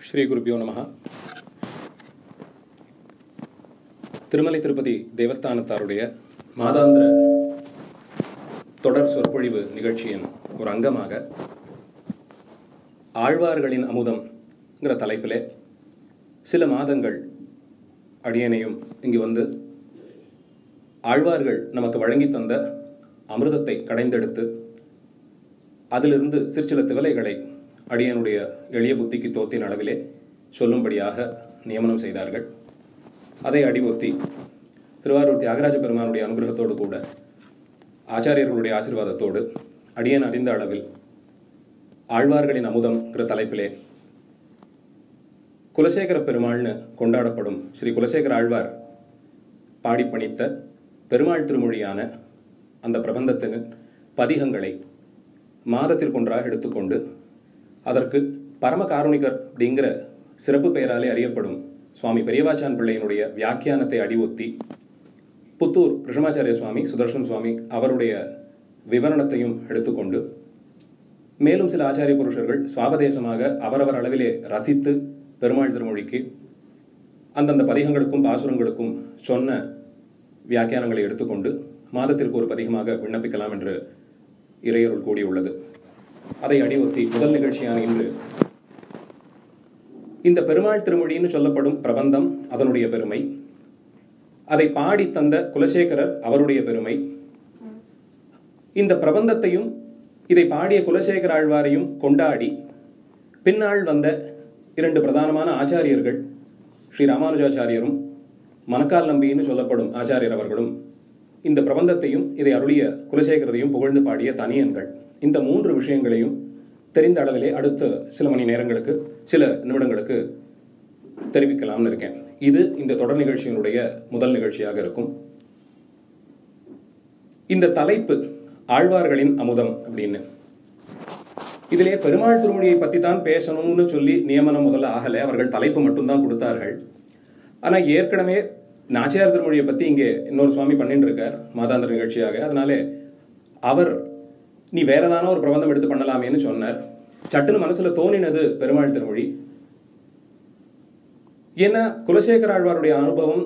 ஸ்ரீ குருபியோ நமஹ திருமலை திருப்பதி தேவஸ்தானத்தாருடைய மாதாந்திர தொடர் சொற்பொழிவு நிகழ்ச்சியின் ஒரு அங்கமாக ஆழ்வார்களின் அமுதம்ங்கிற தலைப்பிலே சில மாதங்கள் அடியனையும் இங்கு வந்து ஆழ்வார்கள் நமக்கு வழங்கி தந்த அமிர்தத்தை கடைந்தெடுத்து அதிலிருந்து சிற்சில திவலைகளை அடியனுடைய எளிய புத்திக்கு தோத்தின் அளவிலே சொல்லும்படியாக நியமனம் செய்தார்கள் அதை அடிவொத்தி திருவாரூர் தியாகராஜ பெருமானுடைய அனுகிரகத்தோடு கூட ஆச்சாரியர்களுடைய ஆசீர்வாதத்தோடு அடியன் அறிந்த அளவில் ஆழ்வார்களின் அமுதம்ங்கிற தலைப்பிலே குலசேகர பெருமாள்னு கொண்டாடப்படும் ஸ்ரீ குலசேகர ஆழ்வார் பாடி பணித்த பெருமாள் திருமொழியான அந்த பிரபந்தத்தின் பதிகங்களை மாதத்திற்கொன்றாக எடுத்துக்கொண்டு அதற்கு பரம காருணிகர் அப்படிங்கிற சிறப்பு பெயராலே அறியப்படும் சுவாமி பெரியவாச்சான் பிள்ளையினுடைய வியாக்கியானத்தை அடிவொத்தி புத்தூர் கிருஷ்ணமாச்சாரிய சுவாமி சுதர்ஷன் சுவாமி அவருடைய விவரணத்தையும் எடுத்துக்கொண்டு மேலும் சில ஆச்சாரிய புருஷர்கள் சுவாபதேசமாக அவரவர் அளவிலே ரசித்து பெருமாள் திருமொழிக்கு அந்தந்த பதிகங்களுக்கும் பாசுரங்களுக்கும் சொன்ன வியாக்கியானங்களை எடுத்துக்கொண்டு மாதத்திற்கு ஒரு பதிகமாக விண்ணப்பிக்கலாம் என்று இறையருள் கூடியுள்ளது அதை அடிவொத்தி முதல் நிகழ்ச்சியான இன்று இந்த பெருமாள் திருமொழின்னு சொல்லப்படும் பிரபந்தம் அதனுடைய பெருமை அதை பாடி தந்த குலசேகரர் அவருடைய பெருமை இந்த பிரபந்தத்தையும் இதை பாடிய குலசேகர ஆழ்வாரையும் கொண்டாடி பின்னாள் வந்த இரண்டு பிரதானமான ஆச்சாரியர்கள் ஸ்ரீ ராமானுஜாச்சாரியரும் மணக்கால் நம்பின்னு சொல்லப்படும் ஆச்சாரியர் அவர்களும் இந்த பிரபந்தத்தையும் இதை அருளிய குலசேகரரையும் புகழ்ந்து பாடிய தனியன்கள் இந்த மூன்று விஷயங்களையும் தெரிந்த அளவிலே அடுத்த சில மணி நேரங்களுக்கு சில நிமிடங்களுக்கு தெரிவிக்கலாம்னு இருக்கேன் இது இந்த தொடர் நிகழ்ச்சியினுடைய முதல் நிகழ்ச்சியாக இருக்கும் இந்த தலைப்பு ஆழ்வார்களின் அமுதம் அப்படின்னு இதிலே பெருமாள் திருமொழியை பற்றி தான் பேசணும்னு சொல்லி நியமனம் முதல்ல ஆகலை அவர்கள் தலைப்பு மட்டும்தான் கொடுத்தார்கள் ஆனால் ஏற்கனவே நாச்சியார் திருமொழியை பற்றி இங்கே இன்னொரு சுவாமி பண்ணிட்டு இருக்கார் மாதாந்திர நிகழ்ச்சியாக அதனாலே அவர் நீ வேற ஏதான ஒரு பிரபந்தம் எடுத்து பண்ணலாமேன்னு சொன்னார் சட்டுன்னு மனசுல தோணினது பெருமாள் திருமொழி ஏன்னா குலசேகர ஆழ்வாருடைய அனுபவம்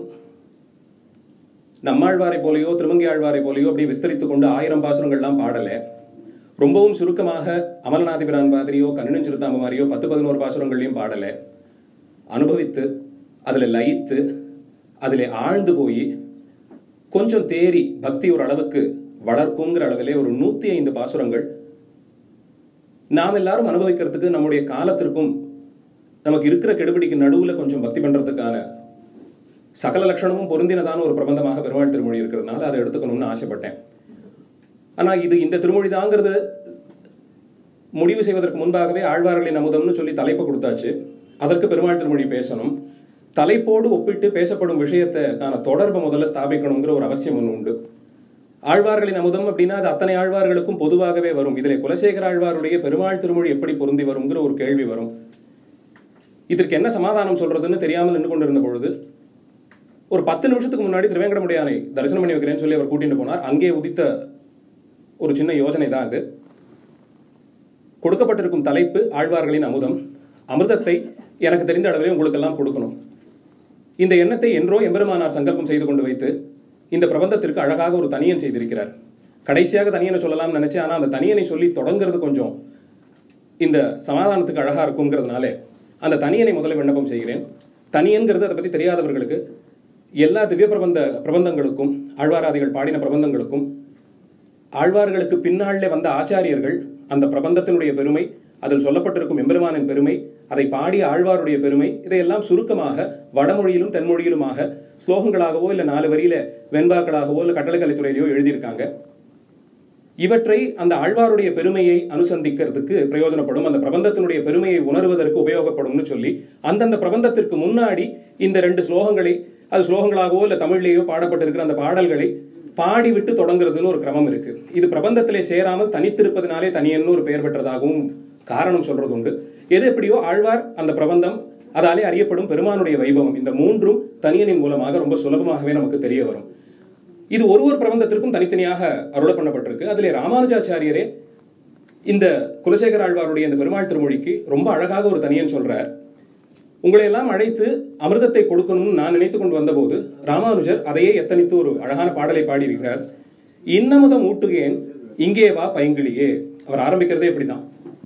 நம்மாழ்வாரை போலையோ திருமங்கி ஆழ்வாரை போலையோ அப்படி விஸ்தரித்து கொண்டு ஆயிரம் பாசுரங்கள்லாம் பாடலை ரொம்பவும் சுருக்கமாக அமலநாதிபிரான் மாதிரியோ கண்ணன் சிறுத்தாம்ப மாதிரியோ பத்து பதினோரு பாசுரங்கள்லையும் பாடலை அனுபவித்து அதில் லயித்து அதில் ஆழ்ந்து போய் கொஞ்சம் தேறி பக்தி ஒரு அளவுக்கு வளர்க்குங்கிற அளவிலே ஒரு நூத்தி ஐந்து பாசுரங்கள் நாம் எல்லாரும் அனுபவிக்கிறதுக்கு நம்முடைய காலத்திற்கும் நமக்கு இருக்கிற கெடுபிடிக்கு நடுவில் கொஞ்சம் பக்தி பண்றதுக்கான சகல லட்சணமும் பொருந்தினதான ஒரு பிரபந்தமாக பெருமாள் திருமொழி இருக்கிறதுனால அதை எடுத்துக்கணும்னு ஆசைப்பட்டேன் ஆனா இது இந்த திருமொழி தாங்கிறது முடிவு செய்வதற்கு முன்பாகவே ஆழ்வார்களின் அமுதம்னு சொல்லி தலைப்பு கொடுத்தாச்சு அதற்கு பெருமாள் திருமொழி பேசணும் தலைப்போடு ஒப்பிட்டு பேசப்படும் விஷயத்தைக்கான தொடர்பை முதல்ல ஸ்தாபிக்கணுங்கிற ஒரு அவசியம் ஒன்று உண்டு ஆழ்வார்களின் அமுதம் அப்படின்னா அது அத்தனை ஆழ்வார்களுக்கும் பொதுவாகவே வரும் இதில் குலசேகர ஆழ்வாருடைய பெருமாள் திருமொழி எப்படி பொருந்தி வருங்கிற ஒரு கேள்வி வரும் இதற்கு என்ன சமாதானம் சொல்றதுன்னு தெரியாமல் நின்று கொண்டிருந்த பொழுது ஒரு பத்து நிமிஷத்துக்கு முன்னாடி திருவேங்கடமுடியானை தரிசனம் பண்ணி வைக்கிறேன்னு சொல்லி அவர் கூட்டிட்டு போனார் அங்கே உதித்த ஒரு சின்ன யோசனை தான் அது கொடுக்கப்பட்டிருக்கும் தலைப்பு ஆழ்வார்களின் அமுதம் அமிர்தத்தை எனக்கு தெரிந்த அளவிலே உங்களுக்கெல்லாம் கொடுக்கணும் இந்த எண்ணத்தை என்றோ எம்பெருமானார் சங்கல்பம் செய்து கொண்டு வைத்து இந்த பிரபந்தத்திற்கு அழகாக ஒரு தனியன் செய்திருக்கிறார் கடைசியாக தனியனை சொல்லலாம்னு நினைச்சேன் ஆனால் அந்த தனியனை சொல்லி தொடங்குறது கொஞ்சம் இந்த சமாதானத்துக்கு அழகா இருக்குங்கிறதுனால அந்த தனியனை முதல்ல விண்ணப்பம் செய்கிறேன் தனியன்கிறது அதை பற்றி தெரியாதவர்களுக்கு எல்லா திவ்ய பிரபந்த பிரபந்தங்களுக்கும் ஆழ்வாராதிகள் பாடின பிரபந்தங்களுக்கும் ஆழ்வார்களுக்கு பின்னாலே வந்த ஆச்சாரியர்கள் அந்த பிரபந்தத்தினுடைய பெருமை அதில் சொல்லப்பட்டிருக்கும் எம்பெருமானின் பெருமை அதை பாடிய ஆழ்வாருடைய பெருமை இதையெல்லாம் சுருக்கமாக வடமொழியிலும் தென்மொழியிலுமாக ஸ்லோகங்களாகவோ இல்லை நாலு வரியில வெண்பாக்களாகவோ இல்லை கட்டளைக்கலைத்துறையிலையோ எழுதியிருக்காங்க இவற்றை அந்த ஆழ்வாருடைய பெருமையை அனுசந்திக்கிறதுக்கு பிரயோஜனப்படும் அந்த பிரபந்தத்தினுடைய பெருமையை உணர்வதற்கு உபயோகப்படும்னு சொல்லி அந்தந்த பிரபந்தத்திற்கு முன்னாடி இந்த ரெண்டு ஸ்லோகங்களை அது ஸ்லோகங்களாகவோ இல்லை தமிழ்லேயோ பாடப்பட்டிருக்கிற அந்த பாடல்களை பாடி விட்டு தொடங்குறதுன்னு ஒரு கிரமம் இருக்கு இது பிரபந்தத்திலே சேராமல் தனித்திருப்பதனாலே தனியன்னு ஒரு பெயர் பெற்றதாகவும் காரணம் சொல்றது உண்டு எது எப்படியோ ஆழ்வார் அந்த பிரபந்தம் அதாலே அறியப்படும் பெருமானுடைய வைபவம் இந்த மூன்றும் தனியனின் மூலமாக ரொம்ப சுலபமாகவே நமக்கு தெரிய வரும் இது ஒரு ஒரு பிரபந்தத்திற்கும் தனித்தனியாக அருள பண்ணப்பட்டிருக்கு அதிலே ராமானுஜாச்சாரியரே இந்த குலசேகர ஆழ்வாருடைய இந்த பெருமாள் திருமொழிக்கு ரொம்ப அழகாக ஒரு தனியன் சொல்றார் உங்களை எல்லாம் அழைத்து அமிர்தத்தை கொடுக்கணும்னு நான் நினைத்து கொண்டு வந்தபோது ராமானுஜர் அதையே எத்தனித்து ஒரு அழகான பாடலை பாடியிருக்கிறார் இன்னமுதம் ஊட்டுகேன் இங்கே வா பைங்கிளியே அவர் ஆரம்பிக்கிறதே இப்படிதான்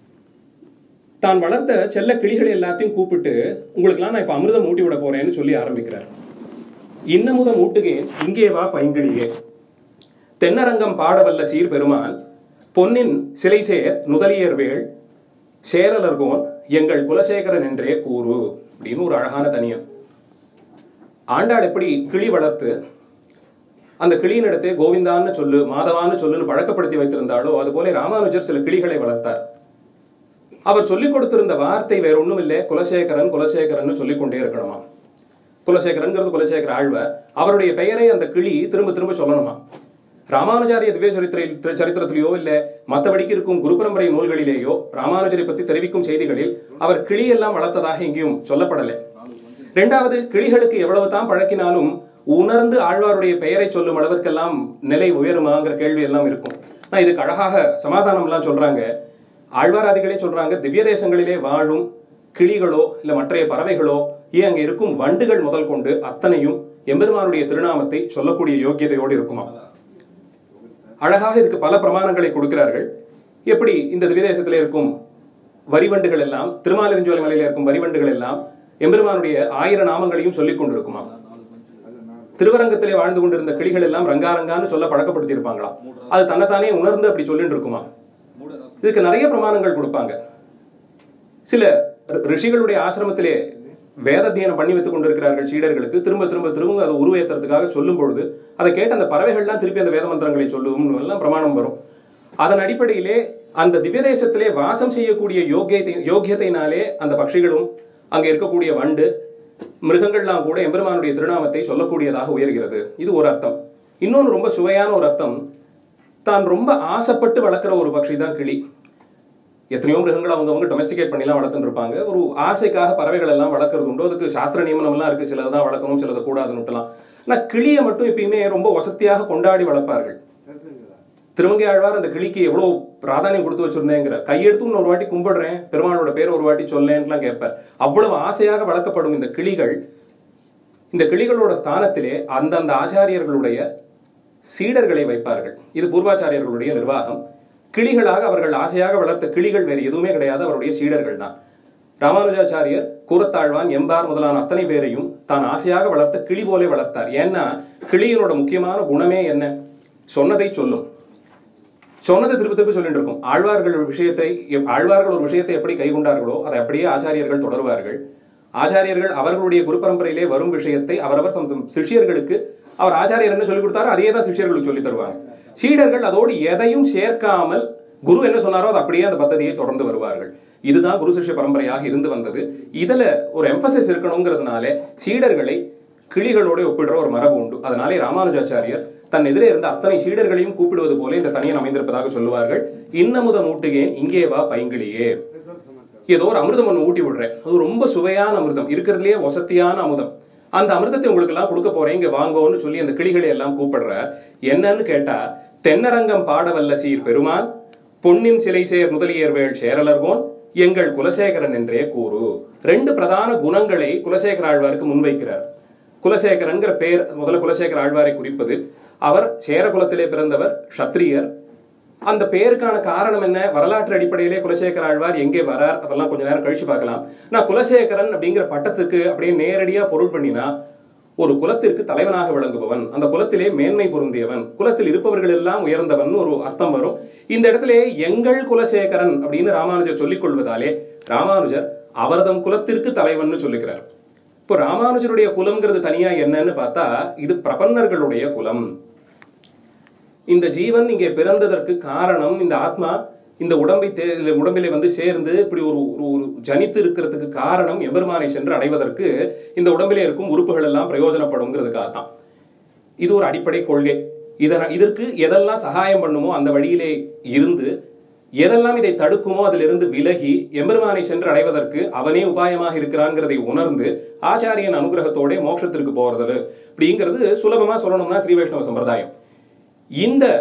தான் வளர்த்த செல்ல கிளிகளை எல்லாத்தையும் கூப்பிட்டு உங்களுக்கெல்லாம் நான் இப்ப அமிர்தம் ஊட்டி விட போறேன்னு சொல்லி ஆரம்பிக்கிறார் இன்னமுதம் ஊட்டுகேன் இங்கே வா பைங்கிளியே தென்னரங்கம் பாடவல்ல சீர் பெருமான் பொன்னின் சிலை சேர் நுதலியர் வேள் சேரலர்கோன் எங்கள் குலசேகரன் என்றே கூறு அப்படின்னு ஒரு அழகான தனியம் ஆண்டாள் எப்படி கிளி வளர்த்து அந்த கிளியினிடத்தே கோவிந்தான்னு சொல்லு மாதவான்னு சொல்லுன்னு பழக்கப்படுத்தி வைத்திருந்தாலோ அதுபோல ராமானுஜர் சில கிளிகளை வளர்த்தார் அவர் சொல்லிக் கொடுத்திருந்த வார்த்தை வேற ஒண்ணும் இல்லை குலசேகரன் குலசேகரன் சொல்லிக் கொண்டே இருக்கணுமா குலசேகரன்கிறது குலசேகர ஆழ்வார் அவருடைய பெயரை அந்த கிளி திரும்ப திரும்ப சொல்லணுமா ராமானுஜாரிய திவ்ய சரித்திர சரித்திரத்திலேயோ இல்ல மற்றபடிக்கு இருக்கும் குரு பரம்பரை நூல்களிலேயோ ராமானுஜரை பத்தி தெரிவிக்கும் செய்திகளில் அவர் கிளி எல்லாம் வளர்த்ததாக எங்கேயும் சொல்லப்படலை இரண்டாவது கிளிகளுக்கு எவ்வளவு தான் பழக்கினாலும் உணர்ந்து ஆழ்வாருடைய பெயரை சொல்லும் அளவிற்கெல்லாம் நிலை உயருமாங்கிற கேள்வி எல்லாம் இருக்கும் நான் இதுக்கு அழகாக சமாதானம் எல்லாம் சொல்றாங்க ஆழ்வாராதிகளே சொல்றாங்க திவ்ய தேசங்களிலே வாழும் கிளிகளோ இல்ல மற்றைய பறவைகளோ ஏன் அங்க இருக்கும் வண்டுகள் முதல் கொண்டு அத்தனையும் எம்பெருமானுடைய திருநாமத்தை சொல்லக்கூடிய யோக்கியதையோடு இருக்குமா அழகாக இதுக்கு பல பிரமாணங்களை கொடுக்கிறார்கள் எப்படி இந்த திவ்யதேசத்திலே இருக்கும் வரிவண்டுகள் எல்லாம் திருமாலிருஞ்சோலை மலையில இருக்கும் வரிவண்டுகள் எல்லாம் எம்பெருமானுடைய ஆயிரம் நாமங்களையும் சொல்லிக் கொண்டிருக்குமா திருவரங்கத்திலே வாழ்ந்து கொண்டிருந்த கிளிகள் எல்லாம் ரங்காரங்கான்னு சொல்ல பழக்கப்படுத்தி இருப்பாங்களாம் அது தன்னைத்தானே உணர்ந்து அப்படி சொல்லிட்டு இருக்குமா இதுக்கு நிறைய பிரமாணங்கள் கொடுப்பாங்க சில ரி- ரிஷிகளுடைய ஆசிரமத்திலே வேத தியானம் பண்ணி வைத்துக் கொண்டிருக்கிறார்கள் சீடர்களுக்கு திரும்ப திரும்ப திரும்ப அதை உருவேற்றுறதுக்காக சொல்லும் பொழுது அதை கேட்டு அந்த பறவைகள்லாம் திருப்பி அந்த வேத மந்திரங்களை சொல்லும் எல்லாம் பிரமாணம் வரும் அதன் அடிப்படையிலே அந்த திவ்யதேசத்திலே வாசம் செய்யக்கூடிய யோக்கியத்தை யோக்கியத்தைனாலே அந்த பட்சிகளும் அங்கே இருக்கக்கூடிய வண்டு மிருகங்கள்லாம் கூட எம்பெருமானுடைய திருநாமத்தை சொல்லக்கூடியதாக உயர்கிறது இது ஒரு அர்த்தம் இன்னொன்று ரொம்ப சுவையான ஒரு அர்த்தம் தான் ரொம்ப ஆசைப்பட்டு வளர்க்குற ஒரு பட்சி தான் கிளி எத்தனையோ மிருகங்கள் அவங்க அவங்க டொமஸ்டிகேட் பண்ணிலாம் வளர்த்துட்டு இருப்பாங்க ஒரு ஆசைக்காக பறவைகள் எல்லாம் வளர்க்கறது உண்டு அதுக்கு சாஸ்திர நியமனம் எல்லாம் இருக்கு சிலதை தான் வளர்க்கணும் சிலதை கூடாதுன்னுட்டுலாம் ஆனா கிளியை மட்டும் எப்பயுமே ரொம்ப வசதியாக கொண்டாடி வளர்ப்பார்கள் திருமங்கை ஆழ்வார் அந்த கிளிக்கு எவ்வளவு பிராதானியம் கொடுத்து வச்சிருந்தேங்கிற கையெடுத்து இன்னொரு வாட்டி கும்பிடுறேன் பெருமாளோட பேர் ஒரு வாட்டி சொல்லேன்லாம் கேட்பார் அவ்வளவு ஆசையாக வளர்க்கப்படும் இந்த கிளிகள் இந்த கிளிகளோட ஸ்தானத்திலே அந்தந்த ஆச்சாரியர்களுடைய சீடர்களை வைப்பார்கள் இது பூர்வாச்சாரியர்களுடைய நிர்வாகம் கிளிகளாக அவர்கள் ஆசையாக வளர்த்த கிளிகள் வேறு எதுவுமே கிடையாது அவருடைய சீடர்கள் தான் ராமானுஜாச்சாரியர் கூரத்தாழ்வான் எம்பார் முதலான அத்தனை பேரையும் தான் ஆசையாக வளர்த்த கிளி போலே வளர்த்தார் ஏன்னா கிளியினோட முக்கியமான குணமே என்ன சொன்னதை சொல்லும் சொன்னதை திருப்பி திருப்பி சொல்லிட்டு இருக்கும் ஆழ்வார்கள் ஒரு விஷயத்தை எப்- ஆழ்வார்கள் ஒரு விஷயத்தை எப்படி கைக்கொண்டார்களோ அதை அப்படியே ஆச்சாரியர்கள் தொடர்வார்கள் ஆச்சாரியர்கள் அவர்களுடைய குரு பரம்பரையிலே வரும் விஷயத்தை அவரவர் தம் தம் சிஷ்யர்களுக்கு அவர் ஆச்சாரியர் என்ன சொல்லிக் கொடுத்தாரோ அதே தான் சிஷ்யர்களுக்கு சொல்லி தருவாங்க சீடர்கள் அதோடு எதையும் சேர்க்காமல் குரு என்ன சொன்னாரோ அது அப்படியே அந்த பദ്ധதியை தொடர்ந்து வருவார்கள் இதுதான் குரு சிஷ்ய பரம்பரையாக இருந்து வந்தது இதுல ஒரு எம்பசஸ் இருக்கணுங்கிறதுனால சீடர்களை கிளிகளோட ஒப்பிடுற ஒரு மரபு உண்டு அதனாலே ராமானுஜாச்சாரியர் தன் எதிரே இருந்த அத்தனை சீடர்களையும் கூப்பிடுவது போல இந்த தனியன் அமைந்திருப்பதாக சொல்லுவார்கள் இன்னமுதம் ஊட்டுகேன் இங்கே வா பைங்கிளியே ஏதோ ஒரு அமிர்தம் ஒன்று ஊட்டி விடுறேன் அது ரொம்ப சுவையான அமிர்தம் இருக்கிறதுலயே வசத்தியான அமிர்தம் அந்த அமிர்தத்தை உங்களுக்கு எல்லாம் கொடுக்க போறேன் இங்க வாங்கோன்னு சொல்லி அந்த கிளிகளை எல்லாம் கூப்பிடுறார் என்னன்னு கேட்டா தென்னரங்கம் பாடவல்ல சீர் பெருமான் பொன்னின் சிலை சேர் முதலியர் வேள் சேரலர்கோன் எங்கள் குலசேகரன் என்றே கூறு ரெண்டு பிரதான குணங்களை குலசேகர ஆழ்வாருக்கு முன்வைக்கிறார் குலசேகரன்கிற பெயர் முதல்ல குலசேகர ஆழ்வாரை குறிப்பது அவர் சேர குலத்திலே பிறந்தவர் க்ஷத்ரியர் அந்த பெயருக்கான காரணம் என்ன வரலாற்று அடிப்படையிலே குலசேகர ஆழ்வார் எங்கே வரார் அதெல்லாம் கொஞ்ச நேரம் கழிச்சு பார்க்கலாம் நான் குலசேகரன் அப்படிங்கிற பட்டத்துக்கு அப்படியே நேரடியா பொருள் பண்ணினா ஒரு குலத்திற்கு தலைவனாக விளங்குபவன் அந்த குலத்திலே மேன்மை பொருந்தியவன் குலத்தில் இருப்பவர்கள் எல்லாம் உயர்ந்தவன் ஒரு அர்த்தம் வரும் இந்த இடத்திலே எங்கள் குலசேகரன் அப்படின்னு ராமானுஜர் சொல்லிக் கொள்வதாலே ராமானுஜர் அவர்தம் குலத்திற்கு தலைவன்னு சொல்லுகிறார் இப்போ ராமானுஜருடைய குலம்ங்கிறது தனியா என்னன்னு பார்த்தா இது பிரபன்னர்களுடைய குலம் இந்த ஜீவன் இங்கே பிறந்ததற்கு காரணம் இந்த ஆத்மா இந்த உடம்பை தே- இந்த உடம்பிலே வந்து சேர்ந்து இப்படி ஒரு ஒரு- ஒரு ஜனித்து இருக்கிறதுக்கு காரணம் எபெருமானை சென்று அடைவதற்கு இந்த உடம்பிலே இருக்கும் உறுப்புகள் எல்லாம் பிரயோஜனப்படுங்கிறதுக்காக தான் இது ஒரு அடிப்படை கொள்கை இதன இதற்கு எதெல்லாம் சகாயம் பண்ணுமோ அந்த வழியிலே இருந்து எதெல்லாம் இதை தடுக்குமோ அதிலிருந்து விலகி எம்பெருமானை சென்று அடைவதற்கு அவனே உபாயமாக இருக்கிறாங்கிறதை உணர்ந்து ஆச்சாரியன் அனுகிரகத்தோட மோட்சத்திற்கு போறது அப்படிங்கிறது சுலபமா சொல்லணும்னா ஸ்ரீ வைஷ்ணவ சம்பிரதாயம் இந்த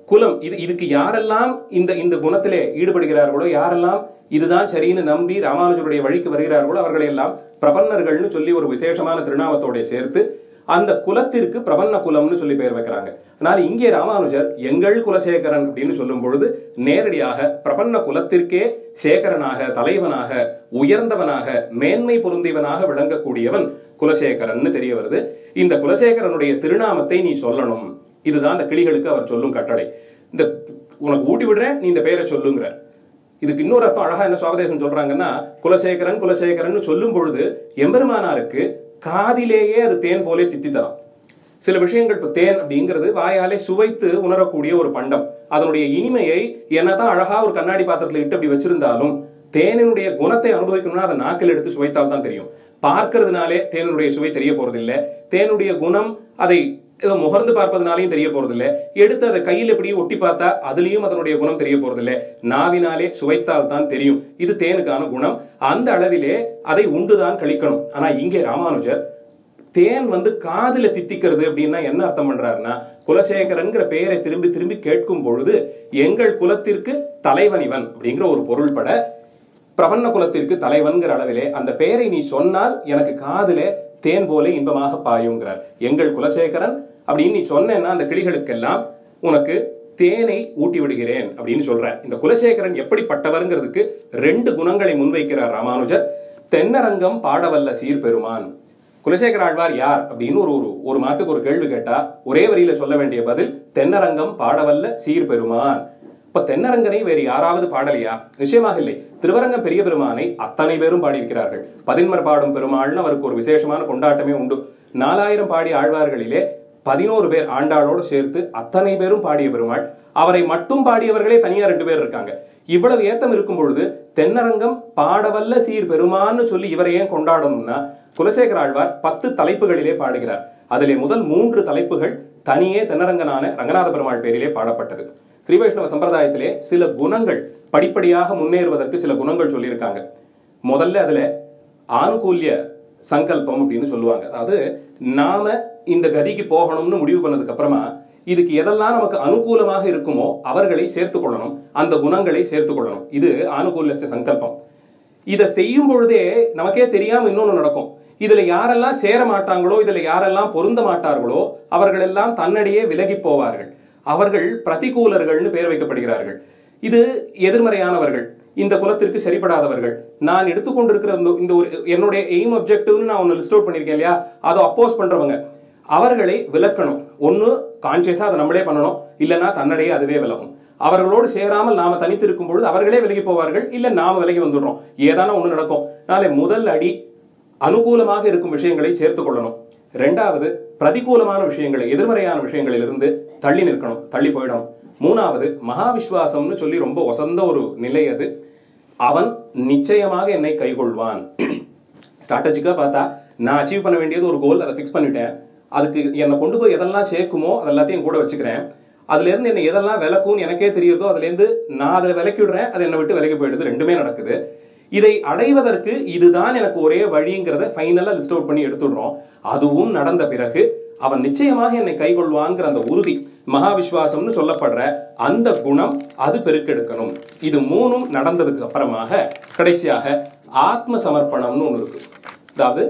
குலம் இது இதுக்கு யாரெல்லாம் இந்த இந்த குணத்திலே ஈடுபடுகிறார்களோ யாரெல்லாம் இதுதான் சரின்னு நம்பி ராமானுஜருடைய வழிக்கு வருகிறார்களோ அவர்களை எல்லாம் பிரபன்னர்கள்னு சொல்லி ஒரு விசேஷமான திருநாமத்தோட சேர்த்து அந்த குலத்திற்கு பிரபன்ன குலம்னு சொல்லி பெயர் வைக்கிறாங்க அதனால இங்கே ராமானுஜர் எங்கள் குலசேகரன் அப்படின்னு சொல்லும் பொழுது நேரடியாக பிரபன்ன குலத்திற்கே சேகரனாக தலைவனாக உயர்ந்தவனாக மேன்மை பொருந்தியவனாக விளங்கக்கூடியவன் குலசேகரன் தெரிய வருது இந்த குலசேகரனுடைய திருநாமத்தை நீ சொல்லணும் இதுதான் அந்த கிளிகளுக்கு அவர் சொல்லும் கட்டளை இந்த உனக்கு ஊட்டி விடுறேன் நீ இந்த பெயரை சொல்லுங்கிறார் இதுக்கு இன்னொரு அர்த்தம் அழகா என்ன சுவாபதேசம் சொல்றாங்கன்னா குலசேகரன் குலசேகரன் சொல்லும் பொழுது எம்பெருமானாருக்கு காதிலேயே அது தேன் போலே தித்தித்தலாம் சில விஷயங்கள் இப்போ தேன் அப்படிங்கிறது வாயாலே சுவைத்து உணரக்கூடிய ஒரு பண்டம் அதனுடைய இனிமையை என்னதான் அழகா ஒரு கண்ணாடி பாத்திரத்துல இட்டு அப்படி வச்சிருந்தாலும் தேனினுடைய குணத்தை அனுபவிக்கணும்னா அதை நாக்கில் எடுத்து சுவைத்தால் தான் தெரியும் பார்க்கறதுனாலே தேனினுடைய சுவை தெரிய போறதில்லை தேனுடைய குணம் அதை ஏதோ முகர்ந்து பார்ப்பதனாலையும் தெரிய போறதில்ல எடுத்து அதை கையில் எப்படி ஒட்டி பார்த்தா அதுலயும் அதனுடைய குணம் தெரிய போறதில்ல நாவினாலே சுவைத்தால் தான் தெரியும் இது தேனுக்கான குணம் அந்த அளவிலே அதை உண்டுதான் கழிக்கணும் ஆனா இங்கே ராமானுஜர் தேன் வந்து காதுல தித்திக்கிறது அப்படின்னா என்ன அர்த்தம் பண்றாருன்னா குலசேகரன்கிற பெயரை திரும்பி திரும்பி கேட்கும் பொழுது எங்கள் குலத்திற்கு தலைவன் இவன் அப்படிங்கிற ஒரு பொருள் பட பிரபன்ன குலத்திற்கு தலைவன்கிற அளவிலே அந்த பெயரை நீ சொன்னால் எனக்கு காதுல தேன் போல இன்பமாக பாயுங்கிறார் எங்கள் குலசேகரன் அப்படின்னு நீ சொன்னேன்னா அந்த கிளிகளுக்கெல்லாம் உனக்கு தேனை ஊட்டி விடுகிறேன் அப்படின்னு சொல்றார் இந்த குலசேகரன் எப்படிப்பட்டவர்ங்கிறதுக்கு ரெண்டு குணங்களை முன்வைக்கிறார் ராமானுஜர் தென்னரங்கம் பாடவல்ல சீர்பெருமான் குலசேகர ஆழ்வார் யார் அப்படின்னு ஒரு ஒரு ஒரு மாத்துக்கு ஒரு கேள்வி கேட்டா ஒரே வரியில சொல்ல வேண்டிய பதில் தென்னரங்கம் பாடவல்ல சீர்பெருமான் இப்ப தென்னரங்கனை வேறு யாராவது பாடலையா நிச்சயமாக இல்லை திருவரங்கம் பெரிய பெருமானை அத்தனை பேரும் பாடியிருக்கிறார்கள் பதின்மர் பாடும் பெருமாள்னு அவருக்கு ஒரு விசேஷமான கொண்டாட்டமே உண்டு நாலாயிரம் பாடிய ஆழ்வார்களிலே பதினோரு பேர் ஆண்டாளோடு சேர்த்து அத்தனை பேரும் பாடிய பெருமாள் அவரை மட்டும் பாடியவர்களே தனியா ரெண்டு பேர் இருக்காங்க இவ்வளவு ஏத்தம் இருக்கும் பொழுது தென்னரங்கம் பாடவல்ல சீர் பெருமான்னு சொல்லி இவரை ஏன் கொண்டாடணும்னா குலசேகர ஆழ்வார் பத்து தலைப்புகளிலே பாடுகிறார் அதிலே முதல் மூன்று தலைப்புகள் தனியே தென்னரங்கனான ரங்கநாத பெருமாள் பேரிலே பாடப்பட்டது ஸ்ரீ வைஷ்ணவ சம்பிரதாயத்திலே சில குணங்கள் படிப்படியாக முன்னேறுவதற்கு சில குணங்கள் சொல்லியிருக்காங்க முதல்ல அதுல ஆனுகூல்ய சங்கல்பம் அப்படின்னு சொல்லுவாங்க அதாவது நாம இந்த கதிக்கு போகணும்னு முடிவு பண்ணதுக்கு அப்புறமா இதுக்கு எதெல்லாம் நமக்கு அனுகூலமாக இருக்குமோ அவர்களை சேர்த்துக் கொள்ளணும் அந்த குணங்களை சேர்த்துக் கொள்ளணும் இது ஆனுகூல்ய சங்கல்பம் இதை செய்யும் பொழுதே நமக்கே தெரியாம இன்னொன்னு நடக்கும் இதுல யாரெல்லாம் சேர மாட்டாங்களோ இதுல யாரெல்லாம் பொருந்த மாட்டார்களோ அவர்கள் எல்லாம் தன்னடியே விலகி போவார்கள் அவர்கள் பிரதிகூலர்கள்னு பெயர் வைக்கப்படுகிறார்கள் இது எதிர்மறையானவர்கள் இந்த குலத்திற்கு சரிப்படாதவர்கள் நான் எடுத்துக்கொண்டிருக்கிற இந்த இந்த ஒரு என்னுடைய எய்ம் அப்ஜெக்டிவ்னு நான் ஒன்று லிஸ்ட் அவுட் பண்ணியிருக்கேன் இல்லையா அதை அப்போஸ் பண்றவங்க அவர்களை விலக்கணும் ஒன்று கான்சியஸா அதை நம்மளே பண்ணணும் இல்லைன்னா தன்னடையே அதுவே விலகும் அவர்களோடு சேராமல் நாம தனித்து இருக்கும் பொழுது அவர்களே விலகி போவார்கள் இல்ல நாம விலகி வந்துடுறோம் ஏதான ஒண்ணு நடக்கும் நாளை முதல் அடி அனுகூலமாக இருக்கும் விஷயங்களை சேர்த்துக் கொள்ளணும் ரெண்டாவது பிரதிகூலமான விஷயங்களை எதிர்மறையான விஷயங்களிலிருந்து தள்ளி நிற்கணும் தள்ளி போயிடணும் மூணாவது மகாவிஸ்வாசம்னு சொல்லி ரொம்ப ஒசந்த ஒரு நிலை அது அவன் நிச்சயமாக என்னை கைகொள்வான் ஸ்ட்ராட்டஜிக்கா பார்த்தா நான் அச்சீவ் பண்ண வேண்டியது ஒரு கோல் அதை ஃபிக்ஸ் பண்ணிட்டேன் அதுக்கு என்னை கொண்டு போய் எதெல்லாம் சேர்க்குமோ அது எல்லாத்தையும் கூட வச்சுக்கிறேன் அதுல இருந்து என்ன எதெல்லாம் விளக்கும்னு எனக்கே தெரியுறதோ அதுல இருந்து நான் அதை விலக்கி விடுறேன் அது என்னை விட்டு விலகி போயிடுது ரெண்டுமே நடக்குது இதை அடைவதற்கு இதுதான் எனக்கு ஒரே வழிங்கிறத ஃபைனலா லிஸ்ட் அவுட் பண்ணி எடுத்துடுறோம் அதுவும் நடந்த பிறகு அவன் நிச்சயமாக என்னை கைகொள்வான்ங்கிற அந்த உறுதி மகாவிஸ்வாசம்னு சொல்லப்படுற அந்த குணம் அது பெருக்கெடுக்கணும் இது மூணும் நடந்ததுக்கு அப்புறமாக கடைசியாக ஆத்ம சமர்ப்பணம்னு ஒன்று இருக்கு அதாவது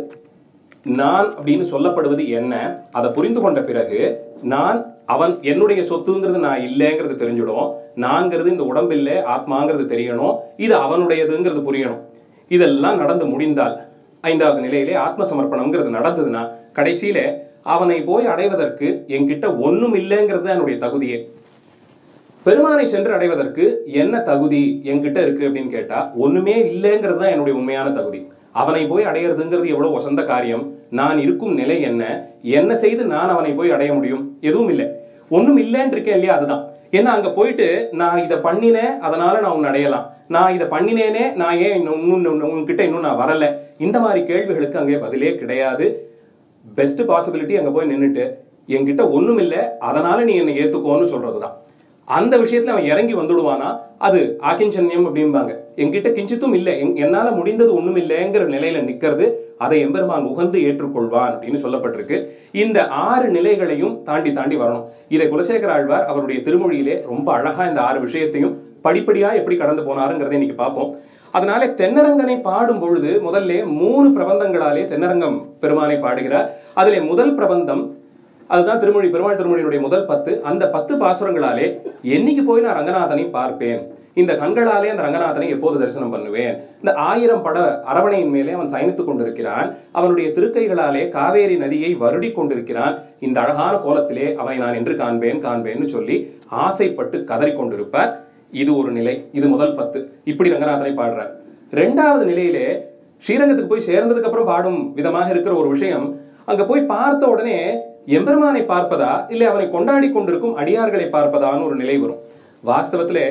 நான் அப்படின்னு சொல்லப்படுவது என்ன அதை புரிந்து கொண்ட பிறகு நான் அவன் என்னுடைய சொத்துங்கிறது நான் இல்லைங்கிறது தெரிஞ்சிடும் நான்கிறது இந்த உடம்பு இல்லை ஆத்மாங்கிறது தெரியணும் இது அவனுடையதுங்கிறது புரியணும் இதெல்லாம் நடந்து முடிந்தால் ஐந்தாவது நிலையிலே ஆத்ம சமர்ப்பணம்ங்கிறது நடந்ததுன்னா கடைசியில அவனை போய் அடைவதற்கு என்கிட்ட ஒண்ணும் இல்லைங்கிறது தான் என்னுடைய தகுதியே பெருமானை சென்று அடைவதற்கு என்ன தகுதி என்கிட்ட இருக்கு அப்படின்னு கேட்டா ஒண்ணுமே இல்லைங்கிறது தான் என்னுடைய உண்மையான தகுதி அவனை போய் அடையிறதுங்கிறது எவ்வளவு வசந்த காரியம் நான் இருக்கும் நிலை என்ன என்ன செய்து நான் அவனை போய் அடைய முடியும் எதுவும் இல்லை ஒண்ணும் இல்லைன்னு இருக்கேன் இல்லையா அதுதான் ஏன்னா அங்க போயிட்டு நான் இதை பண்ணினேன் அதனால நான் உன்னை அடையலாம் நான் இதை பண்ணினேனே நான் ஏன் இன்னும் இன்னும் உன்கிட்ட இன்னும் நான் வரல இந்த மாதிரி கேள்விகளுக்கு அங்கே பதிலே கிடையாது பெஸ்ட் பாசிபிலிட்டி அங்க போய் நின்னுட்டு என்கிட்ட ஒண்ணும் இல்லை அதனால நீ என்னை ஏத்துக்கோன்னு சொல்றதுதான் அந்த விஷயத்துல அவன் இறங்கி வந்துடுவானா அது ஆக்கிஞ்சன்யம் அப்படிம்பாங்க என்கிட்ட கிஞ்சித்தும் இல்லை என்- என்னால முடிந்தது ஒண்ணும் இல்லைங்கிற நிலையில நிக்கிறது அதை எம்பெருமான் உகந்து ஏற்றுக்கொள்வான் அப்படின்னு சொல்லப்பட்டிருக்கு இந்த ஆறு நிலைகளையும் தாண்டி தாண்டி வரணும் இதை குலசேகர ஆழ்வார் அவருடைய திருமொழியிலே ரொம்ப அழகா இந்த ஆறு விஷயத்தையும் படிப்படியா எப்படி கடந்து போனாருங்கிறதை இன்னைக்கு பார்ப்போம் அதனால தென்னரங்கனை பாடும் பொழுது முதல்ல மூணு பிரபந்தங்களாலே தென்னரங்கம் பெருமானை பாடுகிறார் அதிலே முதல் பிரபந்தம் அதுதான் திருமொழி பெருமாள் திருமொழியினுடைய முதல் பத்து அந்த பத்து பாசுரங்களாலே என்னைக்கு போய் நான் ரங்கநாதனை பார்ப்பேன் இந்த கண்களாலே அந்த ரங்கநாதனை எப்போது தரிசனம் பண்ணுவேன் இந்த ஆயிரம் பட அரவணையின் மேலே அவன் சயனித்துக் கொண்டிருக்கிறான் அவனுடைய திருக்கைகளாலே காவேரி நதியை வருடி கொண்டிருக்கிறான் இந்த அழகான கோலத்திலே அவனை நான் என்று காண்பேன் காண்பேன்னு சொல்லி ஆசைப்பட்டு கதறிக் கொண்டிருப்பார் இது ஒரு நிலை இது முதல் பத்து இப்படி ரங்கநாதனை பாடுறார் ரெண்டாவது நிலையிலே ஸ்ரீரங்கத்துக்கு போய் சேர்ந்ததுக்கு அப்புறம் பாடும் விதமாக இருக்கிற ஒரு விஷயம் அங்க போய் பார்த்த உடனே எம்பெருமானை பார்ப்பதா இல்லை அவனை கொண்டாடி கொண்டிருக்கும் அடியார்களை பார்ப்பதான்னு ஒரு நிலை வரும் வாஸ்தவத்திலே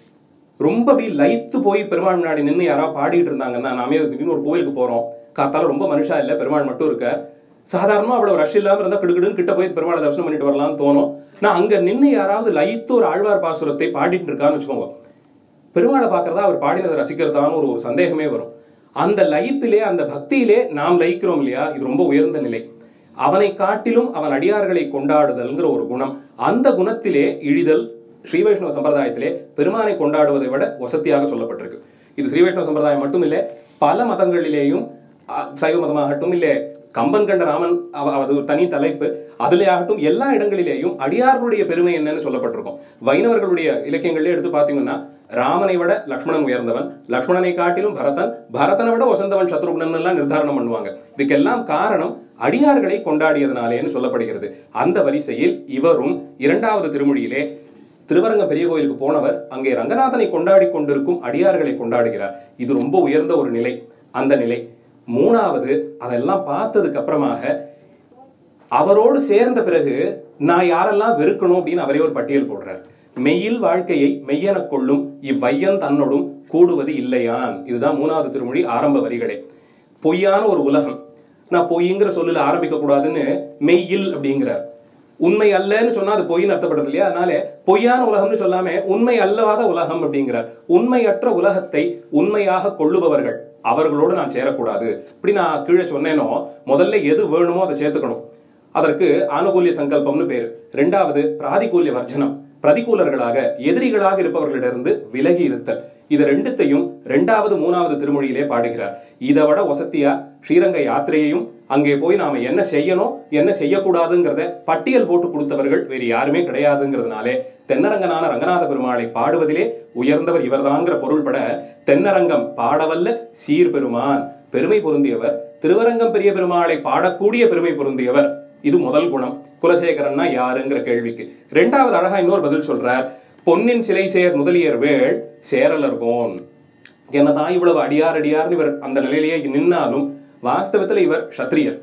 ரொம்ப அப்படி லைத்து போய் பெருமாள் முன்னாடி நின்று யாராவது பாடிட்டு இருந்தாங்கன்னா நாமே திடீர்னு ஒரு கோயிலுக்கு போறோம் காத்தால ரொம்ப மனுஷா இல்ல பெருமாள் மட்டும் இருக்க சாதாரணமா அவ்வளவு ரஷ் இல்லாம இருந்தா கிடுகிடுன்னு கிட்ட போய் பெருமாளை தரிசனம் பண்ணிட்டு வரலாம்னு தோணும் நான் அங்க நின்று யாராவது லைத்து ஒரு ஆழ்வார் பாசுரத்தை பாடிட்டு இருக்கான்னு வச்சுக்கோங்க பெருமாளை பார்க்கறதா அவர் பாடினதை ரசிக்கிறதான்னு ஒரு ஒரு சந்தேகமே வரும் அந்த லயிப்பிலே அந்த பக்தியிலே நாம் லயிக்கிறோம் இல்லையா இது ரொம்ப உயர்ந்த நிலை அவனை காட்டிலும் அவன் அடியார்களை கொண்டாடுதல்ங்கிற ஒரு குணம் அந்த குணத்திலே இழிதல் ஸ்ரீ வைஷ்ணவ சம்பிரதாயத்திலே பெருமானை கொண்டாடுவதை விட வசதியாக சொல்லப்பட்டிருக்கு இது ஸ்ரீ வைஷ்ணவ சம்பிரதாயம் மட்டும் இல்லை பல மதங்களிலேயும் அ, சைவ மதமாகட்டும் இல்லை கம்பன் கண்ட ராமன் அவ- அது ஒரு தனி தலைப்பு அதிலே ஆகட்டும் எல்லா இடங்களிலேயும் அடியார்களுடைய பெருமை என்னன்னு சொல்லப்பட்டிருக்கும் வைணவர்களுடைய இலக்கியங்களிலே எடுத்து பார்த்தீங்கன்னா ராமனை விட லக்ஷ்மணன் உயர்ந்தவன் லக்ஷ்மணனை காட்டிலும் பரதன் பரதனை விட வசந்தவன் சத்ருகுணன் எல்லாம் நிர்தாரணம் பண்ணுவாங்க இதுக்கெல்லாம் காரணம் அடியார்களை கொண்டாடியதனாலேன்னு சொல்லப்படுகிறது அந்த வரிசையில் இவரும் இரண்டாவது திருமொழியிலே திருவரங்கம் பெரிய கோயிலுக்கு போனவர் அங்கே ரங்கநாதனை கொண்டாடி கொண்டிருக்கும் அடியார்களை கொண்டாடுகிறார் இது ரொம்ப உயர்ந்த ஒரு நிலை அந்த நிலை மூணாவது அதெல்லாம் பார்த்ததுக்கு அப்புறமாக அவரோடு சேர்ந்த பிறகு நான் யாரெல்லாம் வெறுக்கணும் அப்படின்னு அவரே ஒரு பட்டியல் போடுறார் மெய்யில் வாழ்க்கையை மெய்யெனக் கொள்ளும் இவ்வையன் தன்னோடும் கூடுவது இல்லையான் இதுதான் மூணாவது திருமொழி ஆரம்ப வரிகளே பொய்யான ஒரு உலகம் நான் பொய்ங்கிற சொல்லுல ஆரம்பிக்க கூடாதுன்னு மெய்யில் அப்படிங்கிறார் உண்மை அல்லன்னு சொன்னா அது பொய்ன்னு அர்த்தப்படுறது இல்லையா அதனால பொய்யான உலகம்னு சொல்லாம உண்மை அல்லவாத உலகம் அப்படிங்கிறார் உண்மையற்ற உலகத்தை உண்மையாக கொள்ளுபவர்கள் அவர்களோடு நான் சேரக்கூடாது இப்படி நான் கீழே சொன்னேனோ முதல்ல எது வேணுமோ அதை சேர்த்துக்கணும் அதற்கு ஆனுகூல்ய சங்கல்பம்னு பேரு ரெண்டாவது பிராதிகூல்ய வர்ஜனம் பிரதிகூலர்களாக எதிரிகளாக இருப்பவர்களிடமிருந்து விலகி இருத்தல் இது ரெண்டுத்தையும் ரெண்டாவது மூணாவது திருமொழியிலே பாடுகிறார் இதை விட வசத்தியா ஸ்ரீரங்க யாத்திரையையும் அங்கே போய் நாம என்ன செய்யணும் என்ன செய்யக்கூடாதுங்கிறத பட்டியல் போட்டு கொடுத்தவர்கள் வேறு யாருமே கிடையாதுங்கிறதுனாலே தென்னரங்கனான ரங்கநாத பெருமாளை பாடுவதிலே உயர்ந்தவர் இவர்தாங்கிற பொருள்பட தென்னரங்கம் பாடவல்ல சீர்பெருமான் பெருமை பொருந்தியவர் திருவரங்கம் பெரிய பெருமாளை பாடக்கூடிய பெருமை பொருந்தியவர் இது முதல் குணம் குலசேகரன்னா யாருங்கிற கேள்விக்கு ரெண்டாவது அழகா இன்னொரு பதில் சொல்றார் பொன்னின் சிலை சேர் முதலியர் வேள் சேரலர்கோன் என்னதான் இவ்வளவு அடியார் அடியார்னு இவர் அந்த நிலையிலேயே நின்னாலும் வாஸ்தவத்துல இவர் சத்திரியர்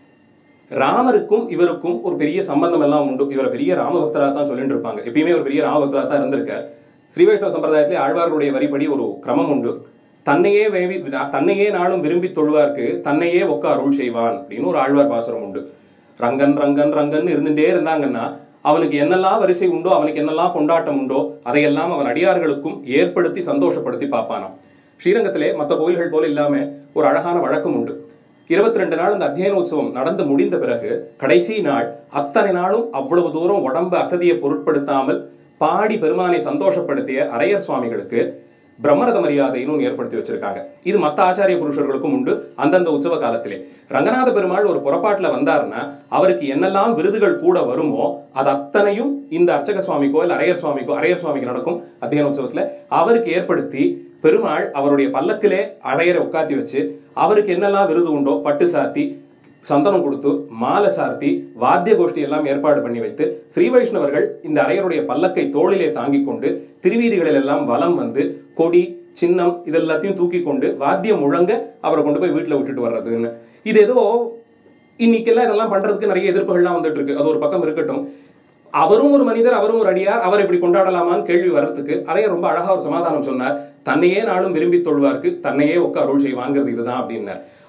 ராமருக்கும் இவருக்கும் ஒரு பெரிய சம்பந்தம் எல்லாம் உண்டு இவரை பெரிய ராமபக்தரா தான் சொல்லிட்டு இருப்பாங்க எப்பயுமே ஒரு பெரிய ராமபக்தரா தான் இருந்திருக்கார் ஸ்ரீ வைஷ்ணவ சம்பிரதாயத்திலே ஆழ்வார்களுடைய வரிப்படி ஒரு கிரமம் உண்டு தன்னையே வேவி தன்னையே நாளும் விரும்பி தொழுவார்க்கு தன்னையே ஒக்க அருள் செய்வான் அப்படின்னு ஒரு ஆழ்வார் பாசுரம் உண்டு ரங்கன் ரங்கன் ரங்கன் இருந்துட்டே இருந்தாங்கன்னா அவனுக்கு என்னெல்லாம் வரிசை உண்டோ அவனுக்கு என்னெல்லாம் கொண்டாட்டம் உண்டோ அதையெல்லாம் அவன் அடியார்களுக்கும் ஏற்படுத்தி சந்தோஷப்படுத்தி பார்ப்பானாம் ஸ்ரீரங்கத்திலே மற்ற கோயில்கள் போல இல்லாம ஒரு அழகான வழக்கம் உண்டு இருபத்தி ரெண்டு நாள் அந்த அத்தியன உற்சவம் நடந்து முடிந்த பிறகு கடைசி நாள் அத்தனை நாளும் அவ்வளவு தூரம் உடம்பு அசதியை பொருட்படுத்தாமல் பாடி பெருமானை சந்தோஷப்படுத்திய அரையர் சுவாமிகளுக்கு பிரம்மரத மரியாதைன்னு ஒன்று ஏற்படுத்தி வச்சிருக்காங்க இது மத்த ஆச்சாரிய புருஷர்களுக்கும் உண்டு அந்தந்த உற்சவ காலத்திலே ரங்கநாத பெருமாள் ஒரு புறப்பாட்டுல வந்தாருன்னா அவருக்கு என்னெல்லாம் விருதுகள் கூட வருமோ அது அத்தனையும் இந்த அர்ச்சக சுவாமிக்கோ இல்ல அரையர் சுவாமிக்கோ அரையர் சுவாமிக்கு நடக்கும் அத்தியன உற்சவத்துல அவருக்கு ஏற்படுத்தி பெருமாள் அவருடைய பல்லக்கிலே அரையரை உட்காத்தி வச்சு அவருக்கு என்னெல்லாம் விருது உண்டோ பட்டு சாத்தி சந்தனம் கொடுத்து மாலை சார்த்தி வாத்திய கோஷ்டி எல்லாம் ஏற்பாடு பண்ணி வைத்து ஸ்ரீ வைஷ்ணவர்கள் இந்த அரையருடைய பல்லக்கை தோளிலே தாங்கிக் கொண்டு திருவீதிகளில் எல்லாம் வலம் வந்து கொடி சின்னம் இதெல்லாத்தையும் தூக்கி கொண்டு வாத்தியம் முழங்க அவரை கொண்டு போய் வீட்டுல விட்டுட்டு வர்றதுன்னு இது ஏதோ இன்னைக்கெல்லாம் இதெல்லாம் பண்றதுக்கு நிறைய எதிர்ப்புகள்லாம் வந்துட்டு இருக்கு அது ஒரு பக்கம் இருக்கட்டும் அவரும் ஒரு மனிதர் அவரும் ஒரு அடியார் அவர் இப்படி கொண்டாடலாமான்னு கேள்வி வர்றதுக்கு அரையர் ரொம்ப அழகா ஒரு சமாதானம் சொன்னார் தன்னையே நாளும் விரும்பி தொழுவார்க்கு தன்னையே ஒக்க அருள் செய்வாங்கிறது இதுதான் அப்படின்னார்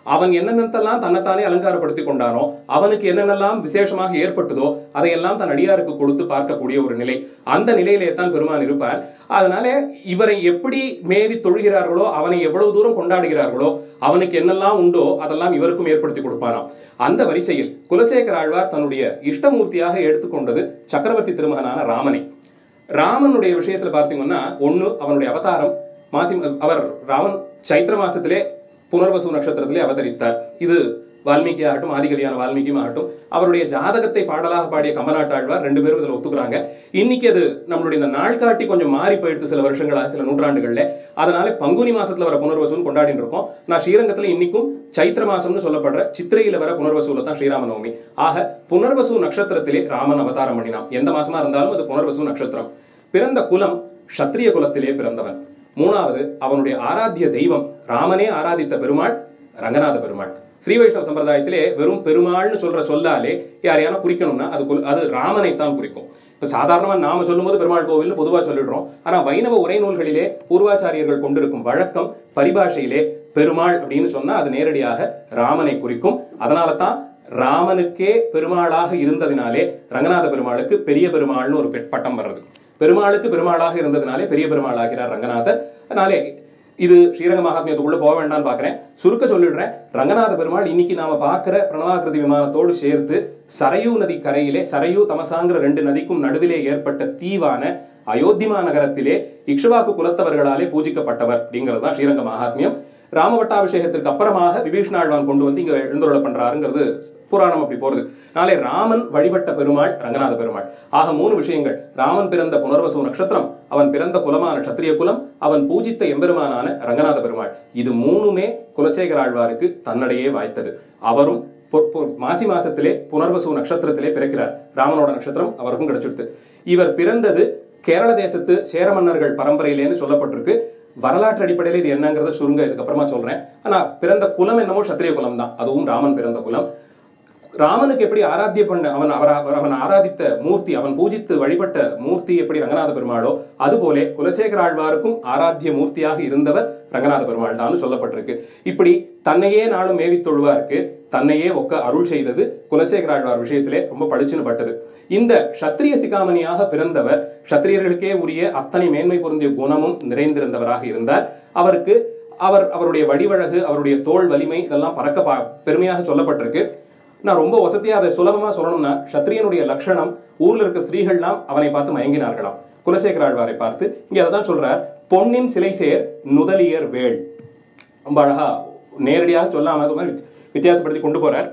அவன் என்னென்னத்தெல்லாம் தன்னைத்தானே அலங்காரப்படுத்தி கொண்டானோ அவனுக்கு என்னென்னலாம் விசேஷமாக ஏற்பட்டதோ அதையெல்லாம் தன் அடியாருக்கு கொடுத்து பார்க்கக்கூடிய ஒரு நிலை அந்த நிலையிலே தான் பெருமான் இருப்பார் அதனால இவரை எப்படி மேவி தொழுகிறார்களோ அவனை எவ்வளவு தூரம் கொண்டாடுகிறார்களோ அவனுக்கு என்னெல்லாம் உண்டோ அதெல்லாம் இவருக்கும் ஏற்படுத்தி கொடுப்பாராம் அந்த வரிசையில் குலசேகர ஆழ்வார் தன்னுடைய இஷ்டமூர்த்தியாக எடுத்துக்கொண்டது சக்கரவர்த்தி திருமகனான ராமனை ராமனுடைய விஷயத்துல பார்த்தீங்கன்னா ஒண்ணு அவனுடைய அவதாரம் மாசி அவர் ராமன் சைத்திர மாசத்திலே புனர்வசு நட்சத்திரத்திலே அவதரித்தார் இது வால்மீகி ஆகட்டும் ஆதிகவியான வால்மீகி ஆகட்டும் அவருடைய ஜாதகத்தை பாடலாக பாடிய கமநாட்டாழ்வார் ரெண்டு பேரும் இதுல ஒத்துக்குறாங்க இன்னைக்கு அது நம்மளுடைய இந்த நாள் காட்டி கொஞ்சம் மாறி போயிடுது சில வருஷங்களா சில நூற்றாண்டுகள்ல அதனால பங்குனி மாசத்துல வர புனர்வசுன்னு கொண்டாடிட்டு இருக்கோம் நான் ஸ்ரீரங்கத்துல இன்னைக்கும் சைத்திர மாசம்னு சொல்லப்படுற சித்திரையில வர புனர்வசுல தான் ஸ்ரீராம நவமி ஆக புனர்வசு நட்சத்திரத்திலே ராமன் அவதாரம் பண்ணினான் எந்த மாசமா இருந்தாலும் அது புனர்வசு நட்சத்திரம் பிறந்த குலம் சத்திரிய குலத்திலே பிறந்தவன் மூணாவது அவனுடைய ஆராத்திய தெய்வம் ராமனே ஆராதித்த பெருமாள் ரங்கநாத பெருமாள் ஸ்ரீ வைஷ்ணவ சம்பிரதாயத்திலே வெறும் பெருமாள்னு சொல்ற சொல்லாலே யாரையான குறிக்கணும்னா அது குல- அது ராமனை தான் குறிக்கும் இப்ப சாதாரணமா நாம சொல்லும்போது பெருமாள் கோவில்னு பொதுவா சொல்லிடுறோம் ஆனா வைணவ உரைநூல்களிலே பூர்வாச்சாரியர்கள் கொண்டிருக்கும் வழக்கம் பரிபாஷையிலே பெருமாள் அப்படின்னு சொன்னா அது நேரடியாக ராமனை குறிக்கும் அதனால தான் ராமனுக்கே பெருமாளாக இருந்ததினாலே ரங்கநாத பெருமாளுக்கு பெரிய பெருமாள்னு ஒரு பெ- பட்டம் வர்றது பெருமாளுக்கு பெருமாளாக இருந்ததினாலே பெரிய பெருமாள் ஆகிறார் ரங்கநாதர் அதனாலே இது ஸ்ரீரங்க மகாத்மியத்துக்குள்ள போக வேண்டாம்னு பாக்குறேன் சுருக்க சொல்லிடுறேன் ரங்கநாத பெருமாள் இன்னைக்கு நாம பார்க்கிற பிரணவாகிருதி விமானத்தோடு சேர்த்து சரையூ நதி கரையிலே சரையூ தமசாங்கிற ரெண்டு நதிக்கும் நடுவிலே ஏற்பட்ட தீவான அயோத்திமா நகரத்திலே இக்ஷவாக்கு குலத்தவர்களாலே பூஜிக்கப்பட்டவர் அப்படிங்கிறது தான் ஸ்ரீரங்க மகாத்மியம் ராமபட்டாபிஷேகத்திற்கு அப்புறமாக விபீஷ்ணாழ்வான் கொண்டு வந்து இங்க எழுந்துருள பண்றாருங்கிறது புராணம் அப்படி போறது நாளை ராமன் வழிபட்ட பெருமாள் ரங்கநாத பெருமாள் ஆக மூணு விஷயங்கள் ராமன் பிறந்த புனர்வசு நட்சத்திரம் அவன் பிறந்த குலமான சத்திரிய குலம் அவன் பூஜித்த எம்பெருமானான ரங்கநாத பெருமாள் இது மூணுமே குலசேகர ஆழ்வாருக்கு தன்னடையே வாய்த்தது அவரும் பொ- பொ- மாசி மாசத்திலே புனர்வசு நட்சத்திரத்திலே பிறக்கிறார் ராமனோட நட்சத்திரம் அவருக்கும் கிடைச்சிடுது இவர் பிறந்தது கேரள தேசத்து சேர மன்னர்கள் பரம்பரையிலேன்னு சொல்லப்பட்டிருக்கு வரலாற்று அடிப்படையில் இது என்னங்கிறத சுருங்க இதுக்கப்புறமா சொல்றேன் ஆனா பிறந்த குலம் என்னமோ சத்திரிய குலம் தான் அதுவும் ராமன் பிறந்த குலம் ராமனுக்கு எப்படி ஆராத்திய பண்ண அவன் அவர் அவர் அவன் ஆராதித்த மூர்த்தி அவன் பூஜித்து வழிபட்ட மூர்த்தி எப்படி ரங்கநாத பெருமாளோ அதுபோலே குலசேகர ஆழ்வாருக்கும் ஆராத்திய மூர்த்தியாக இருந்தவர் ரங்கநாத பெருமாள் தான் சொல்லப்பட்டிருக்கு இப்படி தன்னையே நாளும் மேவித் தொழுவாருக்கு தன்னையே ஒக்க அருள் செய்தது குலசேகர ஆழ்வார் விஷயத்திலே ரொம்ப பளிச்சுன்னு பட்டது இந்த சத்திரிய சிகாமணியாக பிறந்தவர் சத்திரியர்களுக்கே உரிய அத்தனை மேன்மை பொருந்திய குணமும் நிறைந்திருந்தவராக இருந்தார் அவருக்கு அவர் அவருடைய வடிவழகு அவருடைய தோல் வலிமை இதெல்லாம் பறக்க பா- பெருமையாக சொல்லப்பட்டிருக்கு நான் ரொம்ப வசதியா அதை சுலபமா சொல்லணும்னா சத்திரியனுடைய லட்சணம் ஊர்ல இருக்க ஸ்திரீகள்லாம் அவனை பார்த்து மயங்கினார்களாம் குலசேகர ஆழ்வாரை பார்த்து இங்க அதான் சொல்றார் பொன்னின் சிலை சேர் நுதலியர் வேள் ரொம்ப அழகா நேரடியாக சொல்லாம அது மாதிரி வித்தி- வித்தியாசப்படுத்தி கொண்டு போறார்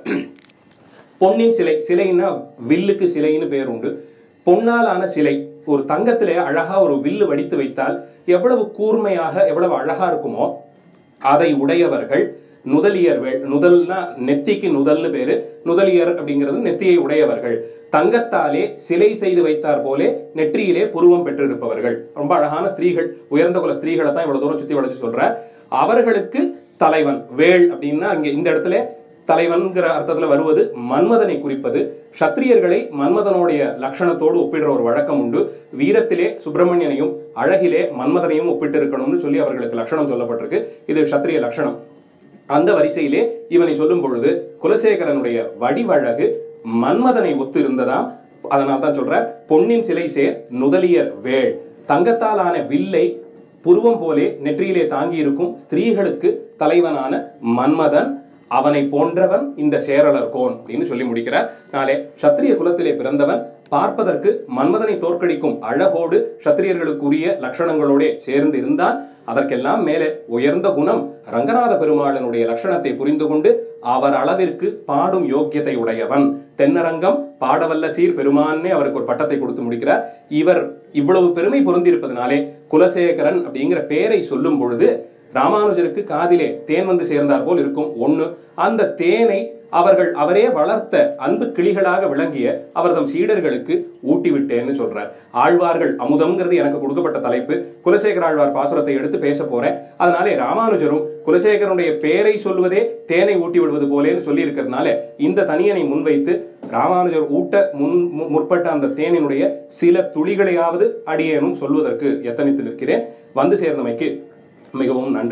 பொன்னின் சிலை சிலைன்னா வில்லுக்கு சிலைன்னு பேர் உண்டு பொன்னாலான சிலை ஒரு தங்கத்திலே அழகா ஒரு வில்லு வடித்து வைத்தால் எவ்வளவு கூர்மையாக எவ்வளவு அழகா இருக்குமோ அதை உடையவர்கள் நுதலியர் வே- நுதல்னா நெத்திக்கு நுதல்னு பேரு நுதலியர் அப்படிங்கிறது நெத்தியை உடையவர்கள் தங்கத்தாலே சிலை செய்து வைத்தார் போலே நெற்றியிலே புருவம் பெற்றிருப்பவர்கள் ரொம்ப அழகான ஸ்திரீகள் உயர்ந்த குல ஸ்திரீகளை தான் இவ்வளவு தூரம் சுத்தி வளைச்சு சொல்றார் அவர்களுக்கு தலைவன் வேள் அப்படின்னா இங்க இந்த இடத்துல தலைவன்கிற அர்த்தத்துல வருவது மன்மதனை குறிப்பது சத்திரியர்களை மன்மதனுடைய லட்சணத்தோடு ஒப்பிடுற ஒரு வழக்கம் உண்டு வீரத்திலே சுப்பிரமணியனையும் அழகிலே மன்மதனையும் ஒப்பிட்டு இருக்கணும்னு சொல்லி அவர்களுக்கு லட்சணம் சொல்லப்பட்டிருக்கு இது சத்திரிய லட்சணம் அந்த வரிசையிலே இவனை சொல்லும் பொழுது குலசேகரனுடைய வடிவழகு மன்மதனை ஒத்து இருந்ததாம் அதனால தான் சொல்ற பொன்னின் சிலை சேர் நுதலியர் வேள் தங்கத்தாலான வில்லை புருவம் போலே நெற்றியிலே தாங்கி இருக்கும் ஸ்திரீகளுக்கு தலைவனான மன்மதன் அவனை போன்றவன் இந்த சேரலர் கோன் அப்படின்னு சொல்லி முடிக்கிறார் நாளே சத்திரிய குலத்திலே பிறந்தவன் பார்ப்பதற்கு மன்மதனை தோற்கடிக்கும் அழகோடு சத்திரியர்களுக்குரிய லட்சணங்களோட சேர்ந்து இருந்தான் அதற்கெல்லாம் மேலே உயர்ந்த குணம் ரங்கநாத பெருமாளனுடைய லட்சணத்தை புரிந்து கொண்டு அவர் அளவிற்கு பாடும் யோக்கியத்தை உடையவன் தென்னரங்கம் பாடவல்ல சீர் பெருமான்னே அவருக்கு ஒரு பட்டத்தை கொடுத்து முடிக்கிறார் இவர் இவ்வளவு பெருமை பொருந்திருப்பதனாலே குலசேகரன் அப்படிங்கிற பெயரை சொல்லும் பொழுது ராமானுஜருக்கு காதிலே தேன் வந்து சேர்ந்தார் போல் இருக்கும் ஒண்ணு அந்த தேனை அவர்கள் அவரே வளர்த்த அன்பு கிளிகளாக விளங்கிய அவர் தம் சீடர்களுக்கு ஊட்டி விட்டேன்னு சொல்றார் ஆழ்வார்கள் அமுதம்ங்கிறது எனக்கு கொடுக்கப்பட்ட தலைப்பு குலசேகர ஆழ்வார் பாசுரத்தை எடுத்து பேச போறேன் அதனாலே ராமானுஜரும் குலசேகரனுடைய பெயரை சொல்வதே தேனை ஊட்டி விடுவது போலேன்னு சொல்லி இருக்கிறதுனால இந்த தனியனை முன்வைத்து ராமானுஜர் ஊட்ட முன் மு- முற்பட்ட அந்த தேனினுடைய சில துளிகளையாவது அடியேனும் சொல்வதற்கு எத்தனித்து நிற்கிறேன் வந்து சேர்ந்தமைக்கு மிகவும் நன்றி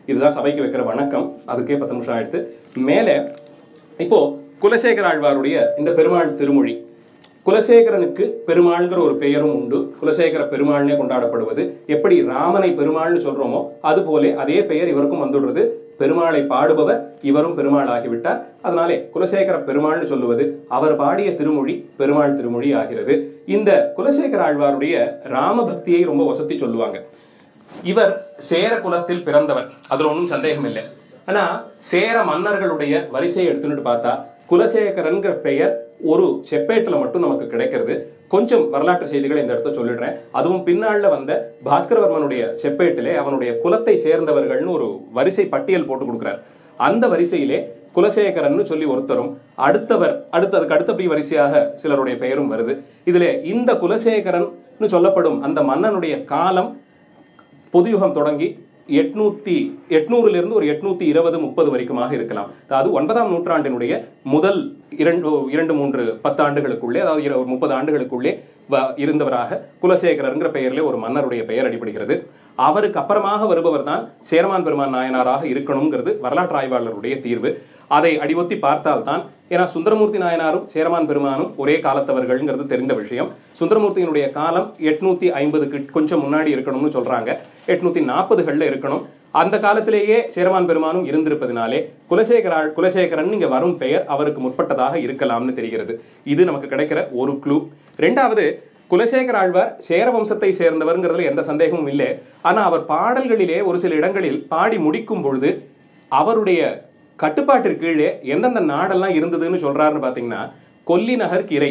இதுதான் சபைக்கு வைக்கிற வணக்கம் அதுக்கே பத்து நிமிஷம் ஆயிடுத்து மேலே இப்போ குலசேகர ஆழ்வாருடைய இந்த பெருமாள் திருமொழி குலசேகரனுக்கு பெருமாள்ங்கிற ஒரு பெயரும் உண்டு குலசேகர பெருமாள்னே கொண்டாடப்படுவது எப்படி ராமனை பெருமாள்னு சொல்றோமோ அது போலே அதே பெயர் இவருக்கும் வந்துடுறது பெருமாளை பாடுபவர் இவரும் பெருமாள் ஆகிவிட்டார் அதனாலே குலசேகர பெருமாள்னு சொல்லுவது அவர் பாடிய திருமொழி பெருமாள் திருமொழி ஆகிறது இந்த குலசேகர ஆழ்வாருடைய ராம பக்தியை ரொம்ப வசத்தி சொல்லுவாங்க இவர் சேர குலத்தில் பிறந்தவர் அதுல ஒன்றும் சந்தேகம் இல்லை ஆனா சேர மன்னர்களுடைய வரிசையை எடுத்துட்டு பார்த்தா குலசேகரன்கிற பெயர் ஒரு செப்பேட்டுல மட்டும் நமக்கு கிடைக்கிறது கொஞ்சம் வரலாற்று செய்திகளை இந்த இடத்துல சொல்லிடுறேன் அதுவும் பின்னாள்ல வந்த பாஸ்கரவர்மனுடைய செப்பேட்டிலே அவனுடைய குலத்தை சேர்ந்தவர்கள்னு ஒரு வரிசை பட்டியல் போட்டு கொடுக்கிறார் அந்த வரிசையிலே குலசேகரன் சொல்லி ஒருத்தரும் அடுத்தவர் அடுத்ததுக்கு அடுத்தபடி வரிசையாக சிலருடைய பெயரும் வருது இதுல இந்த குலசேகரன் சொல்லப்படும் அந்த மன்னனுடைய காலம் பொதுயுகம் தொடங்கி எட்நூத்தி எட்நூறுல இருந்து ஒரு எட்நூத்தி இருபது முப்பது வரைக்குமாக இருக்கலாம் அதாவது ஒன்பதாம் நூற்றாண்டினுடைய முதல் இரண்டு இரண்டு மூன்று பத்து ஆண்டுகளுக்குள்ளே அதாவது இரு- ஒரு முப்பது ஆண்டுகளுக்குள்ளே வ- இருந்தவராக குலசேகரர்ங்கிற பெயரிலே ஒரு மன்னருடைய பெயர் அடிபடுகிறது அவருக்கு அப்புறமாக வருபவர் தான் சேரமான் பெருமான் நாயனாராக இருக்கணுங்கிறது வரலாற்று ஆய்வாளருடைய தீர்வு அதை அடிவொத்தி பார்த்தால்தான் ஏன்னா சுந்தரமூர்த்தி நாயனாரும் சேரமான் பெருமானும் ஒரே காலத்தவர்கள்ங்கிறது தெரிந்த விஷயம் சுந்தரமூர்த்தியினுடைய காலம் எட்நூத்தி ஐம்பதுக்கு கொஞ்சம் முன்னாடி இருக்கணும்னு சொல்றாங்க எட்நூத்தி நாற்பதுகள்ல இருக்கணும் அந்த காலத்திலேயே சேரமான் பெருமானும் இருந்திருப்பதினாலே குலசேகரா குலசேகரன் இங்க வரும் பெயர் அவருக்கு முற்பட்டதாக இருக்கலாம்னு தெரிகிறது இது நமக்கு கிடைக்கிற ஒரு க்ளூ ரெண்டாவது குலசேகர ஆழ்வார் சேர வம்சத்தை சேர்ந்தவர்ங்கிறதுல எந்த சந்தேகமும் இல்லை ஆனா அவர் பாடல்களிலே ஒரு சில இடங்களில் பாடி முடிக்கும் பொழுது அவருடைய கட்டுப்பாட்டிற்கு கீழே எந்தெந்த நாடெல்லாம் இருந்ததுன்னு சொல்றாருன்னு பாத்தீங்கன்னா கொல்லி நகர் கிரை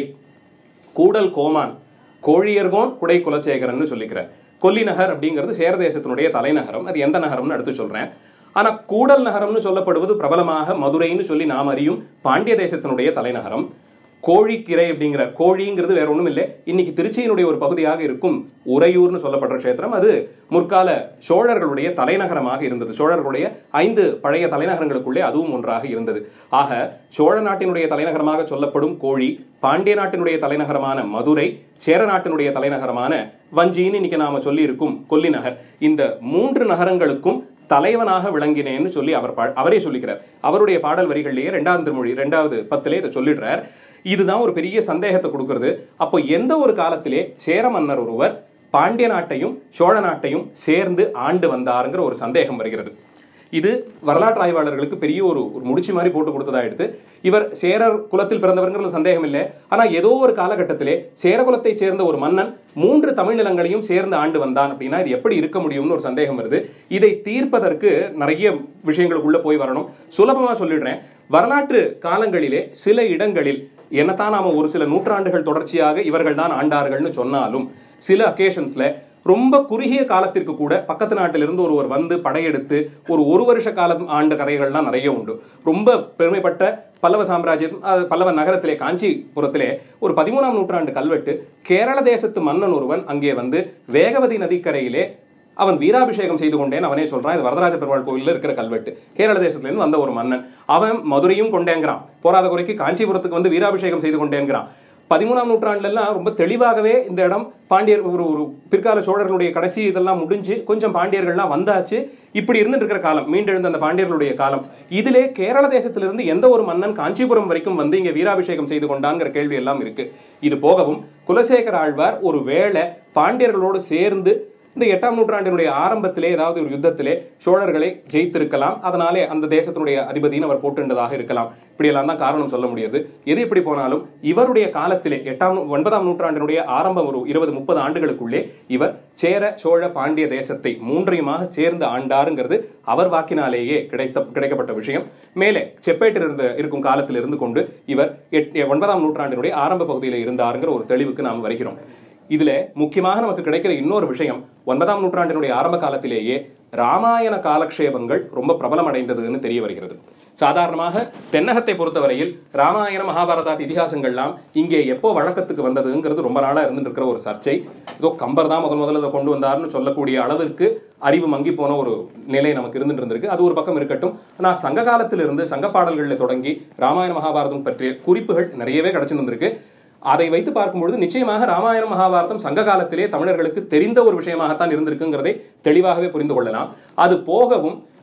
கூடல் கோமான் கோழியர்கோன் குடை குலசேகரன் சொல்லிக்கிறார் கொல்லி நகர் அப்படிங்கிறது சேர தேசத்தினுடைய தலைநகரம் அது எந்த நகரம்னு அடுத்து சொல்றேன் ஆனா கூடல் நகரம்னு சொல்லப்படுவது பிரபலமாக மதுரைன்னு சொல்லி நாம் அறியும் பாண்டிய தேசத்தினுடைய தலைநகரம் கோழிக்கிரை அப்படிங்கிற கோழிங்கிறது வேற ஒண்ணும் இல்லை இன்னைக்கு திருச்சியினுடைய ஒரு பகுதியாக இருக்கும் உறையூர்னு சொல்லப்படுற க்ஷேத்திரம் அது முற்கால சோழர்களுடைய தலைநகரமாக இருந்தது சோழர்களுடைய ஐந்து பழைய தலைநகரங்களுக்குள்ளே அதுவும் ஒன்றாக இருந்தது ஆக சோழ நாட்டினுடைய தலைநகரமாக சொல்லப்படும் கோழி பாண்டிய நாட்டினுடைய தலைநகரமான மதுரை சேர நாட்டினுடைய தலைநகரமான வஞ்சின்னு இன்னைக்கு நாம சொல்லி இருக்கும் கொல்லி நகர் இந்த மூன்று நகரங்களுக்கும் தலைவனாக விளங்கினேன்னு சொல்லி அவர் பா- அவரே சொல்லிக்கிறார் அவருடைய பாடல் வரிகளிலேயே ரெண்டாவது திருமொழி ரெண்டாவது பத்திலே இதை சொல்லிடுறார் இதுதான் ஒரு பெரிய சந்தேகத்தை கொடுக்கிறது அப்போ எந்த ஒரு காலத்திலே சேர மன்னர் ஒருவர் பாண்டிய நாட்டையும் சோழ நாட்டையும் சேர்ந்து ஆண்டு வந்தாருங்கிற ஒரு சந்தேகம் வருகிறது இது வரலாற்று ஆய்வாளர்களுக்கு பெரிய ஒரு ஒரு முடிச்சு மாதிரி போட்டு கொடுத்ததா எடுத்து இவர் சேரர் குலத்தில் பிறந்தவர்ங்கிறது சந்தேகம் இல்லை ஆனா ஏதோ ஒரு காலகட்டத்திலே சேர குலத்தை சேர்ந்த ஒரு மன்னன் மூன்று தமிழ் நிலங்களையும் சேர்ந்து ஆண்டு வந்தான் அப்படின்னா இது எப்படி இருக்க முடியும்னு ஒரு சந்தேகம் வருது இதை தீர்ப்பதற்கு நிறைய விஷயங்களுக்குள்ள போய் வரணும் சுலபமா சொல்லிடுறேன் வரலாற்று காலங்களிலே சில இடங்களில் என்னத்தான் நாம ஒரு சில நூற்றாண்டுகள் தொடர்ச்சியாக இவர்கள் தான் ஆண்டார்கள்னு சொன்னாலும் சில அக்கேஷன்ஸ்ல ரொம்ப குறுகிய காலத்திற்கு கூட பக்கத்து நாட்டிலிருந்து ஒருவர் வந்து படையெடுத்து ஒரு ஒரு வருஷ காலம் ஆண்ட கதைகள்லாம் நிறைய உண்டு ரொம்ப பெருமைப்பட்ட பல்லவ சாம்ராஜ்யம் அஹ், பல்லவ நகரத்திலே காஞ்சிபுரத்திலே ஒரு பதிமூணாம் நூற்றாண்டு கல்வெட்டு கேரள தேசத்து மன்னன் ஒருவன் அங்கே வந்து வேகவதி நதிக்கரையிலே அவன் வீராபிஷேகம் செய்து கொண்டேன் அவனே சொல்றான் இது வரதராஜ பெருமாள் கோயில்ல இருக்கிற கல்வெட்டு கேரள தேசத்துல இருந்து வந்த ஒரு மன்னன் அவன் மதுரையும் கொண்டேங்கிறான் போராத குறைக்கு காஞ்சிபுரத்துக்கு வந்து வீராபிஷேகம் செய்து கொண்டேங்கிறான் பதிமூணாம் நூற்றாண்டுல எல்லாம் ரொம்ப தெளிவாகவே இந்த இடம் பாண்டியர் ஒரு ஒரு பிற்கால சோழர்களுடைய கடைசி இதெல்லாம் முடிஞ்சு கொஞ்சம் பாண்டியர்கள்லாம் வந்தாச்சு இப்படி இருந்துட்டு இருக்கிற காலம் மீண்டெழுந்த அந்த பாண்டியர்களுடைய காலம் இதிலே கேரள தேசத்திலிருந்து எந்த ஒரு மன்னன் காஞ்சிபுரம் வரைக்கும் வந்து இங்க வீராபிஷேகம் செய்து கொண்டாங்கிற கேள்வி எல்லாம் இருக்கு இது போகவும் குலசேகர ஆழ்வார் ஒரு வேளை பாண்டியர்களோடு சேர்ந்து இந்த எட்டாம் நூற்றாண்டினுடைய ஆரம்பத்திலே ஏதாவது ஒரு யுத்தத்திலே சோழர்களை ஜெயித்திருக்கலாம் அதனாலே அந்த தேசத்தினுடைய அதிபதின்னு அவர் போட்டுண்டதாக இருக்கலாம் இப்படியெல்லாம் தான் காரணம் சொல்ல முடியாது எது எப்படி போனாலும் இவருடைய காலத்திலே எட்டாம் நூ- ஒன்பதாம் நூற்றாண்டினுடைய ஆரம்பம் ஒரு இருபது முப்பது ஆண்டுகளுக்குள்ளே இவர் சேர சோழ பாண்டிய தேசத்தை மூன்றையுமாக சேர்ந்து ஆண்டாருங்கிறது அவர் வாக்கினாலேயே கிடைத்த கிடைக்கப்பட்ட விஷயம் மேலே செப்பேட்டில் இருந்த இருக்கும் காலத்தில் இருந்து கொண்டு இவர் எட்- ஒன்பதாம் நூற்றாண்டினுடைய ஆரம்ப பகுதியில் இருந்தாருங்கிற ஒரு தெளிவுக்கு நாம் வருகிறோம் இதுல முக்கியமாக நமக்கு கிடைக்கிற இன்னொரு விஷயம் ஒன்பதாம் நூற்றாண்டினுடைய ஆரம்ப காலத்திலேயே ராமாயண காலக்ஷேபங்கள் ரொம்ப பிரபலம் அடைந்ததுன்னு தெரிய வருகிறது சாதாரணமாக தென்னகத்தை பொறுத்தவரையில் ராமாயண மகாபாரதாத் இதிகாசங்கள்லாம் இங்கே எப்போ வழக்கத்துக்கு வந்ததுங்கிறது ரொம்ப நாளா இருந்துட்டு இருக்கிற ஒரு சர்ச்சை ஏதோ கம்பர் தான் முதல் முதல்ல இதை கொண்டு வந்தார்னு சொல்லக்கூடிய அளவிற்கு அறிவு மங்கி போன ஒரு நிலை நமக்கு இருந்துட்டு இருந்திருக்கு அது ஒரு பக்கம் இருக்கட்டும் ஆனா சங்க காலத்திலிருந்து சங்க பாடல்களில் தொடங்கி ராமாயண மகாபாரதம் பற்றிய குறிப்புகள் நிறையவே கிடைச்சு வந்திருக்கு அதை வைத்து பார்க்கும்பொழுது நிச்சயமாக ராமாயணம் மகாபாரதம் சங்க காலத்திலே தமிழர்களுக்கு தெரிந்த ஒரு விஷயமாகத்தான் இருந்திருக்குங்கிறதை தெளிவாகவே புரிந்து கொள்ளலாம் அது போகவும்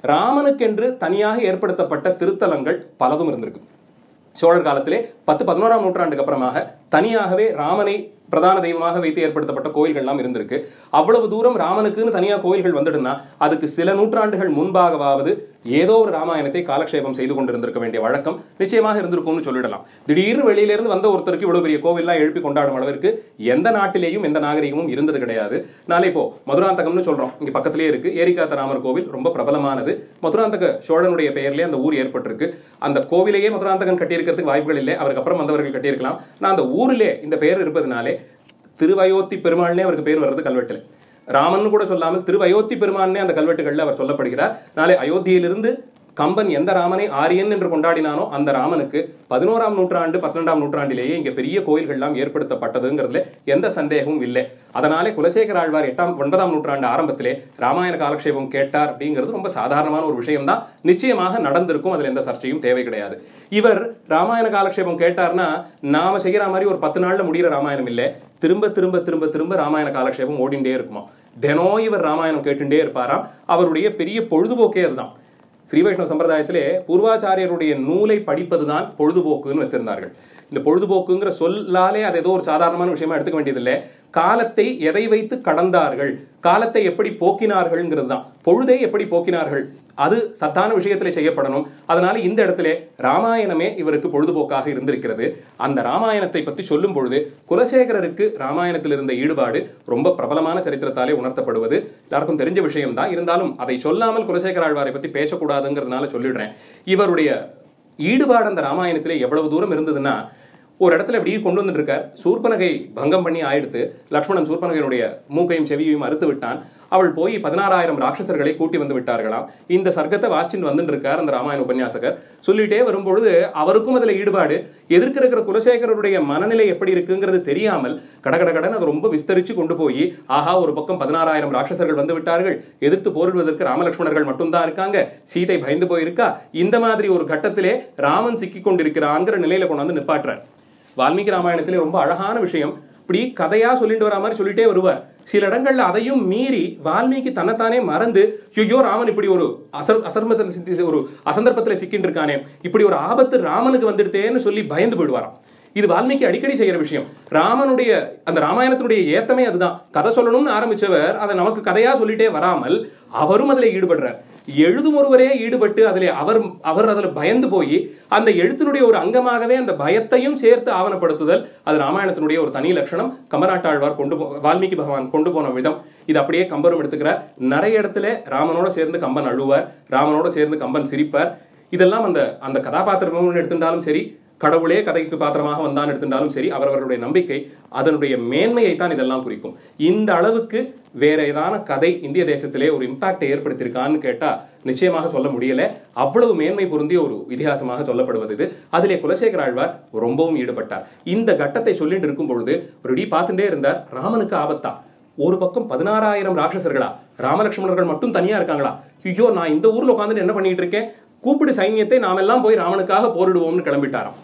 ராமனுக்கென்று தனியாக ஏற்படுத்தப்பட்ட திருத்தலங்கள் பலதும் இருந்திருக்கு சோழர் காலத்திலே பத்து பதினோராம் நூற்றாண்டுக்கு அப்புறமாக தனியாகவே ராமனை பிரதான தெய்வமாக வைத்து ஏற்படுத்தப்பட்ட கோயில்கள்லாம் இருந்திருக்கு அவ்வளவு தூரம் ராமனுக்குன்னு தனியாக கோயில்கள் வந்துடுனா அதுக்கு சில நூற்றாண்டுகள் முன்பாகவாவது ஏதோ ஒரு ராமாயணத்தை காலக்ஷேபம் செய்து கொண்டிருந்திருக்க வேண்டிய வழக்கம் நிச்சயமாக இருந்திருக்கும்னு சொல்லிடலாம் திடீர்னு வெளியிலிருந்து வந்த ஒருத்தருக்கு இவ்வளவு பெரிய கோவில்லாம் எழுப்பி கொண்டாடும் அளவிற்கு எந்த நாட்டிலேயும் எந்த நாகரிகமும் இருந்தது கிடையாது நாளை இப்போ மதுராந்தகம்னு சொல்றோம் இங்க பக்கத்திலேயே இருக்கு ஏரிக்காத்த ராமர் கோவில் ரொம்ப பிரபலமானது மதுராந்தக சோழனுடைய பெயர்லயே அந்த ஊர் ஏற்பட்டிருக்கு அந்த கோவிலையே மதுராந்தகன் கட்டியிருக்கிறதுக்கு வாய்ப்புகள் இல்லை அவருக்கு அப்புறம் வந்தவர்கள் கட்டியிருக்கலாம் நான் அந்த ஊரிலே இந்த பெயர் இருப்பதனாலே திருவயோத்தி பெருமாள்னே அவருக்கு பேர் வர்றது கல்வெட்டுல ராமன் கூட சொல்லாமல் திருவயோத்தி பெருமானே அந்த கல்வெட்டுகள்ல அவர் சொல்லப்படுகிறார் நாளை அயோத்தியிலிருந்து கம்பன் எந்த ராமனை ஆரியன் என்று கொண்டாடினானோ அந்த ராமனுக்கு பதினோராம் நூற்றாண்டு பன்னெண்டாம் நூற்றாண்டிலேயே இங்க பெரிய கோயில்கள்லாம் ஏற்படுத்தப்பட்டதுங்கிறதுல எந்த சந்தேகமும் இல்லை அதனாலே குலசேகர ஆழ்வார் எட்டாம் ஒன்பதாம் நூற்றாண்டு ஆரம்பத்திலே ராமாயண காலக்ஷேபம் கேட்டார் அப்படிங்கிறது ரொம்ப சாதாரணமான ஒரு விஷயம் தான் நிச்சயமாக நடந்திருக்கும் அதுல எந்த சர்ச்சையும் தேவை கிடையாது இவர் ராமாயண காலக்ஷேபம் கேட்டார்னா நாம செய்யற மாதிரி ஒரு பத்து நாள்ல முடிகிற ராமாயணம் இல்லை திரும்ப திரும்ப திரும்ப திரும்ப ராமாயண காலக்ஷேபம் ஓடிண்டே இருக்குமா தினம் இவர் ராமாயணம் கேட்டுட்டே இருப்பாராம் அவருடைய பெரிய பொழுதுபோக்கே அதுதான் ஸ்ரீ வைஷ்ணவ சம்பிரதாயத்திலே பூர்வாச்சாரியருடைய நூலை படிப்பதுதான் பொழுதுபோக்குன்னு வச்சிருந்தார்கள் இந்த பொழுதுபோக்குங்கிற சொல்லாலே அது ஏதோ ஒரு சாதாரணமான விஷயமா எடுத்துக்க வேண்டியதில்லை காலத்தை எதை வைத்து கடந்தார்கள் காலத்தை எப்படி போக்கினார்கள்ங்கிறது தான் பொழுதை எப்படி போக்கினார்கள் அது சத்தான விஷயத்திலே செய்யப்படணும் அதனால இந்த இடத்துல ராமாயணமே இவருக்கு பொழுதுபோக்காக இருந்திருக்கிறது அந்த ராமாயணத்தை பற்றி சொல்லும் பொழுது குலசேகரருக்கு ராமாயணத்தில் இருந்த ஈடுபாடு ரொம்ப பிரபலமான சரித்திரத்தாலே உணர்த்தப்படுவது எல்லாருக்கும் தெரிஞ்ச விஷயம் தான் இருந்தாலும் அதை சொல்லாமல் குலசேகர ஆழ்வாரை பத்தி பேசக்கூடாதுங்கிறதுனால சொல்லிடுறேன் இவருடைய ஈடுபாடு அந்த ராமாயணத்திலே எவ்வளவு தூரம் இருந்ததுன்னா ஒரு இடத்துல இப்படி கொண்டு வந்துட்டு இருக்கார் சூர்பனகை பங்கம் பண்ணி ஆயிடுத்து லக்ஷ்மணன் சூர்பனகையினுடைய மூக்கையும் செவியையும் அறுத்து விட்டான் அவள் போய் பதினாறாயிரம் ராட்சசர்களை கூட்டி வந்து விட்டார்களாம் இந்த சர்க்கத்தை வாசிச்சுட்டு வந்துட்டு இருக்கார் அந்த ராமாயண உபன்யாசகர் சொல்லிட்டே வரும்பொழுது அவருக்கும் அதுல ஈடுபாடு எதிர்க்க இருக்கிற குலசேகரருடைய மனநிலை எப்படி இருக்குங்கிறது தெரியாமல் கடகட கடன் அதை ரொம்ப விஸ்தரிச்சு கொண்டு போய் ஆஹா ஒரு பக்கம் பதினாறாயிரம் ராட்சசர்கள் வந்து விட்டார்கள் எதிர்த்து போரிடுவதற்கு ராமலட்சுமணர்கள் மட்டும்தான் இருக்காங்க சீதை பயந்து போயிருக்கா இந்த மாதிரி ஒரு கட்டத்திலே ராமன் சிக்கி கொண்டிருக்கிறான்ங்கிற நிலையில கொண்டு வந்து நிப்பாட்டுறார் வால்மீகி ராமாயணத்திலே ரொம்ப அழகான விஷயம் இப்படி கதையா சொல்லிட்டு வரா மாதிரி சொல்லிட்டே வருவார் சில இடங்கள்ல அதையும் மீறி வால்மீகி தன்னைத்தானே மறந்து ஐயோ ராமன் இப்படி ஒரு அசர் அசர்மத்தில் சிக்கி- ஒரு அசந்தர்ப்பத்தில் சிக்கின்னு இருக்கானே இப்படி ஒரு ஆபத்து ராமனுக்கு வந்துடுதேன்னு சொல்லி பயந்து போயிடுவாராம் இது வால்மீகி அடிக்கடி செய்யற விஷயம் ராமனுடைய அந்த ராமாயணத்தினுடைய ஏத்தமே அதுதான் கதை சொல்லணும்னு ஆரம்பிச்சவர் அதை நமக்கு கதையா சொல்லிட்டே வராமல் அவரும் அதுல ஈடுபடுறார் எழுதும் ஒருவரே ஈடுபட்டு அதிலே அவர் அவர் அதுல பயந்து போய் அந்த எழுத்தினுடைய ஒரு அங்கமாகவே அந்த பயத்தையும் சேர்த்து ஆவணப்படுத்துதல் அது ராமாயணத்தினுடைய ஒரு தனி லட்சணம் கமராட்டாழ்வார் கொண்டு போ வால்மீகி பகவான் கொண்டு போன விதம் இது அப்படியே கம்பரும் எடுத்துக்கிறார் நிறைய இடத்துல ராமனோட சேர்ந்து கம்பன் அழுவார் ராமனோட சேர்ந்து கம்பன் சிரிப்பார் இதெல்லாம் அந்த அந்த கதாபாத்திரமும் எடுத்துட்டாலும் சரி கடவுளே கதைக்கு பாத்திரமாக வந்தான் எடுத்துட்டாலும் சரி அவரவர்களுடைய நம்பிக்கை அதனுடைய மேன்மையை தான் இதெல்லாம் குறிக்கும் இந்த அளவுக்கு வேற ஏதான கதை இந்திய தேசத்திலே ஒரு இம்பாக்டை ஏற்படுத்தியிருக்கான்னு கேட்டா நிச்சயமாக சொல்ல முடியல அவ்வளவு மேன்மை பொருந்திய ஒரு இதிகாசமாக சொல்லப்படுவது இது அதிலே குலசேகர ஆழ்வார் ரொம்பவும் ஈடுபட்டார் இந்த கட்டத்தை சொல்லிட்டு இருக்கும் பொழுது ஒரு இடி பார்த்துட்டே இருந்தார் ராமனுக்கு ஆபத்தா ஒரு பக்கம் பதினாறாயிரம் ராட்சசர்களா ராமலட்சுமணர்கள் மட்டும் தனியா இருக்காங்களா ஐயோ நான் இந்த ஊர்ல உட்காந்துட்டு என்ன பண்ணிட்டு இருக்கேன் கூப்பிடு சைன்யத்தை நாமெல்லாம் போய் ராமனுக்காக போரிடுவோம்னு கிளம்பிட்டாராம்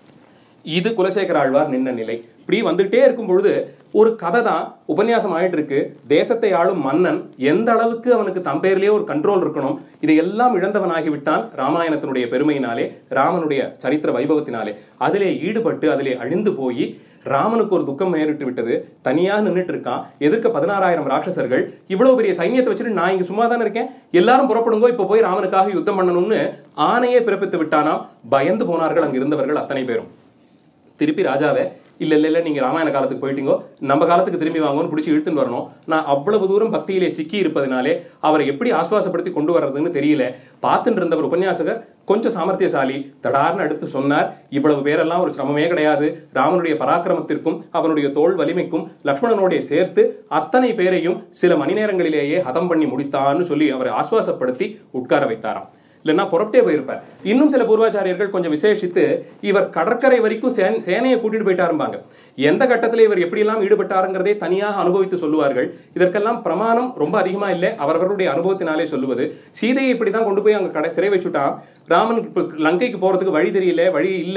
இது குலசேகர ஆழ்வார் நின்ன நிலை இப்படி வந்துட்டே இருக்கும் பொழுது ஒரு கதை தான் உபன்யாசம் ஆயிட்டு இருக்கு தேசத்தை ஆளும் மன்னன் எந்த அளவுக்கு அவனுக்கு தம் பேர்லயே ஒரு கண்ட்ரோல் இருக்கணும் இதையெல்லாம் இழந்தவனாகி விட்டான் ராமாயணத்தினுடைய பெருமையினாலே ராமனுடைய சரித்திர வைபவத்தினாலே அதிலே ஈடுபட்டு அதிலே அழிந்து போய் ராமனுக்கு ஒரு துக்கம் நேரிட்டு விட்டது தனியா நின்னுட்டு இருக்கான் எதிர்க்க பதினாறாயிரம் ராட்சசர்கள் இவ்வளவு பெரிய சைன்யத்தை வச்சுட்டு நான் இங்க சும்மா தானே இருக்கேன் எல்லாரும் புறப்படுங்கோ இப்ப போய் ராமனுக்காக யுத்தம் பண்ணணும்னு ஆணையே பிறப்பித்து விட்டானாம் பயந்து போனார்கள் அங்க இருந்தவர்கள் அத்தனை பேரும் திருப்பி ராஜாவை இல்ல இல்ல இல்ல நீங்க ராமாயண காலத்துக்கு போயிட்டீங்கோ நம்ம காலத்துக்கு திரும்பி வாங்கன்னு பிடிச்சி இழுத்துன்னு வரணும் நான் அவ்வளவு தூரம் பக்தியிலே சிக்கி இருப்பதனாலே அவரை எப்படி ஆஸ்வாசப்படுத்தி கொண்டு வர்றதுன்னு தெரியல பார்த்துட்டு இருந்தவர் உபன்யாசகர் கொஞ்சம் சாமர்த்தியசாலி தடார்னு அடுத்து சொன்னார் இவ்வளவு பேரெல்லாம் ஒரு சிரமமே கிடையாது ராமனுடைய பராக்கிரமத்திற்கும் அவனுடைய தோல் வலிமைக்கும் லக்ஷ்மணனோடைய சேர்த்து அத்தனை பேரையும் சில மணி நேரங்களிலேயே ஹதம் பண்ணி முடித்தான்னு சொல்லி அவரை ஆஸ்வாசப்படுத்தி உட்கார வைத்தாராம் இல்லைன்னா புறப்பட்டே போயிருப்பார் இன்னும் சில பூர்வாச்சாரியர்கள் கொஞ்சம் விசேஷித்து இவர் கடற்கரை வரைக்கும் சேன- சேனையை கூட்டிட்டு போயிட்டாரும்பாங்க எந்த கட்டத்துல இவர் எப்படியெல்லாம் ஈடுபட்டாருங்கிறதே தனியாக அனுபவித்து சொல்லுவார்கள் இதற்கெல்லாம் பிரமாணம் ரொம்ப அதிகமா இல்லை அவரவர்களுடைய அனுபவத்தினாலே சொல்லுவது சீதையை இப்படிதான் கொண்டு போய் அங்க கடை சிறை வச்சுட்டான் ராமன் இப்ப லங்கைக்கு போறதுக்கு வழி தெரியல வழி இல்ல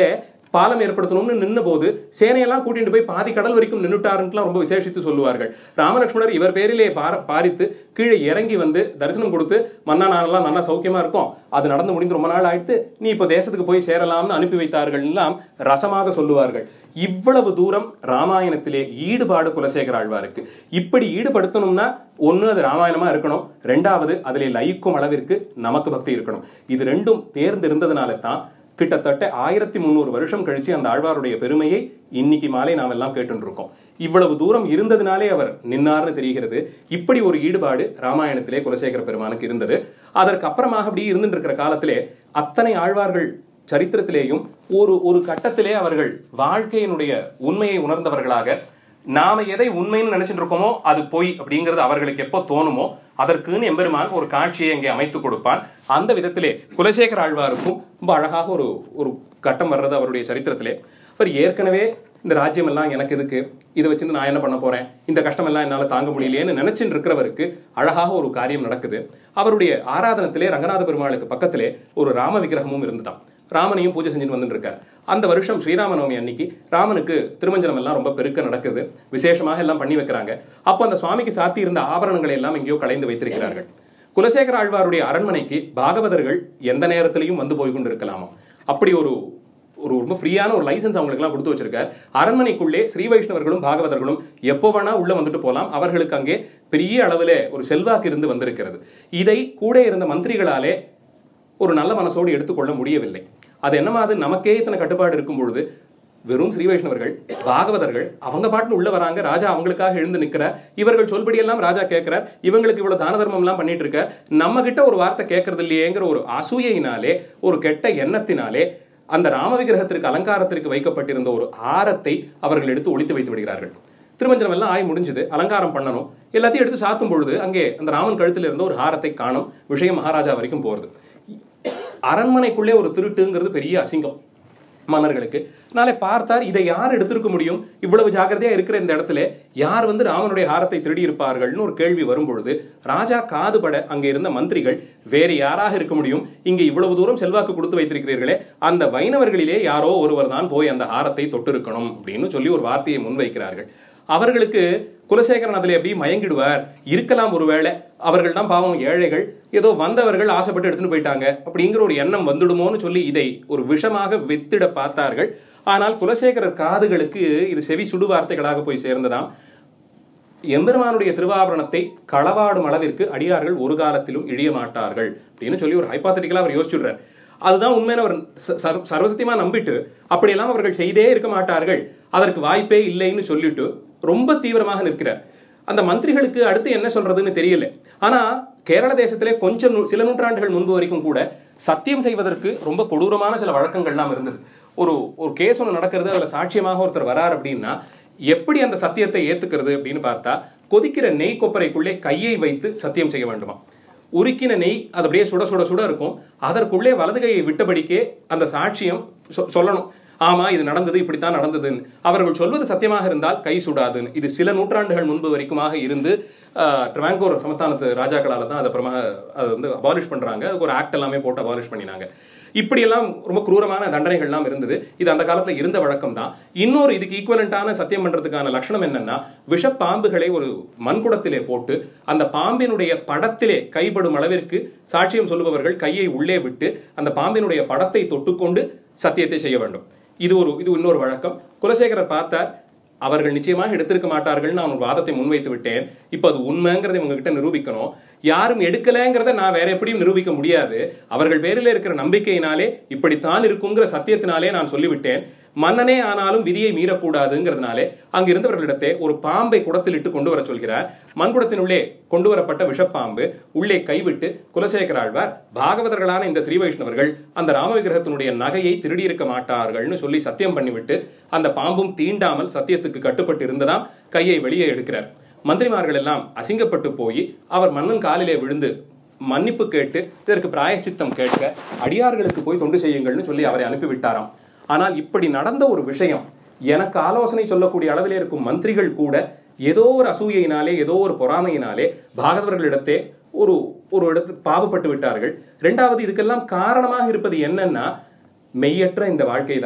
பாலம் ஏற்படுத்தணும்னு நின்ன போது சேனையெல்லாம் கூட்டிட்டு போய் பாதி கடல் வரைக்கும் நின்னுட்டாருன்னுலாம் ரொம்ப விசேஷித்து சொல்லுவார்கள் ராமலட்சுமணர் இவர் பேரிலே பார பாரித்து கீழே இறங்கி வந்து தரிசனம் கொடுத்து மன்னா நானெல்லாம் நல்லா சௌக்கியமா இருக்கும் அது நடந்து முடிந்து ரொம்ப நாள் ஆயிடுத்து நீ இப்போ தேசத்துக்கு போய் சேரலாம்னு அனுப்பி வைத்தார்கள் எல்லாம் ரசமாக சொல்லுவார்கள் இவ்வளவு தூரம் ராமாயணத்திலே ஈடுபாடு குலசேகர ஆழ்வாருக்கு இப்படி ஈடுபடுத்தணும்னா ஒண்ணு அது ராமாயணமா இருக்கணும் ரெண்டாவது அதிலே லயிக்கும் அளவிற்கு நமக்கு பக்தி இருக்கணும் இது ரெண்டும் தேர்ந்திருந்ததுனால தான் கிட்டத்தட்ட ஆயிரத்தி முந்நூறு வருஷம் கழிச்சு அந்த ஆழ்வாருடைய பெருமையை இன்னைக்கு மாலை நாம் எல்லாம் கேட்டு இருக்கோம் இவ்வளவு தூரம் இருந்ததுனாலே அவர் நின்னார்னு தெரிகிறது இப்படி ஒரு ஈடுபாடு ராமாயணத்திலே குலசேகர பெருமானுக்கு இருந்தது அதற்கு அப்புறமாக அப்படி இருந்துட்டு இருக்கிற காலத்திலே அத்தனை ஆழ்வார்கள் சரித்திரத்திலேயும் ஒரு ஒரு கட்டத்திலே அவர்கள் வாழ்க்கையினுடைய உண்மையை உணர்ந்தவர்களாக நாம எதை உண்மைன்னு நினைச்சிட்டு இருக்கோமோ அது பொய் அப்படிங்கிறது அவர்களுக்கு எப்போ தோணுமோ அதற்குன்னு எம்பெருமான் ஒரு காட்சியை இங்கே அமைத்து கொடுப்பான் அந்த விதத்திலே குலசேகர ஆழ்வாருக்கும் ரொம்ப அழகாக ஒரு ஒரு கட்டம் வர்றது அவருடைய சரித்திரத்திலே அவர் ஏற்கனவே இந்த ராஜ்யம் எல்லாம் எனக்கு எதுக்கு இதை வச்சுட்டு நான் என்ன பண்ண போறேன் இந்த கஷ்டம் எல்லாம் என்னால தாங்க முடியலையேன்னு நினைச்சிட்டு இருக்கிறவருக்கு அழகாக ஒரு காரியம் நடக்குது அவருடைய ஆராதனத்திலே ரங்கநாத பெருமாளுக்கு பக்கத்திலே ஒரு ராம விக்கிரகமும் இருந்துதான் ராமனையும் பூஜை செஞ்சுட்டு வந்துட்டு இருக்கார் அந்த வருஷம் ஸ்ரீராம நவமி அன்னைக்கு ராமனுக்கு திருமஞ்சனம் எல்லாம் ரொம்ப பெருக்க நடக்குது விசேஷமாக எல்லாம் பண்ணி வைக்கிறாங்க அப்போ அந்த சுவாமிக்கு சாத்தி இருந்த ஆபரணங்களை எல்லாம் எங்கேயோ கலைந்து வைத்திருக்கிறார்கள் குலசேகர ஆழ்வாருடைய அரண்மனைக்கு பாகவதர்கள் எந்த நேரத்திலையும் வந்து போய் கொண்டு இருக்கலாமா அப்படி ஒரு ஒரு ரொம்ப ஃப்ரீயான ஒரு லைசன்ஸ் அவங்களுக்குலாம் கொடுத்து வச்சிருக்கார் அரண்மனைக்குள்ளே ஸ்ரீ வைஷ்ணவர்களும் பாகவதர்களும் எப்போ வேணா உள்ள வந்துட்டு போலாம் அவர்களுக்கு அங்கே பெரிய அளவில் ஒரு செல்வாக்கு இருந்து வந்திருக்கிறது இதை கூட இருந்த மந்திரிகளாலே ஒரு நல்ல மனசோடு எடுத்துக்கொள்ள முடியவில்லை அது என்னமாது நமக்கே இத்தனை கட்டுப்பாடு இருக்கும் பொழுது வெறும் ஸ்ரீ வைஷ்ணவர்கள் பாகவதர்கள் அவங்க பாட்டுன்னு உள்ள வராங்க ராஜா அவங்களுக்காக எழுந்து நிற்கிறார் இவர்கள் சொல்படியெல்லாம் ராஜா கேட்கிறார் இவங்களுக்கு இவ்வளவு தான தர்மம் எல்லாம் பண்ணிட்டு இருக்கார் நம்ம கிட்ட ஒரு வார்த்தை கேட்கறது இல்லையேங்கிற ஒரு அசூயையினாலே ஒரு கெட்ட எண்ணத்தினாலே அந்த ராம விக்கிரகத்திற்கு அலங்காரத்திற்கு வைக்கப்பட்டிருந்த ஒரு ஆரத்தை அவர்கள் எடுத்து ஒழித்து வைத்து விடுகிறார்கள் திருமஞ்சனம் எல்லாம் ஆய் முடிஞ்சது அலங்காரம் பண்ணணும் எல்லாத்தையும் எடுத்து சாத்தும் பொழுது அங்கே அந்த ராமன் கழுத்தில் இருந்த ஒரு ஹாரத்தை காணும் விஷயம் மகாராஜா வரைக்கும் போறது அரண்மனைக்குள்ளே ஒரு திருட்டுங்கிறது பெரிய அசிங்கம் மன்னர்களுக்கு நாளை பார்த்தார் இதை யார் எடுத்திருக்க முடியும் இவ்வளவு ஜாக்கிரதையா இருக்கிற இந்த இடத்துல யார் வந்து ராமனுடைய ஹாரத்தை திருடி இருப்பார்கள்னு ஒரு கேள்வி வரும்பொழுது ராஜா காதுபட அங்கே இருந்த மந்திரிகள் வேறு யாராக இருக்க முடியும் இங்கே இவ்வளவு தூரம் செல்வாக்கு கொடுத்து வைத்திருக்கிறீர்களே அந்த வைணவர்களிலே யாரோ ஒருவர் தான் போய் அந்த ஹாரத்தை தொட்டிருக்கணும் அப்படின்னு சொல்லி ஒரு வார்த்தையை முன்வைக்கிறார்கள் அவர்களுக்கு குலசேகரன் அதில் எப்படி மயங்கிடுவார் இருக்கலாம் ஒருவேளை அவர்கள் தான் பாவம் ஏழைகள் ஏதோ வந்தவர்கள் ஆசைப்பட்டு எடுத்துட்டு போயிட்டாங்க அப்படிங்கிற ஒரு எண்ணம் வந்துடுமோன்னு சொல்லி இதை ஒரு விஷமாக வித்திட பார்த்தார்கள் ஆனால் குலசேகரர் காதுகளுக்கு இது செவி சுடு வார்த்தைகளாக போய் சேர்ந்ததாம் எம்பெருமானுடைய திருவாபரணத்தை களவாடும் அளவிற்கு அடியார்கள் ஒரு காலத்திலும் இழிய மாட்டார்கள் அப்படின்னு சொல்லி ஒரு ஹைபாத்தட்டிக்கலா அவர் யோசிச்சுடுறார் அதுதான் உண்மையான அவர் ச- சர்வ- சர்வசத்தியமா நம்பிட்டு அப்படியெல்லாம் அவர்கள் செய்தே இருக்க மாட்டார்கள் அதற்கு வாய்ப்பே இல்லைன்னு சொல்லிட்டு ரொம்ப தீவிரமாக நிற்கிறார் அந்த மந்திரிகளுக்கு அடுத்து என்ன சொல்றதுன்னு தெரியல ஆனா கேரள தேசத்திலே கொஞ்சம் நூ- சில நூற்றாண்டுகள் முன்பு வரைக்கும் கூட சத்தியம் செய்வதற்கு ரொம்ப கொடூரமான சில வழக்கங்கள்லாம் இருந்தது ஒரு ஒரு கேஸ் ஒன்று நடக்கிறது அதுல சாட்சியமாக ஒருத்தர் வரார் அப்படின்னா எப்படி அந்த சத்தியத்தை ஏத்துக்கிறது அப்படின்னு பார்த்தா கொதிக்கிற நெய் கொப்பரைக்குள்ளே கையை வைத்து சத்தியம் செய்ய வேண்டுமா உருக்கின நெய் அது அப்படியே சுட சுட சுட இருக்கும் அதற்குள்ளே வலது கையை விட்டபடிக்கே அந்த சாட்சியம் சொ- சொல்லணும் ஆமா இது நடந்தது இப்படித்தான் நடந்ததுன்னு அவர்கள் சொல்வது சத்தியமாக இருந்தால் கை சுடாதுன்னு இது சில நூற்றாண்டுகள் முன்பு வரைக்குமாக இருந்து ஆஹ், ட்ராங்கோர் சமஸ்தானத்து ராஜாக்களால தான் அதை அப்புறமா அதை வந்து அபாலிஷ் பண்றாங்க அதுக்கு ஒரு ஆக்ட் எல்லாமே போட்டு அபாலிஷ் பண்ணினாங்க இப்படியெல்லாம் ரொம்ப குரூரமான தண்டனைகள்லாம் இருந்தது இது அந்த காலத்துல இருந்த வழக்கம் தான் இன்னொரு இதுக்கு ஈக்குவலண்டான சத்தியம் பண்றதுக்கான லட்சணம் என்னன்னா விஷப்பாம்புகளை ஒரு மண்குடத்திலே போட்டு அந்த பாம்பினுடைய படத்திலே கைப்படும் அளவிற்கு சாட்சியம் சொல்லுபவர்கள் கையை உள்ளே விட்டு அந்த பாம்பினுடைய படத்தை தொட்டுக்கொண்டு சத்தியத்தை செய்ய வேண்டும் இது ஒரு இது இன்னொரு வழக்கம் குலசேகரர் பார்த்தார் அவர்கள் நிச்சயமாக எடுத்திருக்க மாட்டார்கள் நான் ஒரு வாதத்தை முன்வைத்து விட்டேன் இப்போ அது உண்மைங்கிறதை உங்ககிட்ட நிரூபிக்கணும் யாரும் எடுக்கலைங்கிறத நான் வேற எப்படியும் நிரூபிக்க முடியாது அவர்கள் பேரில் இருக்கிற நம்பிக்கையினாலே இப்படித்தான் இருக்குங்கிற சத்தியத்தினாலே நான் சொல்லிவிட்டேன் மன்னனே ஆனாலும் விதியை மீறக்கூடாதுங்கிறதுனாலே அங்க இருந்தவர்களிடத்தே ஒரு பாம்பை குடத்தில் இட்டு கொண்டு வர சொல்கிறார் மண்குடத்தினுள்ளே கொண்டு வரப்பட்ட விஷப்பாம்பு உள்ளே கைவிட்டு குலசேகர ஆழ்வார் பாகவதர்களான இந்த ஸ்ரீ வைஷ்ணவர்கள் அந்த ராம விக்கிரகத்தினுடைய நகையை திருடியிருக்க மாட்டார்கள்னு சொல்லி சத்தியம் பண்ணிவிட்டு அந்த பாம்பும் தீண்டாமல் சத்தியத்துக்கு கட்டுப்பட்டு இருந்ததாம் கையை வெளியே எடுக்கிறார் மந்திரிமார்கள் எல்லாம் அசிங்கப்பட்டு போய் அவர் மன்னன் காலிலே விழுந்து மன்னிப்பு கேட்டு இதற்கு பிராயச்சித்தம் கேட்க அடியார்களுக்கு போய் தொண்டு செய்யுங்கள்னு சொல்லி அவரை அனுப்பிவிட்டாராம் ஆனால் இப்படி நடந்த ஒரு விஷயம் எனக்கு ஆலோசனை சொல்லக்கூடிய அளவிலே இருக்கும் மந்திரிகள் கூட ஏதோ ஒரு அசூயையினாலே ஏதோ ஒரு பொறாமையினாலே பாகவதர்களிடத்தே ஒரு ஒரு இடத்து பாவப்பட்டு விட்டார்கள் ரெண்டாவது இதுக்கெல்லாம் காரணமாக இருப்பது என்னன்னா மெய்யற்ற இந்த வாழ்க்கை தானே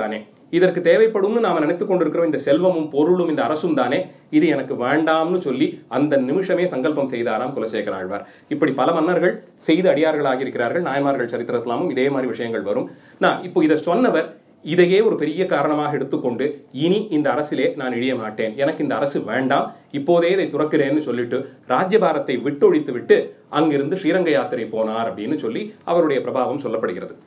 இதற்கு தேவைப்படும்னு நாம நினைத்துக் கொண்டிருக்கிறோம் இந்த செல்வமும் பொருளும் இந்த அரசும் தானே இது எனக்கு வேண்டாம்னு சொல்லி அந்த நிமிஷமே சங்கல்பம் செய்தாராம் குலசேகர ஆழ்வார் இப்படி பல மன்னர்கள் செய்து அடியார்களாகி இருக்கிறார்கள் நாயன்மார்கள் சரித்திரத்திலாமும் இதே மாதிரி விஷயங்கள் வரும் நான் இப்போ இதை சொன்னவர் இதையே ஒரு பெரிய காரணமாக எடுத்துக்கொண்டு இனி இந்த அரசிலே நான் இழிய மாட்டேன் எனக்கு இந்த அரசு வேண்டாம் இப்போதே இதை துறக்கிறேன்னு சொல்லிட்டு ராஜ்யபாரத்தை விட்டொழித்து விட்டு அங்கிருந்து ஸ்ரீரங்க யாத்திரை போனார் அப்படின்னு சொல்லி அவருடைய பிரபாவம் சொல்லப்படுகிறது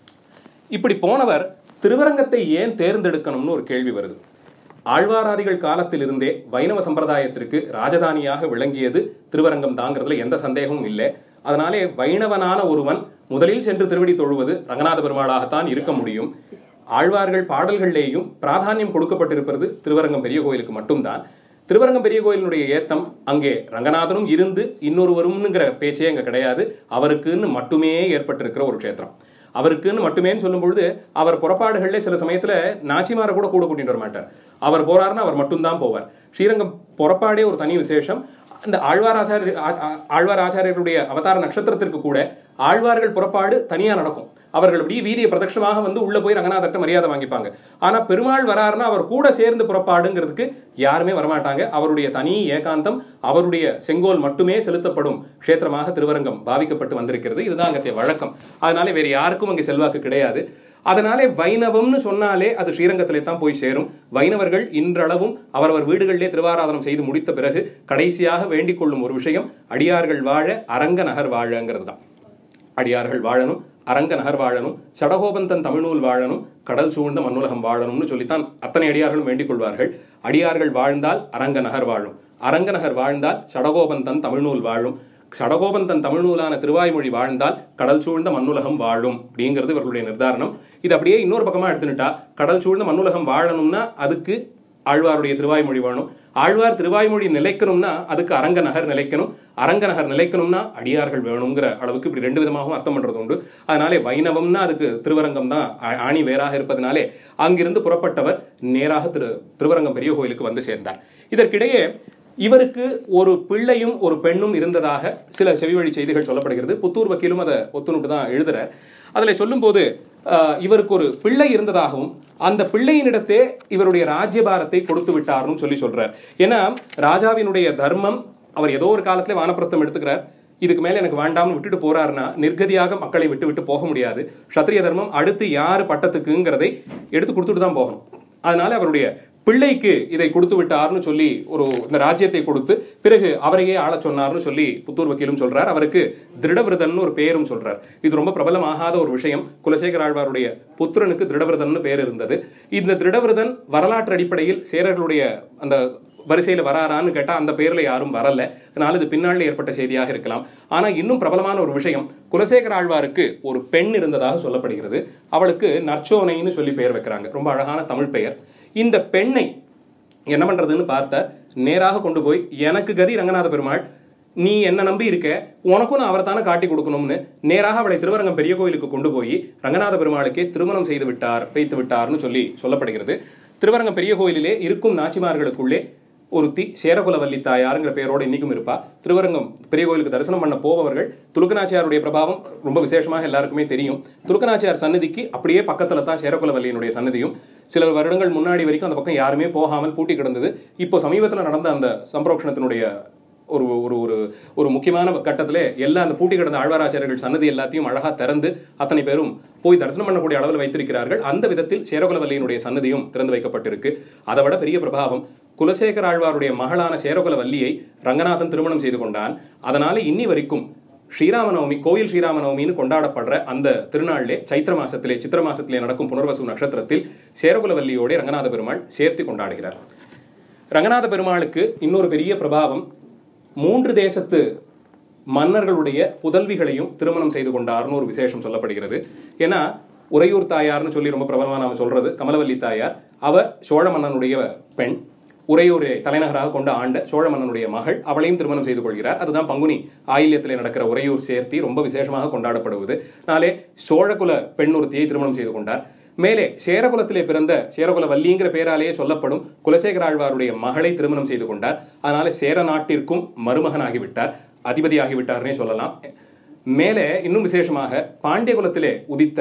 இப்படி போனவர் திருவரங்கத்தை ஏன் தேர்ந்தெடுக்கணும்னு ஒரு கேள்வி வருது ஆழ்வாராதிகள் காலத்திலிருந்தே வைணவ சம்பிரதாயத்திற்கு ராஜதானியாக விளங்கியது திருவரங்கம் தாங்கிறதுல எந்த சந்தேகமும் இல்லை அதனாலே வைணவனான ஒருவன் முதலில் சென்று திருவடி தொழுவது ரங்கநாத பெருமாளாகத்தான் இருக்க முடியும் ஆழ்வார்கள் பாடல்களிலேயும் பிராதானியம் கொடுக்கப்பட்டிருப்பது திருவரங்கம் பெரிய கோயிலுக்கு மட்டும்தான் திருவரங்கம் பெரிய கோயிலினுடைய ஏத்தம் அங்கே ரங்கநாதனும் இருந்து இன்னொருவரும்ங்கிற பேச்சே அங்க கிடையாது அவருக்குன்னு மட்டுமே ஏற்பட்டிருக்கிற ஒரு க்ஷேத்திரம் அவருக்குன்னு மட்டுமேன்னு சொல்லும் பொழுது அவர் புறப்பாடுகள்ல சில சமயத்துல நாச்சிமாரை கூட கூட கூட்டிட்டு வர மாட்டார் அவர் போறாருன்னா அவர் மட்டும்தான் போவார் ஸ்ரீரங்கம் புறப்பாடே ஒரு தனி விசேஷம் அந்த ஆழ்வார் ஆச்சாரிய ஆ- ஆ- ஆழ்வார் ஆச்சாரியருடைய அவதார நட்சத்திரத்திற்கு கூட ஆழ்வார்கள் புறப்பாடு தனியா நடக்கும் அவர்கள் அப்படியே வீதியை பிரதட்சமாக வந்து உள்ள போய் ரங்கநாதர்கிட்ட மரியாதை வாங்கிப்பாங்க ஆனா பெருமாள் வராருன்னா அவர் கூட சேர்ந்து புறப்பாடுங்கிறதுக்கு யாருமே வரமாட்டாங்க அவருடைய தனி ஏகாந்தம் அவருடைய செங்கோல் மட்டுமே செலுத்தப்படும் க்ஷேத்திரமாக திருவரங்கம் பாவிக்கப்பட்டு வந்திருக்கிறது இதுதான் அங்கத்தைய வழக்கம் அதனால வேற யாருக்கும் அங்கே செல்வாக்கு கிடையாது அதனாலே வைணவம்னு சொன்னாலே அது ஸ்ரீரங்கத்திலே தான் போய் சேரும் வைணவர்கள் இன்றளவும் அவரவர் வீடுகளிலே திருவாராதனம் செய்து முடித்த பிறகு கடைசியாக வேண்டிக் கொள்ளும் ஒரு விஷயம் அடியார்கள் வாழ அரங்க நகர் வாழங்கிறது தான் அடியார்கள் வாழணும் அரங்க நகர் வாழணும் சடகோபந்தன் தமிழ்நூல் வாழணும் கடல் சூழ்ந்த மண்ணுலகம் வாழணும்னு சொல்லித்தான் அத்தனை அடியார்களும் வேண்டிக் கொள்வார்கள் அடியார்கள் வாழ்ந்தால் அரங்க நகர் வாழும் அரங்க நகர் வாழ்ந்தால் சடகோபந்தன் தமிழ்நூல் வாழும் சடகோபந்தன் தமிழ்நூலான திருவாய்மொழி வாழ்ந்தால் கடல் சூழ்ந்த மண்ணுலகம் வாழும் அப்படிங்கிறது இவர்களுடைய நிர்தாரணம் இது அப்படியே இன்னொரு பக்கமா எடுத்துட்டா கடல் சூழ்ந்த மண்ணுலகம் வாழணும்னா அதுக்கு ஆழ்வாருடைய திருவாய்மொழி வேணும் ஆழ்வார் திருவாய்மொழி நிலைக்கணும்னா அதுக்கு அரங்க நகர் நிலைக்கணும் அரங்க நகர் நிலைக்கணும்னா அடியார்கள் வேணுங்கிற அளவுக்கு இப்படி ரெண்டு விதமாகவும் அர்த்தம் பண்றது உண்டு அதனாலே வைணவம்னா அதுக்கு திருவரங்கம் தான் ஆ- ஆணி வேறாக இருப்பதனாலே அங்கிருந்து புறப்பட்டவர் நேராக திரு திருவரங்கம் பெரிய கோயிலுக்கு வந்து சேர்ந்தார் இதற்கிடையே இவருக்கு ஒரு பிள்ளையும் ஒரு பெண்ணும் இருந்ததாக சில செவிவழி செய்திகள் சொல்லப்படுகிறது புத்தூர் வக்கீலும் அதை ஒத்துணுட்டு தான் எழுதுறார் அதில் சொல்லும்போது ஆஹ், இவருக்கு ஒரு பிள்ளை இருந்ததாகவும் அந்த பிள்ளையினிடத்தே இவருடைய ராஜ்யபாரத்தை கொடுத்து விட்டார்னு சொல்லி சொல்றார் ஏன்னா ராஜாவினுடைய தர்மம் அவர் ஏதோ ஒரு காலத்துல வானப்பிரஸ்தம் எடுத்துக்கிறார் இதுக்கு மேல எனக்கு வேண்டாம்னு விட்டுட்டு போறாருன்னா நிர்கதியாக மக்களை விட்டு விட்டு போக முடியாது சத்திரிய தர்மம் அடுத்து யாரு பட்டத்துக்குங்கிறதை எடுத்து கொடுத்துட்டு தான் போகணும் அதனால அவருடைய பிள்ளைக்கு இதை கொடுத்து விட்டார்னு சொல்லி ஒரு இந்த ராஜ்யத்தை கொடுத்து பிறகு அவரையே ஆளச் சொன்னார்னு சொல்லி புத்தூர் வக்கீலும் சொல்றார் அவருக்கு திருடவிரதன் ஒரு பேரும் சொல்றார் இது ரொம்ப பிரபலமாகாத ஒரு விஷயம் குலசேகர ஆழ்வாருடைய புத்திரனுக்கு திருடவிரதன் பேர் இருந்தது இந்த திருடவிரதன் வரலாற்று அடிப்படையில் சேரர்களுடைய அந்த வரிசையில வராரான்னு கேட்டா அந்த பேர்ல யாரும் வரல அதனால இது பின்னாளில் ஏற்பட்ட செய்தியாக இருக்கலாம் ஆனா இன்னும் பிரபலமான ஒரு விஷயம் குலசேகர ஆழ்வாருக்கு ஒரு பெண் இருந்ததாக சொல்லப்படுகிறது அவளுக்கு நற்சோனைன்னு சொல்லி பெயர் வைக்கிறாங்க ரொம்ப அழகான தமிழ் பெயர் இந்த பெண்ணை என்ன பண்றதுன்னு பார்த்தார் நேராக கொண்டு போய் எனக்கு கதி ரங்கநாத பெருமாள் நீ என்ன நம்பி இருக்க உனக்கும் நான் அவரை தானே காட்டி கொடுக்கணும்னு நேராக அவளை திருவரங்கம் பெரிய கோயிலுக்கு கொண்டு போய் ரங்கநாத பெருமாளுக்கே திருமணம் செய்து விட்டார் வைத்து விட்டார்னு சொல்லி சொல்லப்படுகிறது திருவரங்கம் பெரிய கோயிலிலே இருக்கும் நாச்சிமார்களுக்குள்ளே ஒருத்தி சேரகுலவல்லி தாயாருங்கிற பெயரோட இன்னைக்கும் இருப்பா திருவரங்கம் பெரிய கோயிலுக்கு தரிசனம் பண்ண போபவர்கள் துலுக்கநாச்சியாருடைய பிரபாவம் ரொம்ப விசேஷமாக எல்லாருக்குமே தெரியும் துலுக்கநாச்சியார் சன்னதிக்கு அப்படியே பக்கத்துல தான் சேரகுலவல்லியினுடைய சன்னதியும் சில வருடங்கள் முன்னாடி வரைக்கும் அந்த பக்கம் யாருமே போகாமல் பூட்டி கிடந்தது இப்போ சமீபத்தில் நடந்த அந்த சம்பரோக்ஷணத்தினுடைய ஒரு ஒரு ஒரு ஒரு முக்கியமான கட்டத்திலே எல்லா அந்த பூட்டி கிடந்த ஆழ்வாராச்சாரியர்கள் சன்னதி எல்லாத்தையும் அழகா திறந்து அத்தனை பேரும் போய் தரிசனம் பண்ணக்கூடிய அளவில் வைத்திருக்கிறார்கள் அந்த விதத்தில் சேரகுலவல்லியினுடைய சன்னதியும் திறந்து வைக்கப்பட்டிருக்கு அதை விட பெரிய பிரபாவம் குலசேகர ஆழ்வாருடைய மகளான சேரகுலவல்லியை ரங்கநாதன் திருமணம் செய்து கொண்டான் அதனால இன்னி வரைக்கும் ஸ்ரீராமநவமி கோயில் ஸ்ரீராமநவமின்னு கொண்டாடப்படுற அந்த திருநாளிலே சைத்திர மாசத்திலே சித்திர மாசத்திலே நடக்கும் புனர்வசு நட்சத்திரத்தில் சேரகுலவல்லியோட ரங்கநாத பெருமாள் சேர்த்து கொண்டாடுகிறார் ரங்கநாத பெருமாளுக்கு இன்னொரு பெரிய பிரபாவம் மூன்று தேசத்து மன்னர்களுடைய புதல்விகளையும் திருமணம் செய்து கொண்டார்னு ஒரு விசேஷம் சொல்லப்படுகிறது ஏன்னா உறையூர் தாயார்னு சொல்லி ரொம்ப பிரபலமா நாம சொல்றது கமலவல்லி தாயார் அவ சோழ மன்னனுடைய பெண் உறையூரை தலைநகராக கொண்ட ஆண்ட சோழ மன்னனுடைய மகள் அவளையும் திருமணம் செய்து கொள்கிறார் அதுதான் பங்குனி ஆயில்யத்திலே நடக்கிற உறையூர் சேர்த்தி ரொம்ப விசேஷமாக கொண்டாடப்படுவது நாளே சோழகுல பெண் ஒருத்தியை திருமணம் செய்து கொண்டார் மேலே சேரகுலத்திலே பிறந்த சேரகுல வல்லிங்கிற பெயராலேயே சொல்லப்படும் குலசேகர ஆழ்வாருடைய மகளை திருமணம் செய்து கொண்டார் அதனால சேர நாட்டிற்கும் மருமகனாகிவிட்டார் அதிபதியாகிவிட்டார்னே சொல்லலாம் மேலே இன்னும் விசேஷமாக பாண்டிய குலத்திலே உதித்த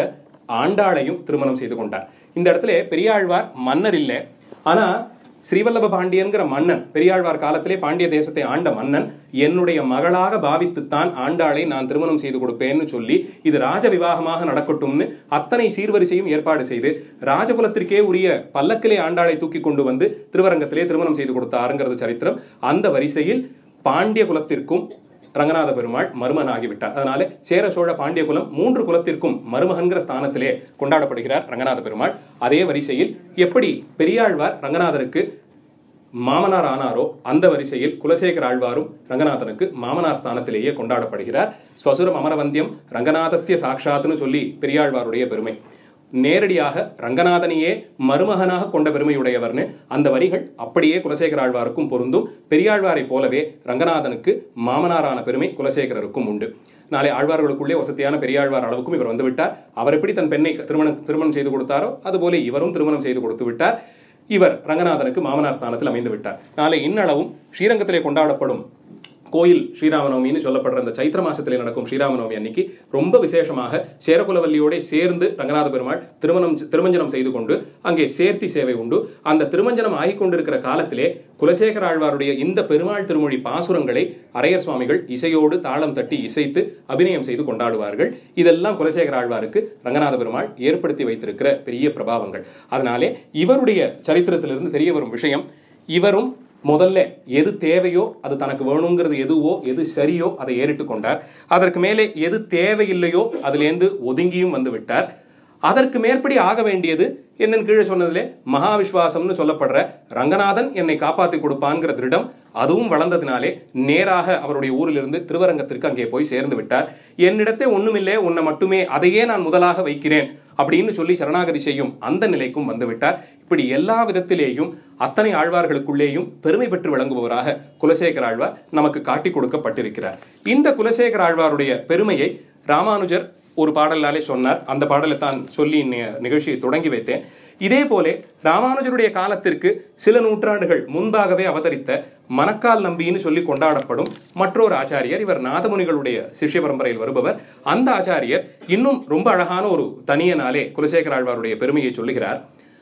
ஆண்டாளையும் திருமணம் செய்து கொண்டார் இந்த இடத்துல பெரியாழ்வார் மன்னர் இல்லை ஆனா ஸ்ரீவல்லப பாண்டியன்கிற மன்னன் பெரியாழ்வார் காலத்திலே பாண்டிய தேசத்தை ஆண்ட மன்னன் என்னுடைய மகளாக பாவித்துத்தான் ஆண்டாளை நான் திருமணம் செய்து கொடுப்பேன்னு சொல்லி இது ராஜ விவாகமாக நடக்கட்டும்னு அத்தனை சீர்வரிசையும் ஏற்பாடு செய்து ராஜகுலத்திற்கே உரிய பல்லக்கிலே ஆண்டாளை தூக்கி கொண்டு வந்து திருவரங்கத்திலே திருமணம் செய்து கொடுத்தாருங்கிறது சரித்திரம் அந்த வரிசையில் பாண்டிய குலத்திற்கும் ரங்கநாத பெருமாள் மருமகன் ஆகிவிட்டார் அதனால சேர சோழ பாண்டிய குலம் மூன்று குலத்திற்கும் மருமகன்கிற ஸ்தானத்திலே கொண்டாடப்படுகிறார் ரங்கநாத பெருமாள் அதே வரிசையில் எப்படி பெரியாழ்வார் ரங்கநாதருக்கு மாமனார் ஆனாரோ அந்த வரிசையில் குலசேகர ஆழ்வாரும் ரங்கநாதனுக்கு மாமனார் ஸ்தானத்திலேயே கொண்டாடப்படுகிறார் ஸ்வசுரம் அமரவந்தியம் ரங்கநாதஸ்ய சாட்சாத்னு சொல்லி பெரியாழ்வாருடைய பெருமை நேரடியாக ரங்கநாதனையே மருமகனாக கொண்ட பெருமையுடையவர்னு அந்த வரிகள் அப்படியே குலசேகர ஆழ்வாருக்கும் பொருந்தும் பெரியாழ்வாரை போலவே ரங்கநாதனுக்கு மாமனாரான பெருமை குலசேகரருக்கும் உண்டு நாளை ஆழ்வார்களுக்குள்ளே வசதியான பெரியாழ்வார் அளவுக்கும் இவர் வந்துவிட்டார் அவர் எப்படி தன் பெண்ணை திருமணம் திருமணம் செய்து கொடுத்தாரோ அதுபோல இவரும் திருமணம் செய்து கொடுத்து விட்டார் இவர் ரங்கநாதனுக்கு மாமனார் ஸ்தானத்தில் அமைந்து விட்டார் நாளை இன்னளவும் ஸ்ரீரங்கத்திலே கொண்டாடப்படும் கோயில் ஸ்ரீராமநவமின்னு சொல்லப்படுற அந்த சைத்திர மாசத்திலே நடக்கும் ஸ்ரீராமநவமி அன்னைக்கு ரொம்ப விசேஷமாக சேரகுலவல்லியோட சேர்ந்து ரங்கநாத பெருமாள் திருமணம் திருமஞ்சனம் செய்து கொண்டு அங்கே சேர்த்தி சேவை உண்டு அந்த திருமஞ்சனம் ஆகிக் கொண்டிருக்கிற காலத்திலே குலசேகர ஆழ்வாருடைய இந்த பெருமாள் திருமொழி பாசுரங்களை அரையர் சுவாமிகள் இசையோடு தாளம் தட்டி இசைத்து அபிநயம் செய்து கொண்டாடுவார்கள் இதெல்லாம் குலசேகர ஆழ்வாருக்கு ரங்கநாத பெருமாள் ஏற்படுத்தி வைத்திருக்கிற பெரிய பிரபாவங்கள் அதனாலே இவருடைய சரித்திரத்திலிருந்து தெரிய வரும் விஷயம் இவரும் முதல்ல எது தேவையோ அது தனக்கு வேணுங்கிறது எதுவோ எது சரியோ அதை ஏறிட்டு கொண்டார் அதற்கு மேலே எது தேவையில்லையோ அதிலேருந்து ஒதுங்கியும் வந்து விட்டார் அதற்கு மேற்படி ஆக வேண்டியது என்னன்னு கீழே சொன்னதிலே மகாவிஸ்வாசம்னு சொல்லப்படுற ரங்கநாதன் என்னை காப்பாத்தி கொடுப்பான்கிற திருடம் அதுவும் வளர்ந்ததினாலே நேராக அவருடைய ஊரிலிருந்து திருவரங்கத்திற்கு அங்கே போய் சேர்ந்து விட்டார் என்னிடத்தே ஒண்ணுமில்லை உன்னை மட்டுமே அதையே நான் முதலாக வைக்கிறேன் அப்படின்னு சொல்லி சரணாகதி செய்யும் அந்த நிலைக்கும் வந்து விட்டார் இப்படி எல்லா விதத்திலேயும் அத்தனை ஆழ்வார்களுக்குள்ளேயும் பெருமை பெற்று விளங்குபவராக குலசேகர ஆழ்வார் நமக்கு காட்டி கொடுக்கப்பட்டிருக்கிறார் இந்த குலசேகர ஆழ்வாருடைய பெருமையை ராமானுஜர் ஒரு பாடலாலே சொன்னார் அந்த பாடலை தான் சொல்லி நி- நிகழ்ச்சியை தொடங்கி வைத்தேன் இதே போல ராமானுஜருடைய காலத்திற்கு சில நூற்றாண்டுகள் முன்பாகவே அவதரித்த மணக்கால் நம்பின்னு சொல்லி கொண்டாடப்படும் மற்றொரு ஆச்சாரியர் இவர் நாதமுனிகளுடைய சிஷ்ய பரம்பரையில் வருபவர் அந்த ஆச்சாரியர் இன்னும் ரொம்ப அழகான ஒரு தனியனாலே குலசேகர ஆழ்வாருடைய பெருமையை சொல்லுகிறார்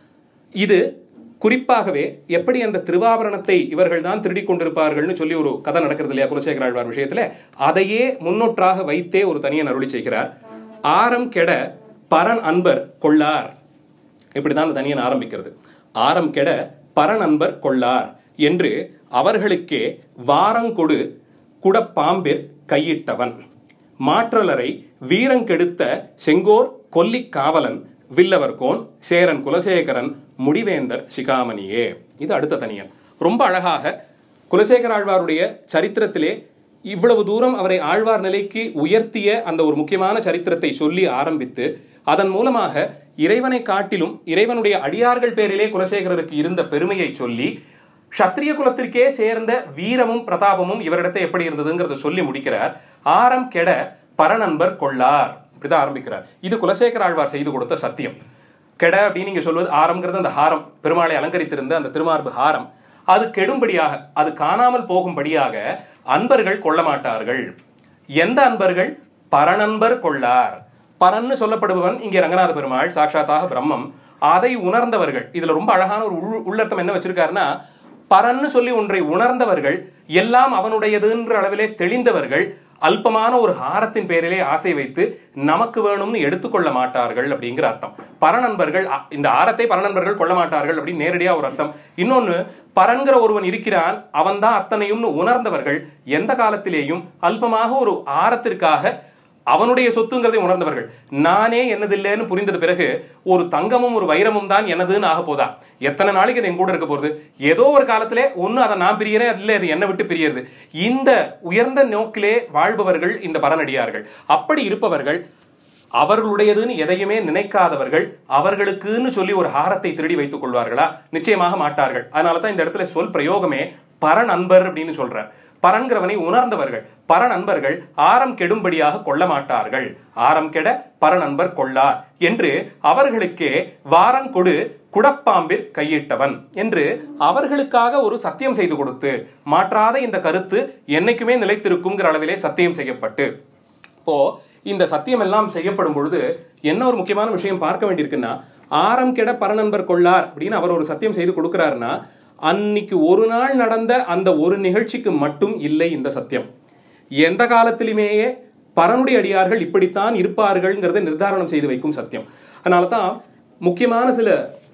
இது குறிப்பாகவே எப்படி அந்த திருவாபரணத்தை இவர்கள் தான் திருடி கொண்டிருப்பார்கள்னு சொல்லி ஒரு கதை நடக்கிறது இல்லையா குலசேகர ஆழ்வார் விஷயத்துல அதையே முன்னொற்றாக வைத்தே ஒரு தனியன் அருளி செய்கிறார் ஆரம் கெட பரன் அன்பர் கொள்ளார் இப்படிதான் அந்த தனியன் ஆரம்பிக்கிறது ஆரம் கெட பரன் அன்பர் கொள்ளார் என்று அவர்களுக்கே வாரங்கொடு குடப்பாம்பிற் கையிட்டவன் மாற்றலரை வீரங்கெடுத்த செங்கோர் கொல்லிக் காவலன் வில்லவர்கோன் சேரன் குலசேகரன் முடிவேந்தர் சிகாமணியே இது அடுத்த தனியன் ரொம்ப அழகாக குலசேகர ஆழ்வாருடைய சரித்திரத்திலே இவ்வளவு தூரம் அவரை ஆழ்வார் நிலைக்கு உயர்த்திய அந்த ஒரு முக்கியமான சரித்திரத்தை சொல்லி ஆரம்பித்து அதன் மூலமாக இறைவனை காட்டிலும் இறைவனுடைய அடியார்கள் பேரிலே குலசேகரருக்கு இருந்த பெருமையை சொல்லி க்ஷத்ரிய குலத்திற்கே சேர்ந்த வீரமும் பிரதாபமும் இவரிடத்தை எப்படி இருந்ததுங்கிறத சொல்லி முடிக்கிறார் ஆரம் கெட பரநண்பர் கொள்ளார் இப்படிதான் ஆரம்பிக்கிறார் இது குலசேகர ஆழ்வார் செய்து கொடுத்த சத்தியம் கெட அப்படின்னு நீங்க சொல்வது ஆரம்ங்கிறது அந்த ஹாரம் பெருமாளை அலங்கரித்திருந்த அந்த திருமார்பு ஹாரம் அது கெடும்படியாக அது காணாமல் போகும்படியாக அன்பர்கள் கொள்ள மாட்டார்கள் எந்த அன்பர்கள் பரநண்பர் கொள்ளார் பரன்னு சொல்லப்படுபவன் இங்கே ரங்கநாத பெருமாள் சாட்சாத்தாக பிரம்மம் அதை உணர்ந்தவர்கள் இதுல ரொம்ப அழகான ஒரு உள்- உள்ளர்த்தம் என்ன வச்சிருக்காருன்னா பரன்னு சொல்லி ஒன்றை உணர்ந்தவர்கள் எல்லாம் அவனுடையதுன்ற அளவிலே தெளிந்தவர்கள் அல்பமான ஒரு ஹாரத்தின் பேரிலே ஆசை வைத்து நமக்கு வேணும்னு எடுத்துக்கொள்ள மாட்டார்கள் அப்படிங்கிற அர்த்தம் பரநண்பர்கள் அ- இந்த ஆரத்தை பரநண்பர்கள் கொள்ள மாட்டார்கள் அப்படின்னு நேரடியா ஒரு அர்த்தம் இன்னொன்னு பரன்கிற ஒருவன் இருக்கிறான் அவன்தான் அத்தனையும்னு உணர்ந்தவர்கள் எந்த காலத்திலேயும் அல்பமாக ஒரு ஆரத்திற்காக அவனுடைய சொத்துங்கிறதை உணர்ந்தவர்கள் நானே என்னதில்லைன்னு புரிந்தது பிறகு ஒரு தங்கமும் ஒரு வைரமும் தான் எனதுன்னு ஆக போதா எத்தனை நாளைக்கு அது என் கூட இருக்க போறது ஏதோ ஒரு காலத்திலே ஒண்ணு அதை நான் பிரியறேன் இல்லை அது என்னை விட்டு பிரியறது இந்த உயர்ந்த நோக்கிலே வாழ்பவர்கள் இந்த பரனடியார்கள் அப்படி இருப்பவர்கள் அவர்களுடையதுன்னு எதையுமே நினைக்காதவர்கள் அவர்களுக்குன்னு சொல்லி ஒரு ஹாரத்தை திருடி வைத்துக் கொள்வார்களா நிச்சயமாக மாட்டார்கள் அதனால தான் இந்த இடத்துல சொல் பிரயோகமே பரன் அன்பர் அப்படின்னு சொல்றார் பரன்கிறவனை உணர்ந்தவர்கள் பரநண்பர்கள் ஆரம் கெடும்படியாக கொள்ள மாட்டார்கள் ஆரம் கெட பரநண்பர் கொள்ளார் என்று அவர்களுக்கே வாரங்கொடு குடப்பாம்பில் கையிட்டவன் என்று அவர்களுக்காக ஒரு சத்தியம் செய்து கொடுத்து மாற்றாத இந்த கருத்து என்னைக்குமே நிலைத்திருக்குங்கிற அளவிலே சத்தியம் செய்யப்பட்டு இப்போ இந்த சத்தியம் எல்லாம் செய்யப்படும் பொழுது என்ன ஒரு முக்கியமான விஷயம் பார்க்க வேண்டியிருக்குன்னா ஆரம் கெட பரநண்பர் கொள்ளார் அப்படின்னு அவர் ஒரு சத்தியம் செய்து கொடுக்கிறாருன்னா அன்னைக்கு ஒரு நாள் நடந்த அந்த ஒரு நிகழ்ச்சிக்கு மட்டும் இல்லை இந்த சத்தியம் எந்த காலத்திலுமேயே பரனுடைய அடியார்கள் இப்படித்தான் இருப்பார்கள்ங்கிறத நிர்தாரணம் செய்து வைக்கும் சத்தியம் அதனால தான் முக்கியமான சில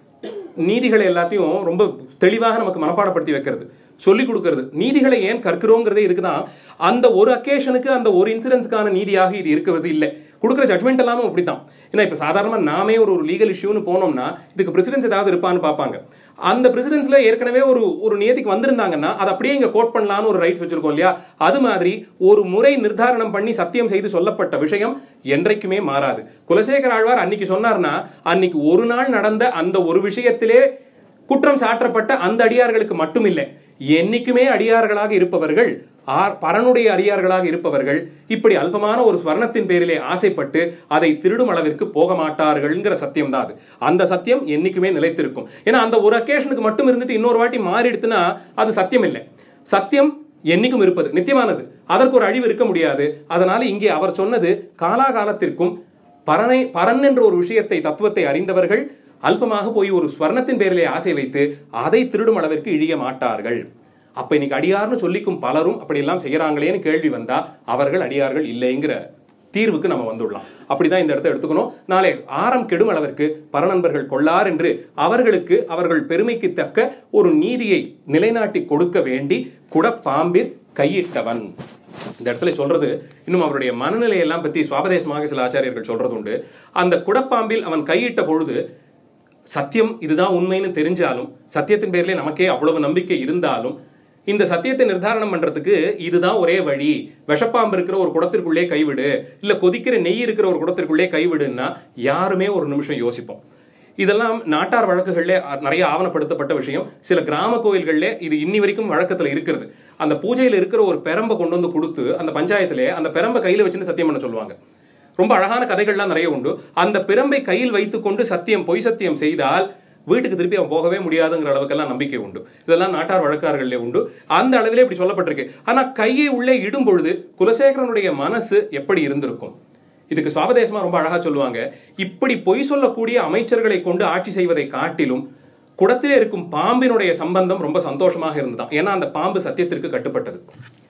நீதிகளை எல்லாத்தையும் ரொம்ப தெளிவாக நமக்கு மனப்பாடப்படுத்தி வைக்கிறது சொல்லி கொடுக்கிறது நீதிகளை ஏன் கற்கிறோங்கிறதே இருக்குதான் அந்த ஒரு அக்கேஷனுக்கு அந்த ஒரு இன்சிடென்ட்ஸ்க்கான நீதியாக இது இருக்கிறது இல்லை கொடுக்குற ஜட்மெண்ட் எல்லாமே அப்படித்தான் ஏன்னா இப்போ சாதாரணமாக நாமே ஒரு ஒரு லீகல் இஷ்யூன்னு போனோம்னா இதுக்கு பிரசிடென்ஸ் ஏதாவது இருப்பான்னு பார்ப்பாங்க அந்த பிரசிடென்ஸ்ல ஏற்கனவே ஒரு ஒரு நியதிக்கு வந்திருந்தாங்கன்னா அதை அப்படியே இங்க கோட் பண்ணலாம்னு ஒரு ரைட்ஸ் வச்சிருக்கோம் இல்லையா அது மாதிரி ஒரு முறை நிர்தாரணம் பண்ணி சத்தியம் செய்து சொல்லப்பட்ட விஷயம் என்றைக்குமே மாறாது குலசேகர ஆழ்வார் அன்னைக்கு சொன்னார்னா அன்னைக்கு ஒரு நாள் நடந்த அந்த ஒரு விஷயத்திலே குற்றம் சாற்றப்பட்ட அந்த அடியார்களுக்கு மட்டும் இல்லை என்னைக்குமே அடியார்களாக இருப்பவர்கள் ஆர் பரனுடைய அடியார்களாக இருப்பவர்கள் இப்படி அல்பமான ஒரு ஸ்வர்ணத்தின் பேரிலே ஆசைப்பட்டு அதை திருடும் அளவிற்கு போக மாட்டார்கள்ங்கிற சத்தியம் தான் அது அந்த சத்தியம் என்னைக்குமே நிலைத்திருக்கும் ஏன்னா அந்த ஒரு அக்கேஷனுக்கு மட்டும் இருந்துட்டு இன்னொரு வாட்டி மாறிடுத்துன்னா அது சத்தியம் இல்லை சத்தியம் என்னைக்கும் இருப்பது நித்தியமானது அதற்கு ஒரு அழிவு இருக்க முடியாது அதனால இங்கே அவர் சொன்னது காலாகாலத்திற்கும் பரனை பரன் என்ற ஒரு விஷயத்தை தத்துவத்தை அறிந்தவர்கள் அல்பமாக போய் ஒரு ஸ்வர்ணத்தின் பேரிலே ஆசை வைத்து அதை திருடும் அளவிற்கு இழிய மாட்டார்கள் அப்ப இன்னைக்கு அடியார்னு சொல்லிக்கும் பலரும் அப்படி எல்லாம் செய்யறாங்களேன்னு கேள்வி வந்தா அவர்கள் அடியார்கள் இல்லைங்கிற தீர்வுக்கு நம்ம வந்துடலாம் அப்படிதான் இந்த இடத்தை எடுத்துக்கணும் நாளை ஆரம் கெடும் அளவிற்கு பரநண்பர்கள் கொள்ளார் என்று அவர்களுக்கு அவர்கள் பெருமைக்கு தக்க ஒரு நீதியை நிலைநாட்டி கொடுக்க வேண்டி குடப்பாம்பிற் கையிட்டவன் இந்த இடத்துல சொல்றது இன்னும் அவருடைய மனநிலையெல்லாம் பத்தி சுவாபதேசமாக சில ஆச்சாரியர்கள் சொல்றது உண்டு அந்த குடப்பாம்பில் அவன் கையிட்ட பொழுது சத்தியம் இதுதான் உண்மைன்னு தெரிஞ்சாலும் சத்தியத்தின் பேர்ல நமக்கே அவ்வளவு நம்பிக்கை இருந்தாலும் இந்த சத்தியத்தை நிர்தாரணம் பண்றதுக்கு இதுதான் ஒரே வழி விஷப்பாம்பு இருக்கிற ஒரு குடத்திற்குள்ளே கைவிடு இல்ல கொதிக்கிற நெய் இருக்கிற ஒரு குடத்திற்குள்ளே கைவிடுன்னா யாருமே ஒரு நிமிஷம் யோசிப்போம் இதெல்லாம் நாட்டார் வழக்குகள்ல நிறைய ஆவணப்படுத்தப்பட்ட விஷயம் சில கிராம கோயில்கள்ல இது இன்னி வரைக்கும் வழக்கத்துல இருக்கிறது அந்த பூஜையில இருக்கிற ஒரு பெரம்பை கொண்டு வந்து கொடுத்து அந்த பஞ்சாயத்திலே அந்த பெரம்பை கையில வச்சுன்னு சத்தியம் பண்ண சொல்லுவாங்க ரொம்ப அழகான கதைகள்லாம் நிறைய உண்டு அந்த பிரம்பை கையில் வைத்துக்கொண்டு சத்தியம் பொய் சத்தியம் செய்தால் வீட்டுக்கு திருப்பி அவன் போகவே முடியாதுங்கிற அளவுக்கெல்லாம் நம்பிக்கை உண்டு இதெல்லாம் நாட்டார் வழக்கார்களே உண்டு அந்த அளவிலே இப்படி சொல்லப்பட்டிருக்கு ஆனா கையை உள்ளே இடும் பொழுது குலசேகரனுடைய மனசு எப்படி இருந்திருக்கும் இதுக்கு சுவாபதேசமா ரொம்ப அழகா சொல்லுவாங்க இப்படி பொய் சொல்லக்கூடிய அமைச்சர்களை கொண்டு ஆட்சி செய்வதை காட்டிலும் குடத்திலே இருக்கும் பாம்பினுடைய சம்பந்தம் ரொம்ப சந்தோஷமாக இருந்ததாம் ஏன்னா அந்த பாம்பு சத்தியத்திற்கு கட்டுப்பட்டது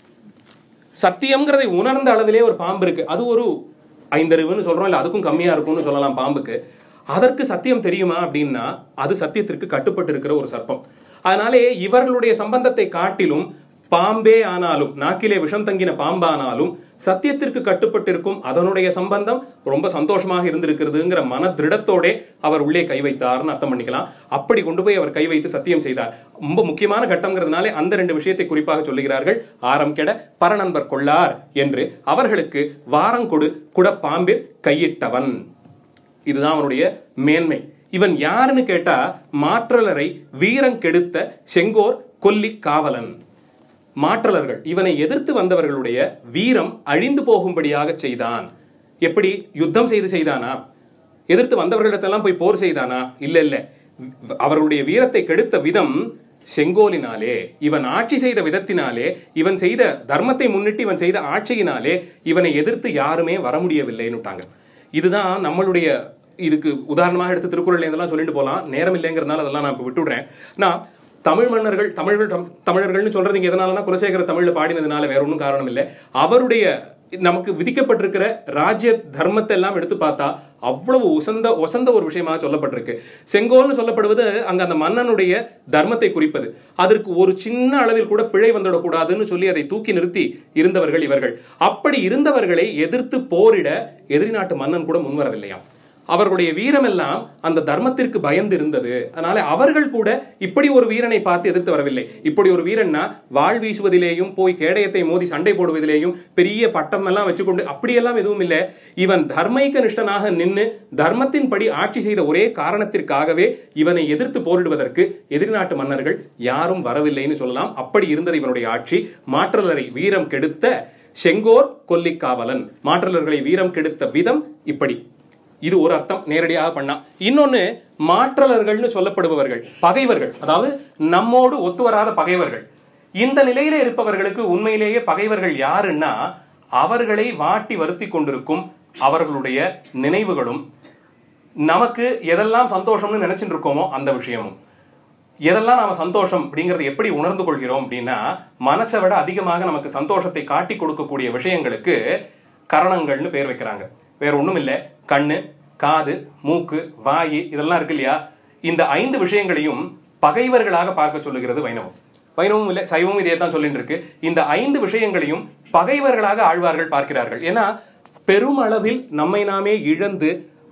சத்தியம்ங்கிறதை உணர்ந்த அளவிலே ஒரு பாம்பு இருக்கு அது ஒரு ஐந்தறிவுன்னு சொல்றோம் இல்ல அதுக்கும் கம்மியா இருக்கும்னு சொல்லலாம் பாம்புக்கு அதற்கு சத்தியம் தெரியுமா அப்படின்னா அது சத்தியத்திற்கு கட்டுப்பட்டு இருக்கிற ஒரு சர்ப்பம் அதனாலே இவர்களுடைய சம்பந்தத்தை காட்டிலும் பாம்பே ஆனாலும் நாக்கிலே விஷம் தங்கின பாம்பானாலும் சத்தியத்திற்கு கட்டுப்பட்டிருக்கும் அதனுடைய சம்பந்தம் ரொம்ப சந்தோஷமாக இருந்திருக்கிறதுங்கிற மன திருடத்தோட அவர் உள்ளே கை வைத்தார்னு அர்த்தம் பண்ணிக்கலாம் அப்படி கொண்டு போய் அவர் கை வைத்து சத்தியம் செய்தார் ரொம்ப முக்கியமான கட்டம்ங்கிறதுனாலே அந்த ரெண்டு விஷயத்தை குறிப்பாக சொல்லுகிறார்கள் ஆரம் கெட பரநண்பர் கொள்ளார் என்று அவர்களுக்கு வாரங்கொடு குட பாம்பில் கையிட்டவன் இதுதான் அவனுடைய மேன்மை இவன் யாருன்னு கேட்டா மாற்றலரை வீரங் கெடுத்த செங்கோர் கொல்லி காவலன் மாற்றலர்கள் இவனை எதிர்த்து வந்தவர்களுடைய வீரம் அழிந்து போகும்படியாக செய்தான் எப்படி யுத்தம் செய்து செய்தானா எதிர்த்து வந்தவர்களிடத்தெல்லாம் போய் போர் செய்தானா இல்ல இல்ல அவர்களுடைய வீரத்தை கெடுத்த விதம் செங்கோலினாலே இவன் ஆட்சி செய்த விதத்தினாலே இவன் செய்த தர்மத்தை முன்னிட்டு இவன் செய்த ஆட்சியினாலே இவனை எதிர்த்து யாருமே வர முடியவில்லைன்னுட்டாங்க இதுதான் நம்மளுடைய இதுக்கு உதாரணமாக எடுத்து திருக்குறள் இதெல்லாம் சொல்லிட்டு போகலாம் நேரம் இல்லைங்கிறதுனால அதெல்லாம் நான் இப்போ விட்டுடுறேன் நான் தமிழ் மன்னர்கள் தமிழர்கள் தம்- தமிழர்கள்னு சொல்றது இங்க எதனாலனா குலசேகர தமிழ்ல பாடினதுனால வேற ஒன்றும் காரணம் இல்லை அவருடைய நமக்கு விதிக்கப்பட்டிருக்கிற ராஜ்ய தர்மத்தை எல்லாம் எடுத்து பார்த்தா அவ்வளவு உசந்த உசந்த ஒரு விஷயமாக சொல்லப்பட்டிருக்கு செங்கோல்னு சொல்லப்படுவது அங்க அந்த மன்னனுடைய தர்மத்தை குறிப்பது அதற்கு ஒரு சின்ன அளவில் கூட பிழை வந்துடக்கூடாதுன்னு சொல்லி அதை தூக்கி நிறுத்தி இருந்தவர்கள் இவர்கள் அப்படி இருந்தவர்களை எதிர்த்து போரிட எதிரி நாட்டு மன்னன் கூட முன்வரவில்லையாம் அவர்களுடைய வீரமெல்லாம் அந்த தர்மத்திற்கு பயந்து இருந்தது அதனால அவர்கள் கூட இப்படி ஒரு வீரனை பார்த்து எதிர்த்து வரவில்லை இப்படி ஒரு வீரன்னா வாழ் வீசுவதிலேயும் போய் கேடயத்தை மோதி சண்டை போடுவதிலேயும் பெரிய பட்டம் எல்லாம் வச்சுக்கொண்டு அப்படியெல்லாம் எதுவும் இல்லை இவன் தர்மைக்க நிஷ்டனாக நின்று தர்மத்தின்படி ஆட்சி செய்த ஒரே காரணத்திற்காகவே இவனை எதிர்த்து போரிடுவதற்கு எதிர்நாட்டு மன்னர்கள் யாரும் வரவில்லைன்னு சொல்லலாம் அப்படி இருந்தது இவனுடைய ஆட்சி மாற்றலரை வீரம் கெடுத்த செங்கோர் கொல்லிக்காவலன் மாற்றலர்களை வீரம் கெடுத்த விதம் இப்படி இது ஒரு அர்த்தம் நேரடியாக பண்ணா இன்னொன்னு மாற்றலர்கள்னு சொல்லப்படுபவர்கள் பகைவர்கள் அதாவது நம்மோடு ஒத்து வராத பகைவர்கள் இந்த நிலையில இருப்பவர்களுக்கு உண்மையிலேயே பகைவர்கள் யாருன்னா அவர்களை வாட்டி வருத்தி கொண்டிருக்கும் அவர்களுடைய நினைவுகளும் நமக்கு எதெல்லாம் சந்தோஷம்னு நினைச்சிட்டு இருக்கோமோ அந்த விஷயமும் எதெல்லாம் நாம சந்தோஷம் அப்படிங்கறத எப்படி உணர்ந்து கொள்கிறோம் அப்படின்னா மனசை விட அதிகமாக நமக்கு சந்தோஷத்தை காட்டி கொடுக்கக்கூடிய விஷயங்களுக்கு கரணங்கள்னு பேர் வைக்கிறாங்க வேற ஒண்ணும் இல்ல கண்ணு காது மூக்கு வாய் இதெல்லாம் இருக்கு இல்லையா இந்த ஐந்து விஷயங்களையும் பகைவர்களாக பார்க்க சொல்லுகிறது வைணவம் வைணவம் இல்லை சைவமும் இதே தான் சொல்லிட்டு இருக்கு இந்த ஐந்து விஷயங்களையும் பகைவர்களாக ஆழ்வார்கள் பார்க்கிறார்கள் ஏன்னா பெருமளவில் நம்மை நாமே இழந்து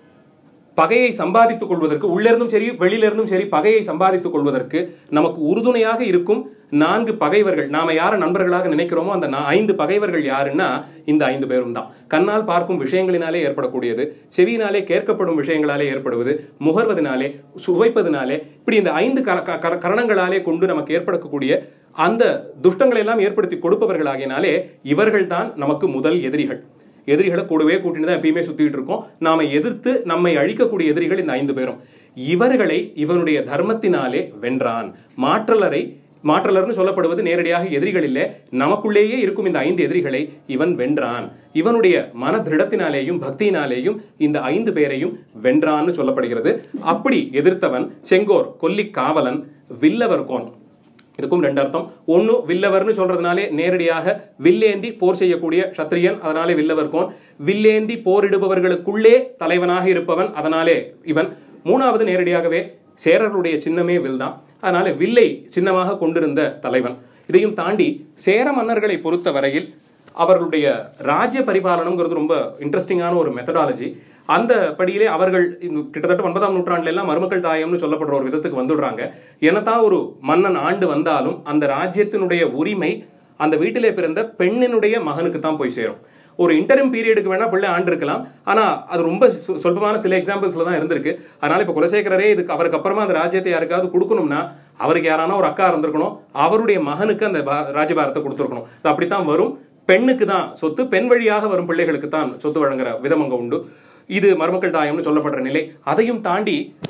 பகையை சம்பாதித்துக் கொள்வதற்கு உள்ளிருந்தும் சரி வெளியிலிருந்தும் சரி பகையை சம்பாதித்துக் கொள்வதற்கு நமக்கு உறுதுணையாக இருக்கும் நான்கு பகைவர்கள் நாம யார நண்பர்களாக நினைக்கிறோமோ அந்த நா- ஐந்து பகைவர்கள் யாருன்னா இந்த ஐந்து பேரும் தான் கண்ணால் பார்க்கும் விஷயங்களினாலே ஏற்படக்கூடியது செவியினாலே கேட்கப்படும் விஷயங்களாலே ஏற்படுவது முகர்வதனாலே சுவைப்பதனாலே இப்படி இந்த ஐந்து கர- க- கர- கரணங்களாலே கொண்டு நமக்கு ஏற்படக்கூடிய அந்த துஷ்டங்களை எல்லாம் ஏற்படுத்தி கொடுப்பவர்களாகினாலே இவர்கள்தான் நமக்கு முதல் எதிரிகள் எதிரிகளை கூடவே கூட்டிட்டு தான் எப்பயுமே சுத்திட்டு இருக்கோம் நாம எதிர்த்து நம்மை அழிக்கக்கூடிய எதிரிகள் இந்த ஐந்து பேரும் இவர்களை இவனுடைய தர்மத்தினாலே வென்றான் மாற்றலரை மாற்றலர்னு சொல்லப்படுவது நேரடியாக எதிரிகள் இல்லை நமக்குள்ளேயே இருக்கும் இந்த ஐந்து எதிரிகளை இவன் வென்றான் இவனுடைய மன திருடத்தினாலேயும் பக்தியினாலேயும் இந்த ஐந்து பேரையும் வென்றான்னு சொல்லப்படுகிறது அப்படி எதிர்த்தவன் செங்கோர் கொல்லிக் காவலன் வில்லவர்கோன் இதுக்கும் ரெண்டு அர்த்தம் ஒன்னு வில்லவர்னு சொல்றதுனாலே நேரடியாக வில்லேந்தி போர் செய்யக்கூடிய சத்திரியன் அதனாலே வில்லவர்கோன் வில்லேந்தி போரிடுபவர்களுக்குள்ளே தலைவனாக இருப்பவன் அதனாலே இவன் மூணாவது நேரடியாகவே சேரருடைய சின்னமே வில் தான் அதனால வில்லை சின்னமாக கொண்டிருந்த தலைவன் இதையும் தாண்டி சேர மன்னர்களை பொறுத்த வரையில் அவர்களுடைய ராஜ்ய பரிபாலனம்ங்கிறது ரொம்ப இன்ட்ரெஸ்டிங்கான ஒரு மெத்தடாலஜி அந்த படியிலே அவர்கள் இந்த கிட்டத்தட்ட ஒன்பதாம் நூற்றாண்டுல எல்லாம் மருமக்கள் தாயம்னு சொல்லப்படுற ஒரு விதத்துக்கு வந்துடுறாங்க என்னதான் ஒரு மன்னன் ஆண்டு வந்தாலும் அந்த ராஜ்யத்தினுடைய உரிமை அந்த வீட்டிலே பிறந்த பெண்ணினுடைய மகனுக்கு தான் போய் சேரும் ஒரு இன்டர்ம் பீரியடுக்கு வேணா பிள்ளை ஆண்டு இருக்கலாம் ஆனா அது ரொம்ப சொ- சொல்பமான சில எக்ஸாம்பிள்ஸ்ல தான் இருந்திருக்கு அதனால இப்ப குலசேகரரே இதுக்கு அவருக்கு அப்புறமா அந்த ராஜ்யத்தை யாருக்காவது கொடுக்கணும்னா அவருக்கு யாரானா ஒரு அக்கா இருந்திருக்கணும் அவருடைய மகனுக்கு அந்த பா- ராஜபாரத்தை கொடுத்துருக்கணும் அது அப்படித்தான் வரும் பெண்ணுக்கு தான் சொத்து பெண் வழியாக வரும் பிள்ளைகளுக்கு தான் சொத்து வழங்குற விதம் அங்க உண்டு இது மருமக்கள் தாயம்னு சொல்லப்படுற நிலை அதையும் தாண்டி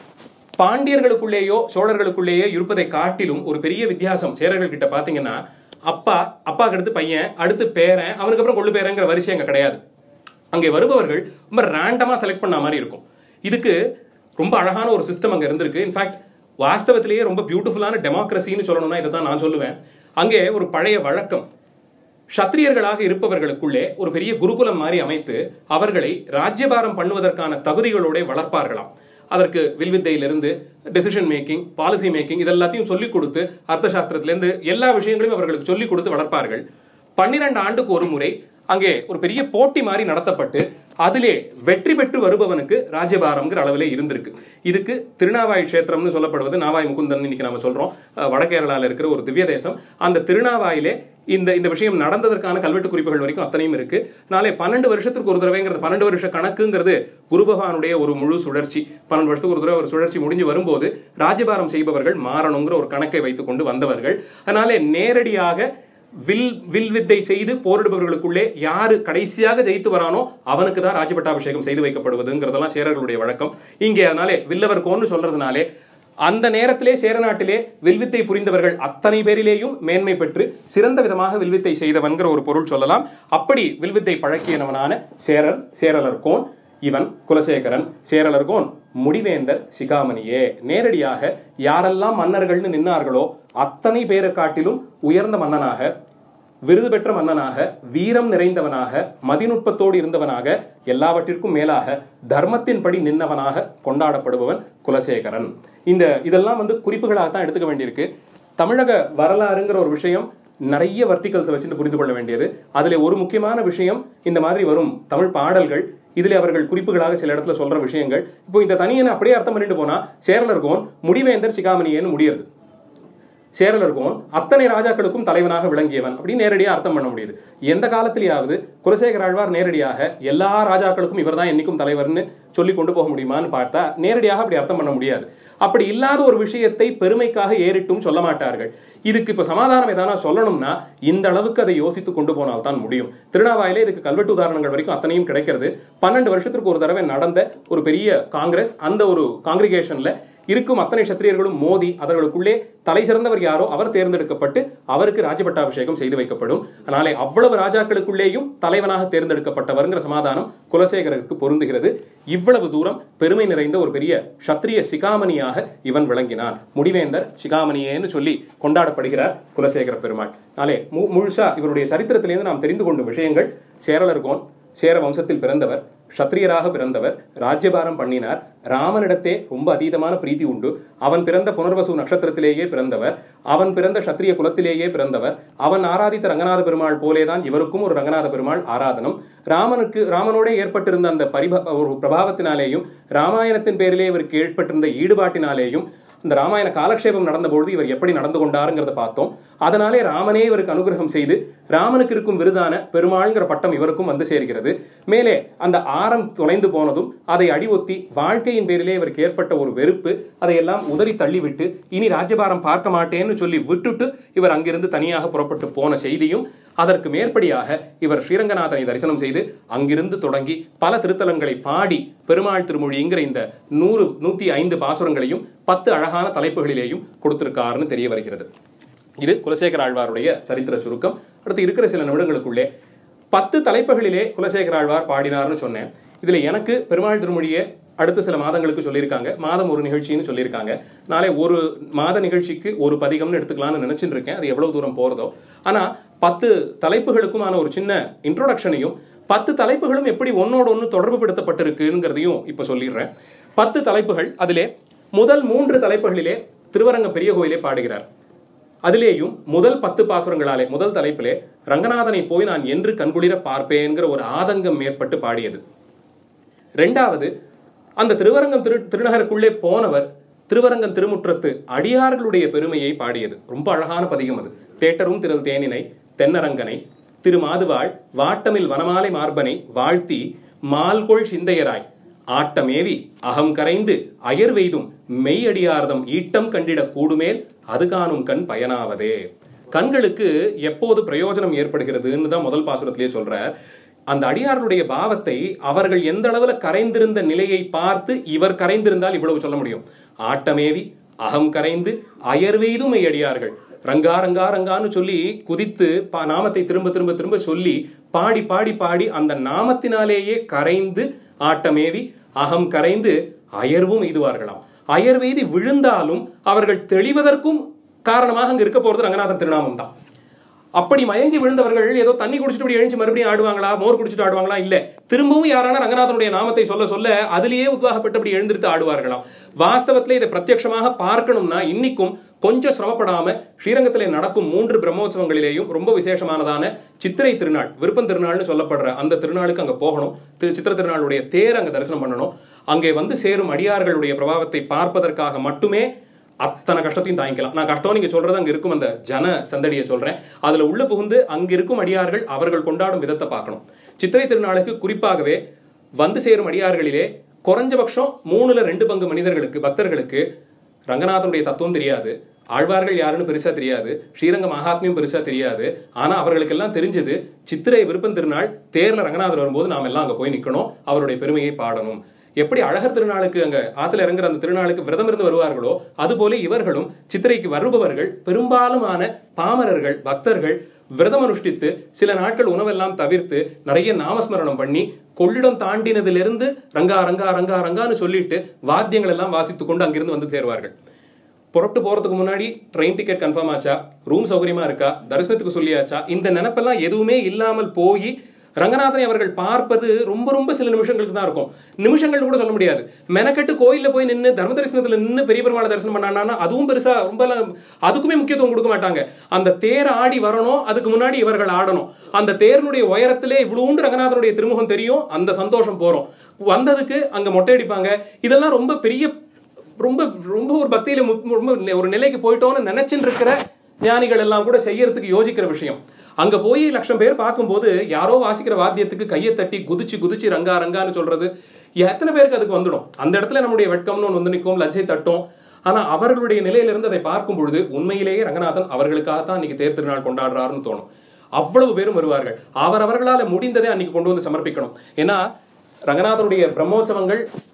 பாண்டியர்களுக்குள்ளேயோ சோழர்களுக்குள்ளேயோ இருப்பதை காட்டிலும் ஒரு பெரிய வித்தியாசம் சேரர்கள் கிட்ட பாத்தீங்கன்னா அப்பா அப்பாக்கு அடுத்து பையன் அடுத்து பேரன் அவனுக்கு அப்புறம் கொள்ளு பேரங்கிற வரிசை அங்க கிடையாது அங்கே வருபவர்கள் ரொம்ப ரேண்டமா செலக்ட் பண்ண மாதிரி இருக்கும் இதுக்கு ரொம்ப அழகான ஒரு சிஸ்டம் அங்க இருந்திருக்கு இன்ஃபேக்ட் வாஸ்தவத்திலேயே ரொம்ப பியூட்டிஃபுல்லான டெமோக்ரஸின்னு சொல்லணும்னா இதை தான் நான் சொல்லுவேன் அங்கே ஒரு பழைய வழக்கம் சத்திரியர்களாக இருப்பவர்களுக்குள்ளே ஒரு பெரிய குருகுலம் மாதிரி அமைத்து அவர்களை ராஜ்யபாரம் பண்ணுவதற்கான தகுதிகளோட வளர்ப்பார்களாம் அதற்கு வில்வித்தையிலிருந்து டெசிஷன் மேக்கிங் பாலிசி மேக்கிங் இதெல்லாத்தையும் சொல்லிக் கொடுத்து அர்த்தசாஸ்திரத்திலிருந்து எல்லா விஷயங்களையும் அவர்களுக்கு சொல்லிக் கொடுத்து வளர்ப்பார்கள் பன்னிரண்டு ஆண்டுக்கு ஒரு முறை அங்கே ஒரு பெரிய போட்டி மாதிரி நடத்தப்பட்டு அதிலே வெற்றி பெற்று வருபவனுக்கு ராஜ்யபாரம்ங்கிற அளவிலே இருந்திருக்கு இதுக்கு திருநாவாய் கஷேத்திரம்னு சொல்லப்படுவது நாவாய் முகுந்தன் இன்னைக்கு நம்ம சொல்றோம் அஹ், வட கேரளால இருக்கிற ஒரு திவ்ய தேசம் அந்த திருநாவாயிலே இந்த இந்த விஷயம் நடந்ததற்கான கல்வெட்டு குறிப்புகள் வரைக்கும் அத்தனையும் இருக்கு நாளை பன்னெண்டு வருஷத்துக்கு ஒரு தடவைங்கிறது பன்னெண்டு வருஷ கணக்குங்கிறது குரு பகவானுடைய ஒரு முழு சுழற்சி பன்னெண்டு வருஷத்துக்கு ஒரு தடவை ஒரு சுழற்சி முடிஞ்சு வரும்போது ராஜபாரம் செய்பவர்கள் மாறணுங்கிற ஒரு கணக்கை வைத்துக் கொண்டு வந்தவர்கள் அதனாலே நேரடியாக வில் வில் வித்தை செய்து போரிடுபவர்களுக்குள்ளே யாரு கடைசியாக ஜெயித்து வரானோ அவனுக்கு தான் ராஜபட்டாபிஷேகம் செய்து வைக்கப்படுவதுங்கிறதெல்லாம் சேரர்களுடைய வழக்கம் இங்கே அதனாலே வில்லவர் கோன்னு சொல்றதுனாலே அந்த நேரத்திலே சேர நாட்டிலே வில்வித்தை புரிந்தவர்கள் அத்தனை பேரிலேயும் மேன்மை பெற்று சிறந்த விதமாக வில்வித்தை செய்தவன்கிற ஒரு பொருள் சொல்லலாம் அப்படி வில்வித்தை பழக்கியனவனான சேரர் சேரலர் கோன் இவன் குலசேகரன் சேரலர்கோன் முடிவேந்தர் சிகாமணியே நேரடியாக யாரெல்லாம் மன்னர்கள்னு நின்னார்களோ அத்தனை பேரை காட்டிலும் உயர்ந்த மன்னனாக விருது பெற்ற மன்னனாக வீரம் நிறைந்தவனாக மதிநுட்பத்தோடு இருந்தவனாக எல்லாவற்றிற்கும் மேலாக தர்மத்தின்படி நின்னவனாக கொண்டாடப்படுபவன் குலசேகரன் இந்த இதெல்லாம் வந்து குறிப்புகளாக தான் எடுத்துக்க வேண்டியிருக்கு தமிழக வரலாறுங்கிற ஒரு விஷயம் நிறைய வர்டிகல்ஸ் வச்சுட்டு புரிந்து கொள்ள வேண்டியது அதுல ஒரு முக்கியமான விஷயம் இந்த மாதிரி வரும் தமிழ் பாடல்கள் இதுல அவர்கள் குறிப்புகளாக சில இடத்துல சொல்ற விஷயங்கள் இப்போ இந்த தனியனை அப்படியே அர்த்தம் பண்ணிட்டு போனா சேரலர்கோன் முடிவேந்தர் சிகாமணியேன்னு முடியுது சேரலர்கோன் அத்தனை ராஜாக்களுக்கும் தலைவனாக விளங்கியவன் அப்படின்னு நேரடியாக அர்த்தம் பண்ண முடியுது எந்த காலத்திலேயாவது குலசேகர ஆழ்வார் நேரடியாக எல்லா ராஜாக்களுக்கும் இவர்தான் என்னைக்கும் தலைவர்னு சொல்லி கொண்டு போக முடியுமான்னு பார்த்தா நேரடியாக அப்படி அர்த்தம் பண்ண முடியாது அப்படி இல்லாத ஒரு விஷயத்தை பெருமைக்காக ஏறிட்டும் சொல்ல மாட்டார்கள் இதுக்கு இப்ப சமாதானம் எதானா சொல்லணும்னா இந்த அளவுக்கு அதை யோசித்து கொண்டு போனால் தான் முடியும் திருநாவாயிலே இதுக்கு கல்வெட்டு உதாரணங்கள் வரைக்கும் அத்தனையும் கிடைக்கிறது பன்னெண்டு வருஷத்திற்கு ஒரு தடவை நடந்த ஒரு பெரிய காங்கிரஸ் அந்த ஒரு காங்கிரிகேஷன்ல இருக்கும் அத்தனை சத்திரியர்களும் மோதி அவர்களுக்குள்ளே தலை சிறந்தவர் யாரோ அவர் தேர்ந்தெடுக்கப்பட்டு அவருக்கு ராஜபட்டாபிஷேகம் செய்து வைக்கப்படும் அதனாலே அவ்வளவு ராஜாக்களுக்குள்ளேயும் தலைவனாக தேர்ந்தெடுக்கப்பட்டவர்ங்கிற சமாதானம் குலசேகரருக்கு பொருந்துகிறது இவ்வளவு தூரம் பெருமை நிறைந்த ஒரு பெரிய சத்திரிய சிகாமணியாக இவன் விளங்கினான் முடிவேந்தர் சிகாமணியேன்னு சொல்லி கொண்டாடப்படுகிறார் குலசேகர பெருமாள் நாளே மு- முழுசா இவருடைய சரித்திரத்திலிருந்து நாம் தெரிந்து கொண்ட விஷயங்கள் சேரலர்கோன் சேர வம்சத்தில் பிறந்தவர் சத்திரியராக பிறந்தவர் ராஜ்யபாரம் பண்ணினார் ராமனிடத்தே ரொம்ப அதீதமான பிரீத்தி உண்டு அவன் பிறந்த புனர்வசு நட்சத்திரத்திலேயே பிறந்தவர் அவன் பிறந்த சத்திரிய குலத்திலேயே பிறந்தவர் அவன் ஆராதித்த ரங்கநாத பெருமாள் போலேதான் இவருக்கும் ஒரு ரங்கநாத பெருமாள் ஆராதனம் ராமனுக்கு ராமனோட ஏற்பட்டிருந்த அந்த பரிப ஒரு பிரபாவத்தினாலேயும் ராமாயணத்தின் பேரிலே இவருக்கு ஏற்பட்டிருந்த ஈடுபாட்டினாலேயும் இந்த ராமாயண காலக்ஷேபம் நடந்தபொழுது இவர் எப்படி நடந்து கொண்டாருங்கிறத பார்த்தோம் அதனாலே ராமனே இவருக்கு அனுகிரகம் செய்து ராமனுக்கு இருக்கும் விருதான பெருமாள்ங்கிற பட்டம் இவருக்கும் வந்து சேர்கிறது மேலே அந்த ஆரம் தொலைந்து போனதும் அதை அடிவொத்தி வாழ்க்கையின் பேரிலே இவருக்கு ஏற்பட்ட ஒரு வெறுப்பு அதையெல்லாம் உதறி தள்ளிவிட்டு இனி ராஜ்யபாரம் பார்க்க மாட்டேன்னு சொல்லி விட்டுட்டு இவர் அங்கிருந்து தனியாக புறப்பட்டு போன செய்தியும் அதற்கு மேற்படியாக இவர் ஸ்ரீரங்கநாதனை தரிசனம் செய்து அங்கிருந்து தொடங்கி பல திருத்தலங்களை பாடி பெருமாள் திருமொழிங்கிற இந்த நூறு நூத்தி ஐந்து பாசுரங்களையும் பத்து அழகான தலைப்புகளிலேயும் கொடுத்திருக்காருன்னு தெரிய வருகிறது இது குலசேகர ஆழ்வாருடைய சரித்திர சுருக்கம் அடுத்து இருக்கிற சில நிமிடங்களுக்குள்ளே பத்து தலைப்புகளிலே குலசேகர ஆழ்வார் பாடினார்னு சொன்னேன் இதுல எனக்கு பெருமாள் திருமொழியை அடுத்த சில மாதங்களுக்கு சொல்லியிருக்காங்க மாதம் ஒரு நிகழ்ச்சின்னு சொல்லியிருக்காங்க நாளை ஒரு மாத நிகழ்ச்சிக்கு ஒரு பதிகம்னு எடுத்துக்கலாம்னு நினைச்சிட்டு இருக்கேன் அது எவ்வளவு தூரம் போறதோ ஆனா பத்து தலைப்புகளுக்குமான ஒரு சின்ன இன்ட்ரோடக்ஷனையும் பத்து தலைப்புகளும் எப்படி ஒன்னோட ஒன்று தொடர்பு படுத்தப்பட்டிருக்குங்கிறதையும் இப்ப சொல்லிடுறேன் பத்து தலைப்புகள் அதிலே முதல் மூன்று தலைப்புகளிலே திருவரங்க பெரிய கோயிலே பாடுகிறார் அதிலேயும் முதல் பத்து பாசுரங்களாலே முதல் தலைப்பிலே ரங்கநாதனை போய் நான் என்று கண்குளிர பார்ப்பேன்கிற ஒரு ஆதங்கம் மேற்பட்டு பாடியது ரெண்டாவது அந்த திருவரங்கம் திரு திருநகருக்குள்ளே போனவர் திருவரங்கம் திருமுற்றத்து அடியார்களுடைய பெருமையை பாடியது ரொம்ப அழகான பதிகம் அது தேட்டரும் திரள் தேனினை தென்னரங்கனை திரு மாதுவாள் வாட்டமில் வனமாலை மார்பனை வாழ்த்தி மால்கொள் சிந்தையராய் ஆட்டமேவி அகம் கரைந்து அயர் வெய்தும் மெய்யடியார்தம் ஈட்டம் கண்டிட கூடுமேல் அது காணும் கண் பயனாவதே கண்களுக்கு எப்போது பிரயோஜனம் ஏற்படுகிறதுன்னு தான் முதல் பாசுரத்திலேயே சொல்றார் அந்த அடியார்களுடைய பாவத்தை அவர்கள் எந்த அளவுல கரைந்திருந்த நிலையை பார்த்து இவர் கரைந்திருந்தால் இவ்வளவு சொல்ல முடியும் ஆட்டமேவி அகம் கரைந்து அயர்வெய்தும் மெய் அடியார்கள் ரங்கா ரங்கா ரங்கான்னு சொல்லி குதித்து பா- நாமத்தை திரும்ப திரும்ப திரும்ப சொல்லி பாடி பாடி பாடி அந்த நாமத்தினாலேயே கரைந்து ஆட்டமேவி அகம் கரைந்து அயர்வும் எய்துவார்களாம் அயர்வெய்தி விழுந்தாலும் அவர்கள் தெளிவதற்கும் காரணமாக அங்க இருக்க போறது ரங்கநாதன் திருநாமம் தான் அப்படி மயங்கி விழுந்தவர்கள் ஏதோ தண்ணி குடிச்சிட்டு இப்படி எழுந்து மறுபடியும் ஆடுவாங்களா மோர் குடிச்சிட்டு ஆடுவாங்களா இல்ல திரும்பவும் யாரான ரங்கநாதனுடைய நாமத்தை சொல்ல சொல்ல அதிலேயே உத்வாகப்பட்டு அப்படி எழுந்திருத்து ஆடுவார்களாம் வாஸ்தவத்துல இதை பிரத்யட்சமாக பார்க்கணும்னா இன்னைக்கும் கொஞ்சம் சிரமப்படாம ஸ்ரீரங்கத்திலே நடக்கும் மூன்று பிரம்மோற்சவங்களிலேயும் ரொம்ப விசேஷமானதான சித்திரை திருநாள் விருப்பம் திருநாள்னு சொல்லப்படுற அந்த திருநாளுக்கு அங்க போகணும் திரு சித்திர திருநாளுடைய தேர் அங்க தரிசனம் பண்ணணும் அங்கே வந்து சேரும் அடியார்களுடைய பிரபாவத்தை பார்ப்பதற்காக மட்டுமே அத்தனை கஷ்டத்தையும் தாங்கிக்கலாம் நான் கஷ்டம் நீங்க சொல்றது அங்க இருக்கும் அந்த ஜன சந்தடியை சொல்றேன் அதுல உள்ள புகுந்து அங்க இருக்கும் அடியார்கள் அவர்கள் கொண்டாடும் விதத்தை பார்க்கணும் சித்திரை திருநாளுக்கு குறிப்பாகவே வந்து சேரும் அடியார்களிலே குறைஞ்சபட்சம் மூணுல ரெண்டு பங்கு மனிதர்களுக்கு பக்தர்களுக்கு ரங்கநாதனுடைய தத்துவம் தெரியாது ஆழ்வார்கள் யாருன்னு பெருசா தெரியாது ஸ்ரீரங்க மகாத்மியம் பெருசா தெரியாது ஆனா அவர்களுக்கெல்லாம் தெரிஞ்சது சித்திரை விருப்பம் திருநாள் தேர்ல ரங்கநாதர் வரும்போது நாம எல்லாம் அங்க போய் நிக்கணும் அவருடைய பெருமையை பாடணும் எப்படி அழகர் திருநாளுக்கு அங்க ஆத்துல இறங்குற அந்த திருநாளுக்கு விரதம் இருந்து வருவார்களோ அதுபோல இவர்களும் சித்திரைக்கு வருபவர்கள் பெரும்பாலுமான பாமரர்கள் பக்தர்கள் விரதம் அனுஷ்டித்து சில நாட்கள் உணவெல்லாம் தவிர்த்து நிறைய நாமஸ்மரணம் பண்ணி கொள்ளிடம் தாண்டினதிலிருந்து ரங்கா ரங்கா ரங்கா ரங்கான்னு சொல்லிட்டு வாத்தியங்கள் எல்லாம் வாசித்துக் கொண்டு அங்கிருந்து வந்து சேருவார்கள் புறப்பட்டு போறதுக்கு முன்னாடி ட்ரெயின் டிக்கெட் கன்ஃபார்ம் ஆச்சா ரூம் சௌகரியமா இருக்கா தரிசனத்துக்கு சொல்லியாச்சா இந்த நினைப்பெல்லாம் எதுவுமே இல்லாமல் போய் ரங்கநாதனை அவர்கள் பார்ப்பது ரொம்ப ரொம்ப சில நிமிஷங்களுக்கு தான் இருக்கும் நிமிஷங்கள் கூட சொல்ல முடியாது மெனக்கெட்டு கோயில்ல போய் நின்று தர்ம தரிசனத்துல நின்று பெரிய பெருமாளை தரிசனம் பண்ணானா அதுவும் பெருசா ரொம்ப எல்லாம் அதுக்குமே முக்கியத்துவம் கொடுக்க மாட்டாங்க அந்த தேர் ஆடி வரணும் அதுக்கு முன்னாடி இவர்கள் ஆடணும் அந்த தேர்னுடைய உயரத்திலே இவ்வளவுண்டு ரங்கநாதனுடைய திருமுகம் தெரியும் அந்த சந்தோஷம் போறோம் வந்ததுக்கு அங்க மொட்டை அடிப்பாங்க இதெல்லாம் ரொம்ப பெரிய ரொம்ப ரொம்ப ஒரு பக்தியில மு- ரொம்ப நி- ஒரு நிலைக்கு போயிட்டோம்னு நினைச்சுட்டு இருக்கிற ஞானிகள் எல்லாம் கூட செய்யறதுக்கு யோசிக்கிற விஷயம் அங்க போய் லட்சம் பேர் பார்க்கும்போது யாரோ வாசிக்கிற வாத்தியத்துக்கு கையை தட்டி குதிச்சு குதிச்சு ரங்கா ரங்கான்னு சொல்றது எத்தனை பேருக்கு அதுக்கு வந்துடும் அந்த இடத்துல நம்முடைய வெட்கம்னு ஒன்று வந்து நிற்கும் லஜ்ஜை தட்டும் ஆனா அவர்களுடைய நிலையிலிருந்து அதை பார்க்கும் பொழுது உண்மையிலேயே ரங்கநாதன் அவர்களுக்காகத்தான் இன்னைக்கு தேர் திருநாள் கொண்டாடுறாருன்னு தோணும் அவ்வளவு பேரும் வருவார்கள் அவரவர்களால முடிந்ததை அன்னைக்கு கொண்டு வந்து சமர்ப்பிக்கணும் ஏன்னா ரங்கநாதனுடைய பிரம்மோற்சவங்கள்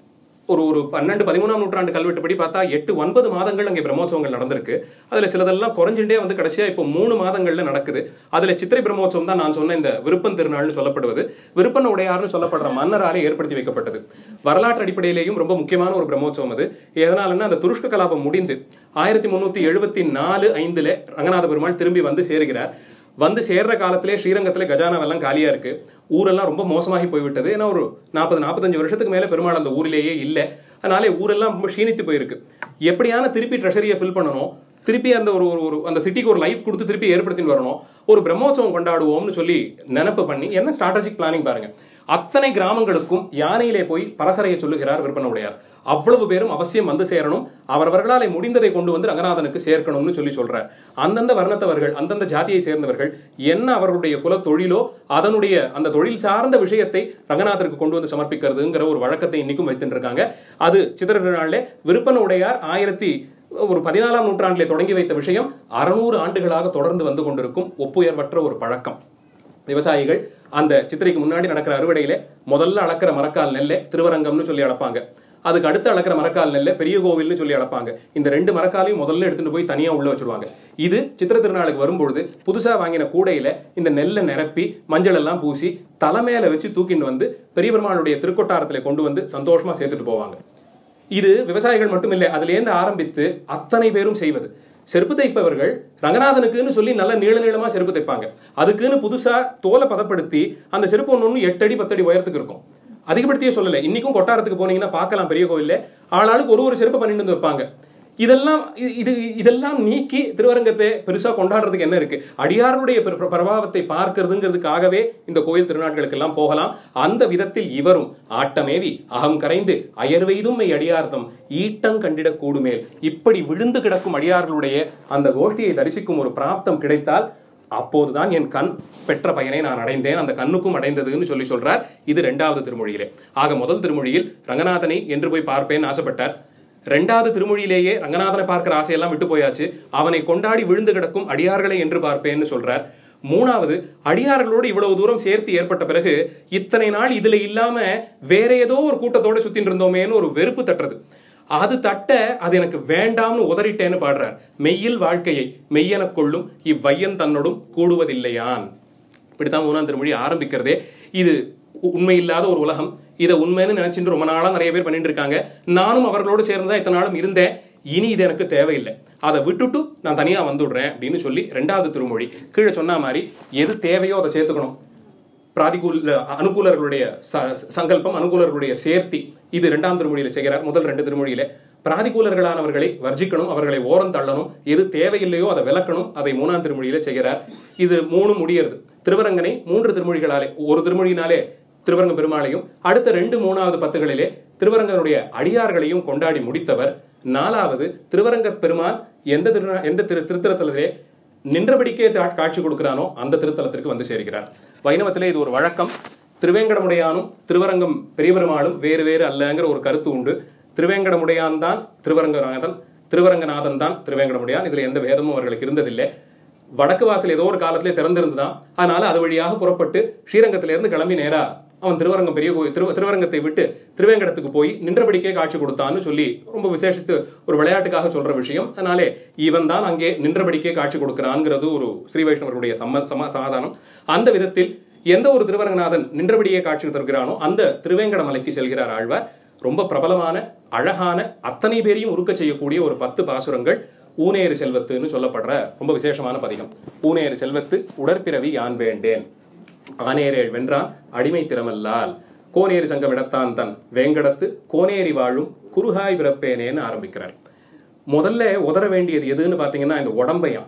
ஒரு ஒரு பன்னெண்டு பதிமூணாம் நூற்றாண்டு கல்வெட்டுப்படி பார்த்தா எட்டு ஒன்பது மாதங்கள் அங்கே பிரம்மோற்சவங்கள் நடந்திருக்கு அதுல சிலதெல்லாம் குறைஞ்சுட்டே வந்து கடைசியா இப்போ மூணு மாதங்கள்ல நடக்குது அதுல சித்திரை பிரம்மோற்சவம் தான் நான் சொன்ன இந்த விருப்பம் திருநாள்னு சொல்லப்படுவது விருப்பன் உடையார்னு சொல்லப்படுற மன்னராலே ஏற்படுத்தி வைக்கப்பட்டது வரலாற்று அடிப்படையிலேயும் ரொம்ப முக்கியமான ஒரு பிரம்மோற்சவம் அது எதனாலன்னா அந்த துருஷ்க கலாபம் முடிந்து ஆயிரத்தி முன்னூத்தி எழுபத்தி நாலு ஐந்துல ரங்கநாத பெருமாள் திரும்பி வந்து சேருகிறார் வந்து சேர்ற காலத்திலே ஸ்ரீரங்கத்துல கஜானாவெல்லாம் காலியா இருக்கு ஊரெல்லாம் ரொம்ப மோசமாகி போய்விட்டது ஏன்னா ஒரு நாற்பது நாற்பத்தஞ்சு வருஷத்துக்கு மேல பெருமாள் அந்த ஊரிலேயே இல்லை அதனாலே ஊரெல்லாம் ரொம்ப க்ஷீணித்து போயிருக்கு எப்படியான திருப்பி ட்ரெஷரியை ஃபில் பண்ணணும் திருப்பி அந்த ஒரு ஒரு- ஒரு அந்த சிட்டிக்கு ஒரு லைஃப் கொடுத்து திருப்பி ஏற்படுத்தின்னு வரணும் ஒரு பிரம்மோற்சவம் கொண்டாடுவோம்னு சொல்லி நினப்பு பண்ணி என்ன ஸ்ட்ராட்டஜிக் பிளானிங் பாருங்க அத்தனை கிராமங்களுக்கும் யானையிலே போய் பரசரையை சொல்லுகிறார் விற்பன உடையார் அவ்வளவு பேரும் அவசியம் வந்து சேரணும் அவரவர்களாலே முடிந்ததை கொண்டு வந்து ரங்கநாதனுக்கு சேர்க்கணும்னு சொல்லி சொல்றார் அந்தந்த வர்ணத்தவர்கள் அந்தந்த ஜாதியை சேர்ந்தவர்கள் என்ன அவர்களுடைய குல தொழிலோ அதனுடைய அந்த தொழில் சார்ந்த விஷயத்தை ரங்கநாதருக்கு கொண்டு வந்து சமர்ப்பிக்கிறதுங்கிற ஒரு வழக்கத்தை இன்னைக்கும் வைத்துட்டு இருக்காங்க அது சித்திர திருநாளிலே விற்பன உடையார் ஆயிரத்தி ஒரு பதினாலாம் நூற்றாண்டிலே தொடங்கி வைத்த விஷயம் அறுநூறு ஆண்டுகளாக தொடர்ந்து வந்து கொண்டிருக்கும் ஒப்புயர்வற்ற ஒரு பழக்கம் விவசாயிகள் அந்த சித்திரைக்கு முன்னாடி நடக்கிற அறுவடையில முதல்ல அளக்கிற மரக்கால் நெல்லை திருவரங்கம்னு சொல்லி அளப்பாங்க அதுக்கு அடுத்து அளக்கிற மரக்கால் நெல்லை பெரிய கோவில்னு சொல்லி அளப்பாங்க இந்த ரெண்டு மரக்காலையும் முதல்ல எடுத்துட்டு போய் தனியா உள்ள வச்சிருவாங்க இது சித்திர திருநாளுக்கு வரும்பொழுது புதுசா வாங்கின கூடையில இந்த நெல்லை நிரப்பி மஞ்சள் எல்லாம் பூசி தலைமையில வச்சு தூக்கிட்டு வந்து பெரிய பெருமாளுடைய திருக்கொட்டாரத்துல கொண்டு வந்து சந்தோஷமா சேர்த்துட்டு போவாங்க இது விவசாயிகள் மட்டுமில்லை அதிலேருந்து ஆரம்பித்து அத்தனை பேரும் செய்வது செருப்பு தைப்பவர்கள் ரங்கநாதனுக்குன்னு சொல்லி நல்ல நீள நீளமா செருப்பு தைப்பாங்க அதுக்குன்னு புதுசா தோலை பதப்படுத்தி அந்த செருப்பு ஒன்று ஒன்று எட்டு அடி பத்து அடி உயரத்துக்கு இருக்கும் அதிகப்படுத்தியே சொல்லலை இன்னைக்கும் கொட்டாரத்துக்கு போனீங்கன்னா பார்க்கலாம் பெரிய கோவில்ல ஆளாளுக்கு ஒரு ஒரு செருப்பு பண்ணிட்டு வந்து வைப்பாங்க இதெல்லாம் இ- இது இதெல்லாம் நீக்கி திருவரங்கத்தை பெருசா கொண்டாடுறதுக்கு என்ன இருக்கு அடியாருடைய பிர- பிர- பிரபாவத்தை பார்க்கிறதுங்கிறதுக்காகவே இந்த கோயில் திருநாட்களுக்கு எல்லாம் போகலாம் அந்த விதத்தில் இவரும் ஆட்டமேவி அகம் கரைந்து அயர்வெய்தும் மெய் அடியார்த்தம் ஈட்டம் கண்டிடக் கூடுமேல் இப்படி விழுந்து கிடக்கும் அடியார்களுடைய அந்த கோஷ்டியை தரிசிக்கும் ஒரு பிராப்தம் கிடைத்தால் அப்போதுதான் என் கண் பெற்ற பயனை நான் அடைந்தேன் அந்த கண்ணுக்கும் அடைந்ததுன்னு சொல்லி சொல்றார் இது இரண்டாவது திருமொழியிலே ஆக முதல் திருமொழியில் ரங்கநாதனை என்று போய் பார்ப்பேன் ஆசைப்பட்டார் ரெண்டாவது திருமொழியிலேயே ரங்கநாதனை பார்க்கிற ஆசையெல்லாம் விட்டு போயாச்சு அவனை கொண்டாடி விழுந்து கிடக்கும் அடியார்களை என்று பார்ப்பேன்னு சொல்றார் மூணாவது அடியார்களோடு இவ்வளவு தூரம் சேர்த்து ஏற்பட்ட பிறகு இத்தனை நாள் இதுல இல்லாம வேற ஏதோ ஒரு கூட்டத்தோட சுத்தின்னு இருந்தோமேன்னு ஒரு வெறுப்பு தட்டுறது அது தட்ட அது எனக்கு வேண்டாம்னு உதறிட்டேன்னு பாடுறார் மெய்யில் வாழ்க்கையை மெய்யெனக் கொள்ளும் இவ்வையன் தன்னோடும் கூடுவதில்லையான் இப்படித்தான் மூணாம் திருமொழி ஆரம்பிக்கிறதே இது உ- உண்மையில்லாத ஒரு உலகம் இதை உண்மைன்னு நினைச்சிட்டு ரொம்ப நாளா நிறைய பேர் பண்ணிட்டு இருக்காங்க நானும் அவர்களோடு சேர்ந்தா இத்தனை நாளும் இருந்தேன் இனி இது எனக்கு தேவையில்லை அதை விட்டுட்டு நான் தனியா வந்துடுறேன் அப்படின்னு சொல்லி ரெண்டாவது திருமொழி கீழே சொன்ன மாதிரி எது தேவையோ அதை சேர்த்துக்கணும் பிராதிகூல அனுகூலர்களுடைய ச- சங்கல்பம் அனுகூலர்களுடைய சேர்த்தி இது இரண்டாம் திருமொழியில செய்கிறார் முதல் ரெண்டு திருமொழியில பிராதிகூலர்களானவர்களை வர்ஜிக்கணும் அவர்களை ஓரம் தள்ளணும் எது தேவையில்லையோ அதை விளக்கணும் அதை மூணாம் திருமொழியில செய்கிறார் இது மூணு முடியறது திருவரங்கனை மூன்று திருமொழிகளாலே ஒரு திருமொழியினாலே திருவரங்க பெருமாளையும் அடுத்த ரெண்டு மூணாவது பத்துகளிலே திருவரங்கனுடைய அடியார்களையும் கொண்டாடி முடித்தவர் நாலாவது திருவரங்க பெருமான் எந்த திரு எந்த திரு திருத்தலத்திலே நின்றபடிக்கே தா- காட்சி கொடுக்கிறானோ அந்த திருத்தலத்திற்கு வந்து சேர்கிறார் வைணவத்திலே இது ஒரு வழக்கம் திருவேங்கடமுடையானும் திருவரங்கம் பெரிய பெருமாளும் வேறு வேறு அல்லங்கிற ஒரு கருத்து உண்டு திருவேங்கடமுடையான் தான் திருவரங்கநாதன் திருவரங்கநாதன் தான் திருவேங்கடமுடையான் இதுல எந்த வேதமும் அவர்களுக்கு இருந்ததில்லை வடக்கு வாசல் ஏதோ ஒரு காலத்திலே திறந்திருந்துதான் அதனால அது வழியாக புறப்பட்டு ஸ்ரீரங்கத்திலிருந்து கிளம்பி நேரா அவன் திருவரங்கம் பெரிய கோயில் திரு திருவரங்கத்தை விட்டு திருவேங்கடத்துக்கு போய் நின்றபடிக்கே காட்சி கொடுத்தான்னு சொல்லி ரொம்ப விசேஷித்து ஒரு விளையாட்டுக்காக சொல்ற விஷயம் அதனாலே இவன் தான் அங்கே நின்றபடிக்கே காட்சி கொடுக்கிறான்ங்கிறது ஒரு ஸ்ரீ வைஷ்ணவர்களுடைய சம்ம சம சமாதானம் அந்த விதத்தில் எந்த ஒரு திருவரங்கநாதன் நின்றபடியே காட்சி தருகிறானோ அந்த திருவேங்கட மலைக்கு செல்கிறார் ஆழ்வார் ரொம்ப பிரபலமான அழகான அத்தனை பேரையும் உருக்க செய்யக்கூடிய ஒரு பத்து பாசுரங்கள் ஊனேறு செல்வத்துன்னு சொல்லப்படுற ரொம்ப விசேஷமான பதிகம் ஊனேறு செல்வத்து உடற்பிறவி யான் வேண்டேன் ஆனேரேள் வென்றான் அடிமை திறமல்லால் கோனேரி சங்கம் இடத்தான் தன் வேங்கடத்து கோனேரி வாழும் குருகாய் பிறப்பேனேன்னு ஆரம்பிக்கிறார் முதல்ல உதற வேண்டியது எதுன்னு பாத்தீங்கன்னா இந்த உடம்பையாம்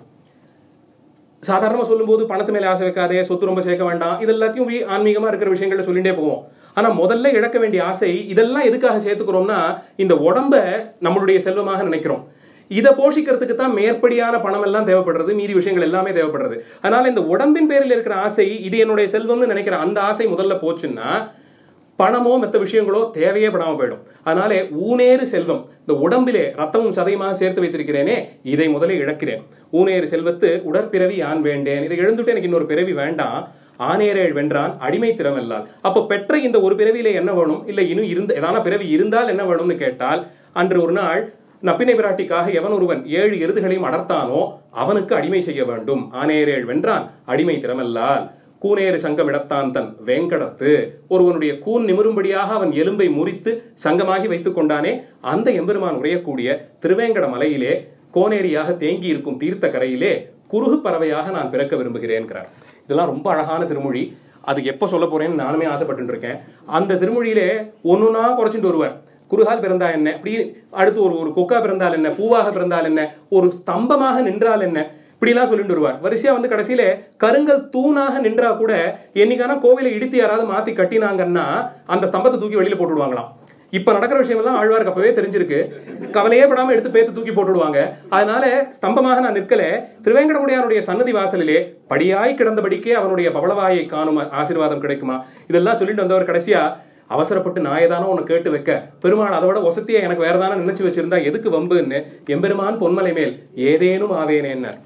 சாதாரணமா சொல்லும்போது பணத்து மேல ஆசை வைக்காதே சொத்து ரொம்ப சேர்க்க வேண்டாம் இது எல்லாத்தையும் போய் ஆன்மீகமா இருக்கிற விஷயங்களை சொல்லிட்டே போவோம் ஆனா முதல்ல இழக்க வேண்டிய ஆசை இதெல்லாம் எதுக்காக சேர்த்துக்கிறோம்னா இந்த உடம்ப நம்மளுடைய செல்வமாக நினைக்கிறோம் இதை போஷிக்கிறதுக்கு தான் மேற்படியான பணம் எல்லாம் தேவைப்படுறது மீதி விஷயங்கள் எல்லாமே தேவைப்படுறது அதனால இந்த உடம்பின் பேரில் இருக்கிற ஆசை இது என்னுடைய செல்வம்னு நினைக்கிற அந்த ஆசை முதல்ல போச்சுன்னா பணமோ மற்ற விஷயங்களோ தேவையே படாம போயிடும் அதனாலே ஊனேறு செல்வம் இந்த உடம்பிலே ரத்தமும் சதையுமாக சேர்த்து வைத்திருக்கிறேனே இதை முதலே இழக்கிறேன் ஊனேறு செல்வத்து உடற்பிறவி யான் வேண்டேன் இதை எழுந்துட்டு எனக்கு இன்னொரு பிறவி வேண்டாம் ஆனேரேள் வென்றான் அடிமை திறமெல்லால் அப்போ பெற்ற இந்த ஒரு பிறவியில என்ன வேணும் இல்ல இன்னும் இருந்த ஏதான பிறவி இருந்தால் என்ன வேணும்னு கேட்டால் அன்று ஒரு நாள் நப்பினை பிராட்டிக்காக எவன் ஒருவன் ஏழு எருதுகளையும் அடர்த்தானோ அவனுக்கு அடிமை செய்ய வேண்டும் ஆனேரேள் வென்றான் அடிமை திறமல்லால் கூனேறு சங்கம் இடத்தான் தன் வேங்கடத்து ஒருவனுடைய கூன் நிமிரும்படியாக அவன் எலும்பை முறித்து சங்கமாகி வைத்துக் கொண்டானே அந்த எம்பெருமான் உரையக்கூடிய திருவேங்கட மலையிலே கோனேரியாக தேங்கி இருக்கும் தீர்த்த கரையிலே குறுகு பறவையாக நான் பிறக்க விரும்புகிறேன்கிறார் இதெல்லாம் ரொம்ப அழகான திருமொழி அது எப்போ சொல்ல போறேன்னு நானுமே ஆசைப்பட்டு இருக்கேன் அந்த திருமொழியிலே ஒன்னொன்னா குறைச்சிட்டு வருவார் குறுகால் பிறந்தா என்ன அப்படி அடுத்து ஒரு ஒரு கொக்கா பிறந்தால் என்ன பூவாக பிறந்தால் என்ன ஒரு ஸ்தம்பமாக நின்றால் என்ன இப்படிலாம் சொல்லிட்டு வருவார் வரிசையா வந்து கடைசியில கருங்கல் தூணாக நின்றா கூட என்னைக்கான கோவிலை இடித்து யாராவது மாத்தி கட்டினாங்கன்னா அந்த ஸ்தம்பத்தை தூக்கி வெளியில போட்டுடுவாங்களாம் இப்ப நடக்கிற விஷயம் எல்லாம் ஆழ்வாருக்கு அப்பவே தெரிஞ்சிருக்கு கவலையே படாம எடுத்து பேத்து தூக்கி போட்டுடுவாங்க அதனால ஸ்தம்பமாக நான் நிற்கல திருவேங்கடமுடியானுடைய சன்னதி வாசலிலே படியாய் கிடந்தபடிக்கே அவனுடைய பவளவாயை காணும் ஆசீர்வாதம் கிடைக்குமா இதெல்லாம் சொல்லிட்டு வந்தவர் கடைசியா அவசரப்பட்டு நான் ஏதானோ உன்னை கேட்டு வைக்க பெருமாள் அதை விட வசதியா எனக்கு வேற தானே நினைச்சு வச்சிருந்தா எதுக்கு வம்புன்னு எம்பெருமான் பொன்மலை மேல் ஏதேனும் ஆவேனேன்னார்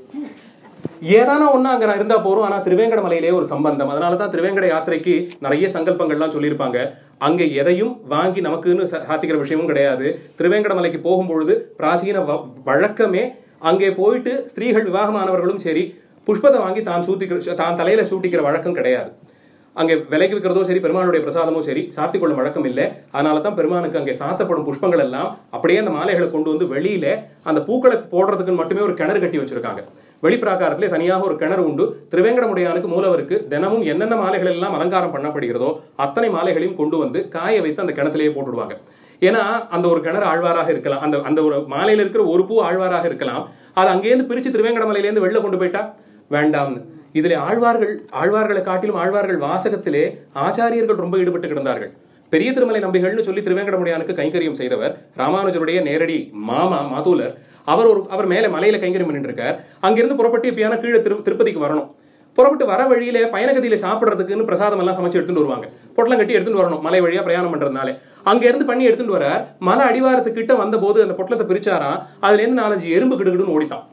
ஏதானா ஒண்ணு அங்க நான் இருந்தா போறோம் ஆனா திருவேங்கட மலையிலே ஒரு சம்பந்தம் அதனாலதான் திருவேங்கட யாத்திரைக்கு நிறைய சங்கல்பங்கள்லாம் சொல்லியிருப்பாங்க அங்க எதையும் வாங்கி நமக்குன்னு ச- சாத்திக்கிற விஷயமும் கிடையாது திருவேங்கட மலைக்கு போகும்பொழுது பிராச்சீன வ- வழக்கமே அங்கே போயிட்டு ஸ்திரீகள் விவாகமானவர்களும் சரி புஷ்பத்தை வாங்கி தான் சூத்திக்கிற தான் தலையில சூட்டிக்கிற வழக்கம் கிடையாது அங்கே விலைக்கு விற்கிறதோ சரி பெருமானுடைய பிரசாதமோ சரி சாத்திக் கொள்ளும் வழக்கம் இல்லை அதனால தான் பெருமானுக்கு அங்கே சாத்தப்படும் புஷ்பங்கள் எல்லாம் அப்படியே அந்த மாலைகளை கொண்டு வந்து வெளியில அந்த பூக்களை போடுறதுக்கு மட்டுமே ஒரு கிணறு கட்டி வச்சிருக்காங்க வெளிப்பிராகாரத்திலே தனியாக ஒரு கிணறு உண்டு திருவேங்கடமுடையானுக்கு மூலவருக்கு தினமும் என்னென்ன மாலைகள் எல்லாம் அலங்காரம் பண்ணப்படுகிறதோ அத்தனை மாலைகளையும் கொண்டு வந்து காய வைத்து அந்த கிணத்திலேயே போட்டுடுவாங்க ஏன்னா அந்த ஒரு கிணறு ஆழ்வாராக இருக்கலாம் அந்த அந்த ஒரு மாலையில இருக்கிற ஒரு பூ ஆழ்வாராக இருக்கலாம் அது அங்கேருந்து பிரிச்சு திருவேங்கட மலையிலேருந்து வெளில கொண்டு போயிட்டா வேண்டாம்னு இதிலே ஆழ்வார்கள் ஆழ்வார்களை காட்டிலும் ஆழ்வார்கள் வாசகத்திலே ஆச்சாரியர்கள் ரொம்ப ஈடுபட்டு கிடந்தார்கள் பெரிய திருமலை நம்பிகள்னு சொல்லி திருவேங்கடமுடியானுக்கு கைங்கரியம் செய்தவர் ராமானுஜருடைய நேரடி மாமா மாதூலர் அவர் ஒரு அவர் மேலே மலையில கைங்கரியம் பண்ணிட்டு இருக்கார் அங்கிருந்து புறப்பட்டு எப்படியான கீழே திரு திருப்பதிக்கு வரணும் புறப்பட்டு வர வழியில பயணகதியில சாப்பிடுறதுக்குன்னு பிரசாதம் எல்லாம் சமைச்சு எடுத்துட்டு வருவாங்க பொட்டலம் கட்டி எடுத்துட்டு வரணும் மலை வழியா பிரயாணம் பண்றதுனால அங்க இருந்து பண்ணி எடுத்துட்டு வர மலை அடிவாரத்துக்கிட்ட வந்த போது அந்த பொட்டலத்தை பிரிச்சாராம் அதுல இருந்து நாலஞ்சு எறும்பு கிடுகிடுன்னு ஓடித்தான்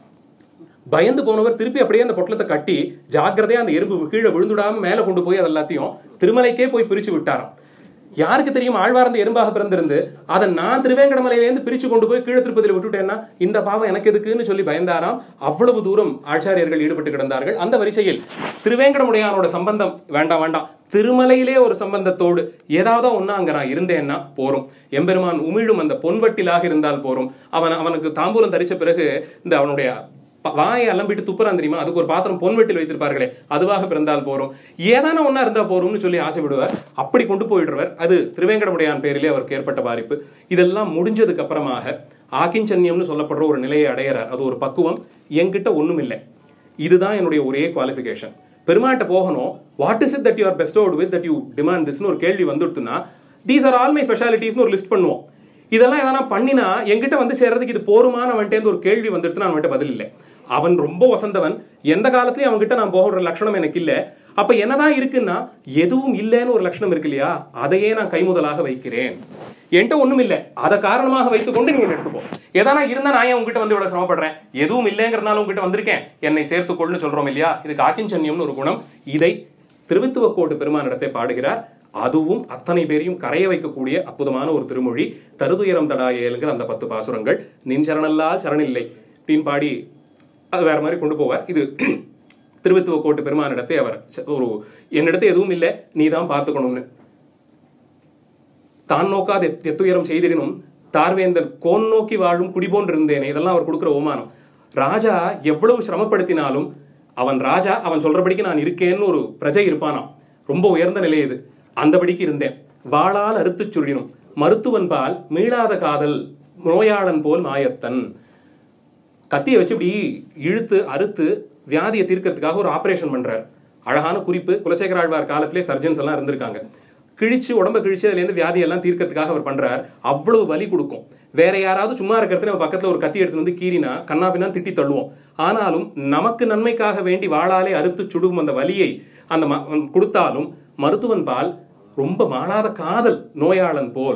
பயந்து போனவர் திருப்பி அப்படியே அந்த பொட்டலத்தை கட்டி ஜாக்கிரதையா அந்த எறும்பு கீழே விழுந்துடாம மேல கொண்டு போய் அது எல்லாத்தையும் திருமலைக்கே போய் பிரிச்சு விட்டாராம் யாருக்கு தெரியும் ஆழ்வார்ந்த எறும்பாக பிறந்திருந்து அதை நான் திருவேங்கடமலையிலேருந்து பிரிச்சு கொண்டு போய் கீழே திருப்பதியில் விட்டுட்டேன்னா இந்த பாவம் எனக்கு எதுக்குன்னு சொல்லி பயந்தாராம் அவ்வளவு தூரம் ஆச்சாரியர்கள் ஈடுபட்டு கிடந்தார்கள் அந்த வரிசையில் திருவேங்கடமுடையானோட சம்பந்தம் வேண்டாம் வேண்டாம் திருமலையிலே ஒரு சம்பந்தத்தோடு ஏதாவது ஒண்ணா அங்க நான் இருந்தேன்னா போரும் எம்பெருமான் உமிழும் அந்த பொன்வட்டிலாக இருந்தால் போரும் அவன் அவனுக்கு தாம்பூலம் தரிச்ச பிறகு இந்த அவனுடைய ப- வாயை அலம்பிட்டு துப்புறான் தெரியுமா அதுக்கு ஒரு பாத்திரம் பொன்வெட்டில் வைத்திருப்பார்களே அதுவாக பிறந்தால் போறோம் ஏதான ஒண்ணா இருந்தா போறோம்னு சொல்லி ஆசைப்படுவார் அப்படி கொண்டு போயிடுறவர் அது திருவேங்கடமுடையான் பேரிலே அவருக்கு ஏற்பட்ட பாதிப்பு இதெல்லாம் முடிஞ்சதுக்கு அப்புறமாக ஆக்கிஞ்சன்யம்னு சொல்லப்படுற ஒரு நிலையை அடையிறார் அது ஒரு பக்குவம் என்கிட்ட ஒண்ணும் இல்லை இதுதான் என்னுடைய ஒரே குவாலிஃபிகேஷன் பெருமாட்ட போகணும் what is it that you are best at with that you demand திஸ்னு ஒரு கேள்வி வந்துடுத்துன்னா தீஸ் ஆர் ஆல் மை ஸ்பெஷாலிட்டிஸ்னு ஒரு லிஸ்ட் பண்ணுவோம் இதெல்லாம் எதனா பண்ணினா என்கிட்ட வந்து சேர்றதுக்கு இது போருமான அவன்கிட்ட ஒரு கேள்வி வந்துடுத்துனா அவன்கிட்ட பதில் இல்லை அவன் ரொம்ப வசந்தவன் எந்த காலத்துலயும் அவன்கிட்ட நான் போகிற லட்சணம் எனக்கு இல்ல அப்ப என்னதான் இருக்குன்னா எதுவும் இல்லைன்னு ஒரு லட்சணம் இருக்கு இல்லையா அதையே நான் கைமுதலாக வைக்கிறேன் என்கிட்ட ஒண்ணும் இல்ல அதை காரணமாக வைத்துக்கொண்டு நீங்க எடுத்துப்போம் எதனா இருந்தா நான் ஏன் உங்ககிட்ட வந்து இவ்வளவு சிரமப்படுறேன் எதுவும் இல்லைங்கிறதுனால உங்ககிட்ட வந்திருக்கேன் என்னை சேர்த்துக்கொள்னு சொல்றோம் இல்லையா இது காக்கிஞ்சன்யம்னு ஒரு குணம் இதை திருவித்துவக்கோட்டு பெருமானிடத்தை பாடுகிறார் அதுவும் அத்தனை பேரையும் கரைய வைக்கக்கூடிய அற்புதமான ஒரு திருமொழி தருதுயரம் தடாயேலுங்கிற அந்த பத்து பாசுரங்கள் நின் சரணல்லால் சரணில்லை அப்படின்னு பாடி அது வேற மாதிரி கொண்டு போவார் இது திருவித்துவக்கோட்டு பெருமானிடத்தை அவர் ச- ஒரு என்னிடத்தை எதுவும் இல்லை நீ தான் பார்த்துக்கணும்னு தான் நோக்காத எத்- எத்துயரம் செய்திடனும் தார்வேந்தன் கோன் நோக்கி வாழும் குடிபோன்று இருந்தேனே இதெல்லாம் அவர் கொடுக்கிற ஓமானம் ராஜா எவ்வளவு சிரமப்படுத்தினாலும் அவன் ராஜா அவன் சொல்றபடிக்கு நான் இருக்கேன்னு ஒரு பிரஜை இருப்பானாம் ரொம்ப உயர்ந்த நிலை இது அந்தபடிக்கு இருந்தேன் வாளால் அறுத்துச் சுழினும் மருத்துவன் பால் மீளாத காதல் நோயாளன் போல் மாயத்தன் கத்தியை வச்சு இப்படி இழுத்து அறுத்து வியாதியை தீர்க்கறதுக்காக ஒரு ஆபரேஷன் பண்றார் அழகான குறிப்பு குலசேகர ஆழ்வார் காலத்திலே சர்ஜன்ஸ் எல்லாம் இருந்திருக்காங்க கிழிச்சு உடம்ப கிழிச்சு அதுல இருந்து வியாதி எல்லாம் தீர்க்கறதுக்காக அவர் பண்றார் அவ்வளவு வலி கொடுக்கும் வேற யாராவது சும்மா இருக்கிறது நம்ம பக்கத்துல ஒரு கத்தி எடுத்து வந்து கீறினா கண்ணாபின்னா திட்டி தள்ளுவோம் ஆனாலும் நமக்கு நன்மைக்காக வேண்டி வாளாலே அறுத்து சுடும் அந்த வலியை அந்த ம- கொடுத்தாலும் மருத்துவன் பால் ரொம்ப மாளாத காதல் நோயாளன் போல்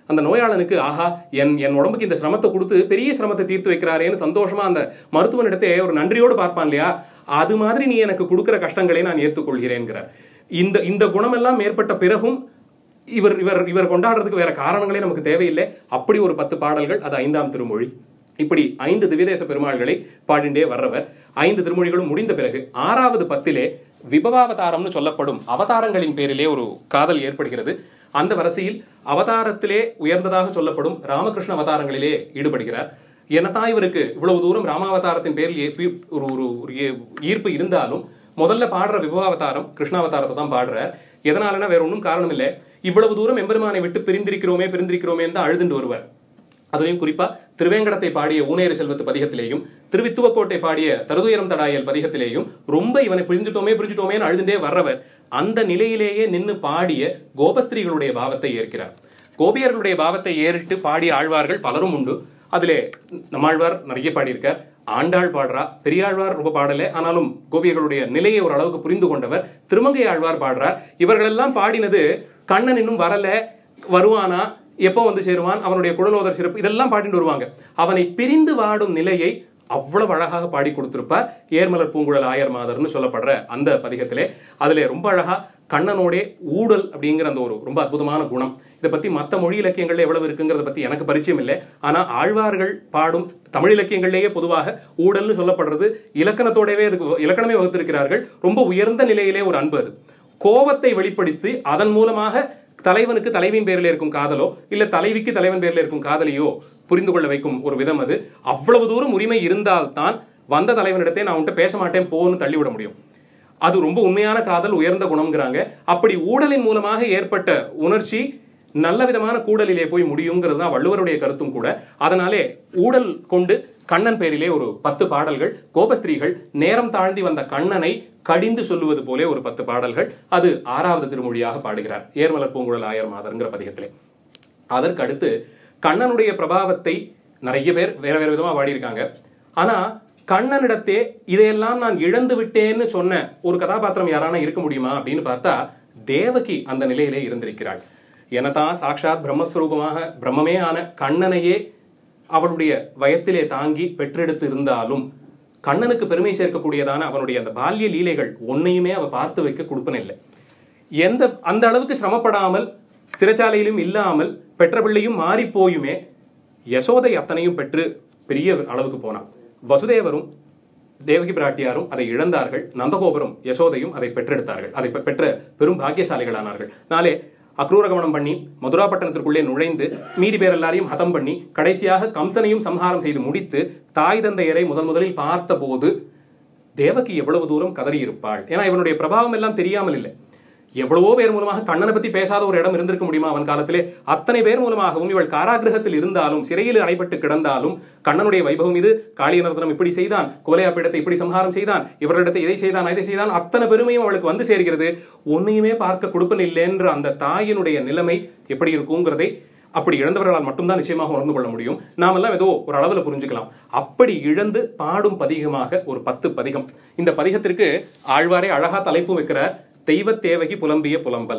அந்த நோயாளனுக்கு ஆஹா என் என் உடம்புக்கு இந்த சிரமத்தை கொடுத்து பெரிய சிரமத்தை தீர்த்து வைக்கிறாரேன்னு சந்தோஷமா அந்த மருத்துவனிடத்தை ஒரு நன்றியோடு பார்ப்பான் இல்லையா அது மாதிரி நீ எனக்கு கொடுக்கிற கஷ்டங்களை நான் ஏற்றுக்கொள்கிறேன்கிறார் இந்த இந்த குணமெல்லாம் ஏற்பட்ட பிறகும் இவர் இவர் இவர் கொண்டாடுறதுக்கு வேற காரணங்களே நமக்கு தேவையில்லை அப்படி ஒரு பத்து பாடல்கள் அது ஐந்தாம் திருமொழி இப்படி ஐந்து திவ்யதேச பெருமாள்களை பாடிண்டே வர்றவர் ஐந்து திருமொழிகளும் முடிந்த பிறகு ஆறாவது பத்திலே விபவாவதாரம்னு சொல்லப்படும் அவதாரங்களின் பேரிலே ஒரு காதல் ஏற்படுகிறது அந்த வரிசையில் அவதாரத்திலே உயர்ந்ததாக சொல்லப்படும் ராமகிருஷ்ண அவதாரங்களிலே ஈடுபடுகிறார் என்னதான் இவருக்கு இவ்வளவு தூரம் ராமாவதாரத்தின் பேரில் ஏற்பி- ஒரு ஒரு ஒரு ஈ- ஈர்ப்பு இருந்தாலும் முதல்ல பாடுற விபவாவதாரம் கிருஷ்ணாவதாரத்தை தான் பாடுறார் எதனாலனா வேற ஒன்றும் காரணம் இல்லை இவ்வளவு தூரம் எம்பெருமானை விட்டு பிரிந்திருக்கிறோமே பிரிந்திருக்கிறோமே தான் அழுதுண்டு வருவார் அதுலயும் குறிப்பா திருவேங்கடத்தை பாடிய ஊனேறு செல்வத்து பதிகத்திலேயும் திருவித்துவக்கோட்டை பாடிய தருதுயரம் தடாயல் பதிகத்திலேயும் ரொம்ப இவனை பிரிஞ்சுட்டோமே பிரிஞ்சுட்டோமேன்னு அழுதுண்டே வர்றவர் அந்த நிலையிலேயே நின்னு பாடிய கோபஸ்திரீகளுடைய பாவத்தை ஏற்கிறார் கோபியர்களுடைய பாவத்தை ஏறிட்டு பாடிய ஆழ்வார்கள் பலரும் உண்டு அதிலே நம்மாழ்வார் நிறைய பாடியிருக்கார் ஆண்டாள் பாடுறா பெரியாழ்வார் ரொம்ப பாடல ஆனாலும் கோபியர்களுடைய நிலையை ஓரளவுக்கு புரிந்து கொண்டவர் திருமங்கை ஆழ்வார் பாடுறார் இவர்களெல்லாம் பாடினது கண்ணன் இன்னும் வரல வருவானா எப்போ வந்து சேருவான் அவனுடைய குடலோதர் சிறப்பு இதெல்லாம் பாடிட்டு வருவாங்க அவனை பிரிந்து வாடும் நிலையை அவ்வளவு அழகாக பாடி கொடுத்திருப்பார் ஏர்மலர் பூங்குழல் ஆயர் மாதர்னு சொல்லப்படுற அந்த பதிகத்திலே அதிலே ரொம்ப அழகா கண்ணனோடே ஊடல் அப்படிங்கிற அந்த ஒரு ரொம்ப அற்புதமான குணம் இதை பத்தி மத்த மொழி இலக்கியங்கள்ல எவ்வளவு இருக்குங்கிறத பத்தி எனக்கு பரிச்சயம் இல்லை ஆனா ஆழ்வார்கள் பாடும் தமிழ் இலக்கியங்களிலேயே பொதுவாக ஊடல்னு சொல்லப்படுறது இலக்கணத்தோடவே அதுக்கு இலக்கணமே வகுத்திருக்கிறார்கள் ரொம்ப உயர்ந்த நிலையிலே ஒரு அன்பு அது கோவத்தை வெளிப்படுத்தி அதன் மூலமாக தலைவனுக்கு தலைவியின் பேரில் இருக்கும் காதலோ இல்ல தலைவிக்கு தலைவன் பேரில் இருக்கும் காதலியோ புரிந்து கொள்ள வைக்கும் ஒரு விதம் அது அவ்வளவு தூரம் உரிமை இருந்தால்தான் வந்த தலைவனிடத்தை நான் உன்கிட்ட பேச மாட்டேன் போன்னு தள்ளிவிட முடியும் அது ரொம்ப உண்மையான காதல் உயர்ந்த குணம்ங்கிறாங்க அப்படி ஊடலின் மூலமாக ஏற்பட்ட உணர்ச்சி நல்ல விதமான கூடலிலே போய் முடியுங்கிறது தான் வள்ளுவருடைய கருத்தும் கூட அதனாலே ஊடல் கொண்டு கண்ணன் பேரிலே ஒரு பத்து பாடல்கள் கோபஸ்திரீகள் நேரம் தாழ்ந்தி வந்த கண்ணனை கடிந்து சொல்லுவது போலே ஒரு பத்து பாடல்கள் அது ஆறாவது திருமொழியாக பாடுகிறார் ஏர்மலர் பூங்குழல் ஆயர் மாதர்ங்கிற பதிகத்திலே அதற்கு அடுத்து கண்ணனுடைய பிரபாவத்தை நிறைய பேர் வேற வேற விதமா பாடியிருக்காங்க ஆனா கண்ணனிடத்தே இதையெல்லாம் நான் இழந்து விட்டேன்னு சொன்ன ஒரு கதாபாத்திரம் யாரான இருக்க முடியுமா அப்படின்னு பார்த்தா தேவகி அந்த நிலையிலே இருந்திருக்கிறாள் எனதான் சாட்சாத் பிரம்மஸ்வரூபமாக பிரம்மமே ஆன கண்ணனையே அவளுடைய வயத்திலே தாங்கி பெற்றெடுத்து இருந்தாலும் கண்ணனுக்கு பெருமை சேர்க்கக்கூடியதான அவனுடைய அந்த பால்ய லீலைகள் ஒன்னையுமே அவ பார்த்து வைக்க கொடுப்பனில்லை எந்த அந்த அளவுக்கு சிரமப்படாமல் சிறைச்சாலையிலும் இல்லாமல் பெற்ற பிள்ளையும் மாறி போயுமே யசோதை அத்தனையும் பெற்று பெரிய அளவுக்கு போனான் வசுதேவரும் தேவகி பிராட்டியாரும் அதை இழந்தார்கள் நந்தகோபுரம் யசோதையும் அதை பெற்றெடுத்தார்கள் அதை பெ- பெற்ற பெரும் பாக்கியசாலிகளானார்கள் நாளே அக்ரூரகமனம் பண்ணி மதுராபட்டணத்திற்குள்ளே நுழைந்து மீதி பேர் எல்லாரையும் ஹதம் பண்ணி கடைசியாக கம்சனையும் சம்ஹாரம் செய்து முடித்து தாய் தந்தையரை முதல் முதலில் பார்த்தபோது தேவகி எவ்வளவு தூரம் கதறி இருப்பாள் ஏன்னா இவனுடைய பிரபாவம் எல்லாம் தெரியாமல் இல்லை எவ்வளவோ பேர் மூலமாக கண்ணனை பத்தி பேசாத ஒரு இடம் இருந்திருக்க முடியுமா அவன் காலத்திலே அத்தனை பேர் மூலமாகவும் இவள் காராகிரகத்தில் இருந்தாலும் சிறையில் அடைபட்டு கிடந்தாலும் கண்ணனுடைய வைபவம் இது காளியனர்தனம் இப்படி செய்தான் குவலையாப்பிடத்தை இப்படி சம்ஹாரம் செய்தான் இவர்களிடத்தை இதை செய்தான் இதை செய்தான் அத்தனை பெருமையும் அவளுக்கு வந்து சேர்கிறது ஒன்னையுமே பார்க்க கொடுப்பன் இல்லைன்ற அந்த தாயினுடைய நிலைமை எப்படி இருக்குங்கிறதை அப்படி இழந்தவர்களால் மட்டும்தான் நிச்சயமாக உணர்ந்து கொள்ள முடியும் நாமெல்லாம் ஏதோ ஒரு அளவுல புரிஞ்சுக்கலாம் அப்படி இழந்து பாடும் பதிகமாக ஒரு பத்து பதிகம் இந்த பதிகத்திற்கு ஆழ்வாரே அழகா தலைப்பு வைக்கிறார் தெய்வத் தேவகி புலம்பிய புலம்பல்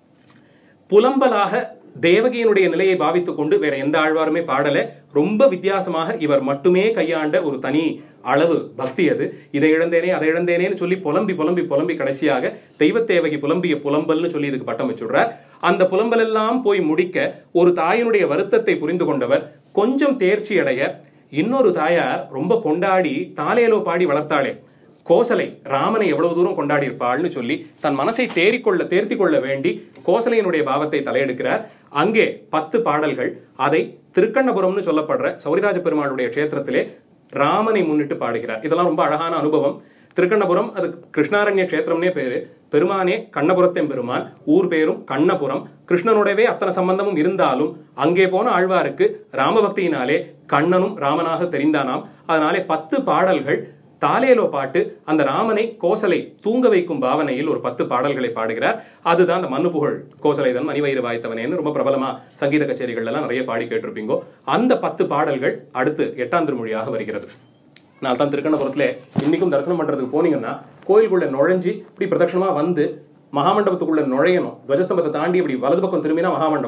புலம்பலாக தேவகியினுடைய நிலையை பாவித்துக் கொண்டு வேற எந்த ஆழ்வாருமே பாடல ரொம்ப வித்தியாசமாக இவர் மட்டுமே கையாண்ட ஒரு தனி அளவு பக்தி அது இதை இழந்தேனே அதை இழந்தேனேன்னு சொல்லி புலம்பி புலம்பி புலம்பி கடைசியாக தெய்வத் தேவகி புலம்பிய புலம்பல்னு சொல்லி இதுக்கு பட்டம் வச்சுடுறார் அந்த புலம்பல் எல்லாம் போய் முடிக்க ஒரு தாயினுடைய வருத்தத்தை புரிந்து கொண்டவர் கொஞ்சம் தேர்ச்சி அடைய இன்னொரு தாயார் ரொம்ப கொண்டாடி தாலேலோ பாடி வளர்த்தாளே கோசலை ராமனை எவ்வளவு தூரம் கொண்டாடி இருப்பாள்னு சொல்லி தன் மனசை தேறிக்கொள்ள தேர்த்தி கொள்ள வேண்டி கோசலையினுடைய பாவத்தை தலையெடுக்கிறார் அங்கே பத்து பாடல்கள் அதை திருக்கண்ணபுரம்னு சொல்லப்படுற சௌரிராஜ பெருமாளுடைய க்ஷேத்திரத்திலே ராமனை முன்னிட்டு பாடுகிறார் இதெல்லாம் ரொம்ப அழகான அனுபவம் திருக்கண்ணபுரம் அது கிருஷ்ணாரண்ய க்ஷேத்திரம்னே பேரு பெருமானே கண்ணபுரத்தெம் பெருமான் ஊர் பேரும் கண்ணபுரம் கிருஷ்ணனுடையவே அத்தனை சம்பந்தமும் இருந்தாலும் அங்கே போன ஆழ்வாருக்கு ராமபக்தியினாலே கண்ணனும் ராமனாக தெரிந்தானாம் அதனாலே பத்து பாடல்கள் தாலேலோ பாட்டு அந்த ராமனை கோசலை தூங்க வைக்கும் பாவனையில் ஒரு பத்து பாடல்களை பாடுகிறார் அதுதான் அந்த மண்ணு புகழ் கோசலைதன் மணிவயிறு வாய்த்தவனேன்னு ரொம்ப பிரபலமா சங்கீத கச்சேரிகள் எல்லாம் நிறைய பாடி கேட்டிருப்பீங்கோ அந்த பத்து பாடல்கள் அடுத்து எட்டாம் திருமொழியாக வருகிறது நான் தான் திருக்கண்ணபுரத்துல இன்னைக்கும் தரிசனம் பண்றதுக்கு போனீங்கன்னா கோயிலுக்குள்ள நுழைஞ்சு இப்படி பிரதட்சணமா வந்து மகாமண்டபத்துக்குள்ள நுழையணும் துவஜஸ்தம்பத்தை தாண்டி இப்படி வலது பக்கம் திரும்பினா மகாமண்டபம்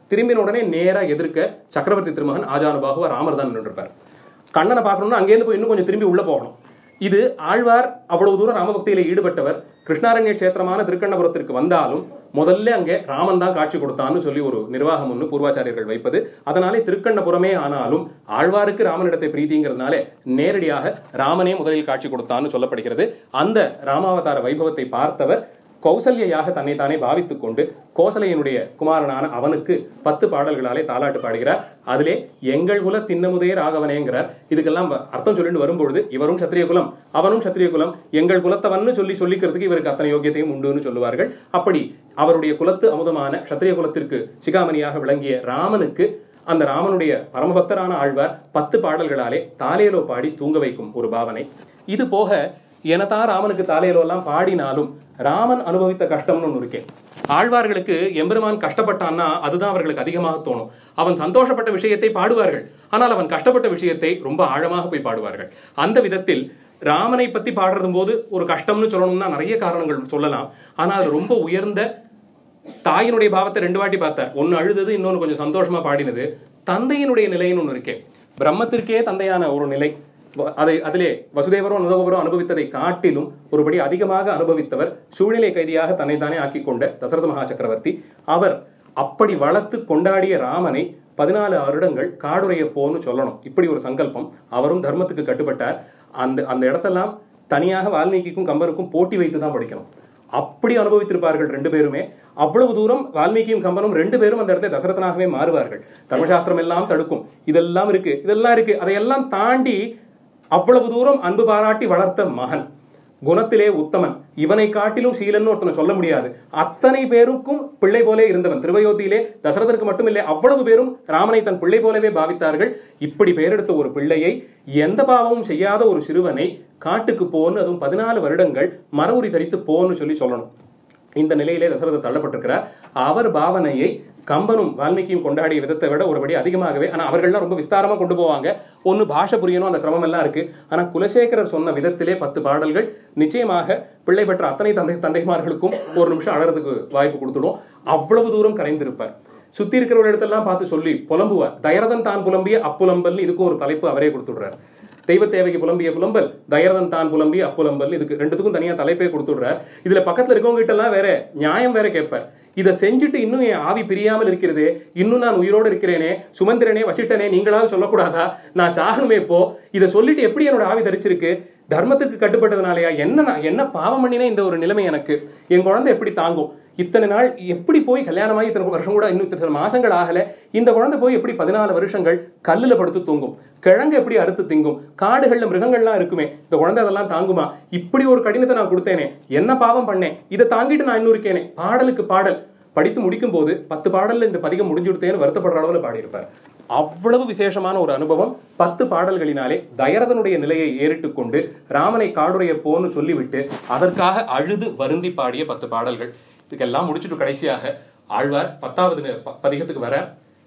திரும்பின உடனே நேரா எதிர்க்க சக்கரவர்த்தி திருமகன் ஆஜானுபாகுவா ராமர் தான் நின்றுருப்பார் கண்ணனை பார்க்கணும்னா அங்கேருந்து போய் இன்னும் கொஞ்சம் திரும்பி உள்ள போகணும் இது ஆழ்வார் அவ்வளவு தூரம் ராமபக்தியில ஈடுபட்டவர் கிருஷ்ணாரண்ய கஷேத்திரமான திருக்கண்ணபுரத்திற்கு வந்தாலும் முதல்ல அங்கே ராமன் தான் காட்சி கொடுத்தான்னு சொல்லி ஒரு நிர்வாகம் ஒன்று பூர்வாச்சாரியர்கள் வைப்பது அதனாலே திருக்கண்ணபுரமே ஆனாலும் ஆழ்வாருக்கு ராமனிடத்தை பிரீதிங்கிறதுனால நேரடியாக ராமனே முதலில் காட்சி கொடுத்தான்னு சொல்லப்படுகிறது அந்த ராமாவதார வைபவத்தை பார்த்தவர் கௌசல்யாக தன்னைத்தானே பாவித்துக் கொண்டு கோசலையினுடைய குமாரனான அவனுக்கு பத்து பாடல்களாலே தாலாட்டு பாடுகிறார் அதிலே எங்கள் குல தின்னமுதே ராகவனேங்கிறார் இதுக்கெல்லாம் வ- அர்த்தம் சொல்லிட்டு வரும்பொழுது இவரும் சத்திரிய குலம் அவனும் சத்திரிய குலம் எங்கள் குலத்தவன்னு சொல்லி சொல்லிக்கிறதுக்கு இவருக்கு அத்தனை யோகியத்தையும் உண்டுன்னு சொல்லுவார்கள் அப்படி அவருடைய குலத்து அமுதமான சத்திரிய குலத்திற்கு சிகாமணியாக விளங்கிய ராமனுக்கு அந்த ராமனுடைய பரமபக்தரான ஆழ்வார் பத்து பாடல்களாலே தாலேலோ பாடி தூங்க வைக்கும் ஒரு பாவனை இது போக எனதான் ராமனுக்கு தாலேலோ எல்லாம் பாடினாலும் ராமன் அனுபவித்த கஷ்டம்னு ஒன்று இருக்கே ஆழ்வார்களுக்கு எம்பெருமான் கஷ்டப்பட்டான்னா அதுதான் அவர்களுக்கு அதிகமாக தோணும் அவன் சந்தோஷப்பட்ட விஷயத்தை பாடுவார்கள் ஆனால் அவன் கஷ்டப்பட்ட விஷயத்தை ரொம்ப ஆழமாக போய் பாடுவார்கள் அந்த விதத்தில் ராமனை பத்தி பாடுறதும் போது ஒரு கஷ்டம்னு சொல்லணும்னா நிறைய காரணங்கள் சொல்லலாம் ஆனால் அது ரொம்ப உயர்ந்த தாயினுடைய பாவத்தை ரெண்டு வாட்டி பார்த்தார் ஒன்னு அழுதது இன்னொன்னு கொஞ்சம் சந்தோஷமா பாடினது தந்தையினுடைய நிலைன்னு ஒன்று இருக்கே பிரம்மத்திற்கே தந்தையான ஒரு நிலை வ- அதை அதிலே வசுதேவரும் அனுபவரும் அனுபவித்ததை காட்டிலும் ஒருபடி அதிகமாக அனுபவித்தவர் சூழ்நிலை கைதியாக தன்னைத்தானே ஆக்கிக் கொண்ட தசரத மகா சக்கரவர்த்தி அவர் அப்படி வளர்த்து கொண்டாடிய ராமனை பதினாலு வருடங்கள் காடுடைய போன்னு சொல்லணும் இப்படி ஒரு சங்கல்பம் அவரும் தர்மத்துக்கு கட்டுப்பட்டார் அந்த அந்த இடத்தெல்லாம் தனியாக வால்மீகிக்கும் கம்பருக்கும் போட்டி வைத்து தான் படிக்கணும் அப்படி அனுபவித்திருப்பார்கள் ரெண்டு பேருமே அவ்வளவு தூரம் வால்மீகியும் கம்பனும் ரெண்டு பேரும் அந்த இடத்துல தசரதனாகவே மாறுவார்கள் தர்மசாஸ்திரம் எல்லாம் தடுக்கும் இதெல்லாம் இருக்கு இதெல்லாம் இருக்கு அதையெல்லாம் தாண்டி அவ்வளவு தூரம் அன்பு பாராட்டி வளர்த்த மகன் குணத்திலே உத்தமன் இவனை காட்டிலும் சீலன்னு ஒருத்தனை சொல்ல முடியாது அத்தனை பேருக்கும் பிள்ளை போலே இருந்தவன் திருவயோத்தியிலே தசரதனுக்கு மட்டுமில்லை அவ்வளவு பேரும் ராமனை தன் பிள்ளை போலவே பாவித்தார்கள் இப்படி பெயரெடுத்த ஒரு பிள்ளையை எந்த பாவமும் செய்யாத ஒரு சிறுவனை காட்டுக்கு போன்னு அதுவும் பதினாலு வருடங்கள் மரவுரி தரித்து போன்னு சொல்லி சொல்லணும் இந்த நிலையிலே தசரதர் தள்ளப்பட்டிருக்கிறார் அவர் பாவனையை கம்பனும் வால்மீகியும் கொண்டாடிய விதத்தை விட ஒருபடி அதிகமாகவே ஆனா அவர்கள்லாம் ரொம்ப விஸ்தாரமா கொண்டு போவாங்க ஒன்னு பாஷை புரியணும் அந்த சிரமம் எல்லாம் இருக்கு ஆனா குலசேகரர் சொன்ன விதத்திலே பத்து பாடல்கள் நிச்சயமாக பிள்ளை பெற்ற அத்தனை தந்தை தந்தைமார்களுக்கும் ஒரு நிமிஷம் அழறதுக்கு வாய்ப்பு கொடுத்துடும் அவ்வளவு தூரம் கரைந்திருப்பார் சுத்தி இருக்கிற ஒரு இடத்தெல்லாம் பார்த்து சொல்லி புலம்புவார் தயரதன் தான் புலம்பிய அப்புலம்பல்னு இதுக்கும் ஒரு தலைப்பு அவரே கொடுத்துடுறார் தெய்வ தேவைக்கு புலம்பிய புலம்பல் தயரதன் தான் புலம்பிய அப்புலம்பல் இதுக்கு ரெண்டுத்துக்கும் தனியா தலைப்பே கொடுத்துடுறார் இதுல பக்கத்துல இருக்கவங்க கிட்ட எல்லாம் வேற நியாயம் வேற கேட்பார் இதை செஞ்சுட்டு இன்னும் என் ஆவி பிரியாமல் இருக்கிறதே இன்னும் நான் உயிரோடு இருக்கிறேனே சுமந்திரனே வசிட்டனே நீங்களாவது சொல்லக்கூடாதா நான் சாகணுமே இப்போ இதை சொல்லிட்டு எப்படி என்னோட ஆவி தரிச்சிருக்கு தர்மத்துக்கு கட்டுப்பட்டதுனாலயா என்ன நான் என்ன பாவம் பண்ணினே இந்த ஒரு நிலைமை எனக்கு என் குழந்தை எப்படி தாங்கும் இத்தனை நாள் எப்படி போய் கல்யாணமாகி இத்தனை வருஷம் கூட இன்னும் இத்தனை மாசங்கள் ஆகல இந்த குழந்தை போய் எப்படி பதினாலு வருஷங்கள் கல்லுல படுத்து தூங்கும் கிழங்கு எப்படி அறுத்து திங்கும் காடுகள்ல மிருகங்கள்லாம் இருக்குமே இந்த குழந்தை அதெல்லாம் தாங்குமா இப்படி ஒரு கடினத்தை நான் கொடுத்தேனே என்ன பாவம் பண்ணேன் இதை தாங்கிட்டு நான் இன்னும் இருக்கேனே பாடலுக்கு பாடல் படித்து முடிக்கும் போது பத்து பாடல்ல இந்த பதிகம் முடிஞ்சு கொடுத்தேன்னு வருத்தப்படுற அளவுல பாடியிருப்பார் அவ்வளவு விசேஷமான ஒரு அனுபவம் பத்து பாடல்களினாலே தயரதனுடைய நிலையை ஏறிட்டுக் கொண்டு ராமனை காடுடைய போன்னு சொல்லிவிட்டு அதற்காக அழுது வருந்தி பாடிய பத்து பாடல்கள் இதுக்கெல்லாம் முடிச்சுட்டு கடைசியாக ஆழ்வார் பத்தாவது நி- ப- பதிகத்துக்கு வர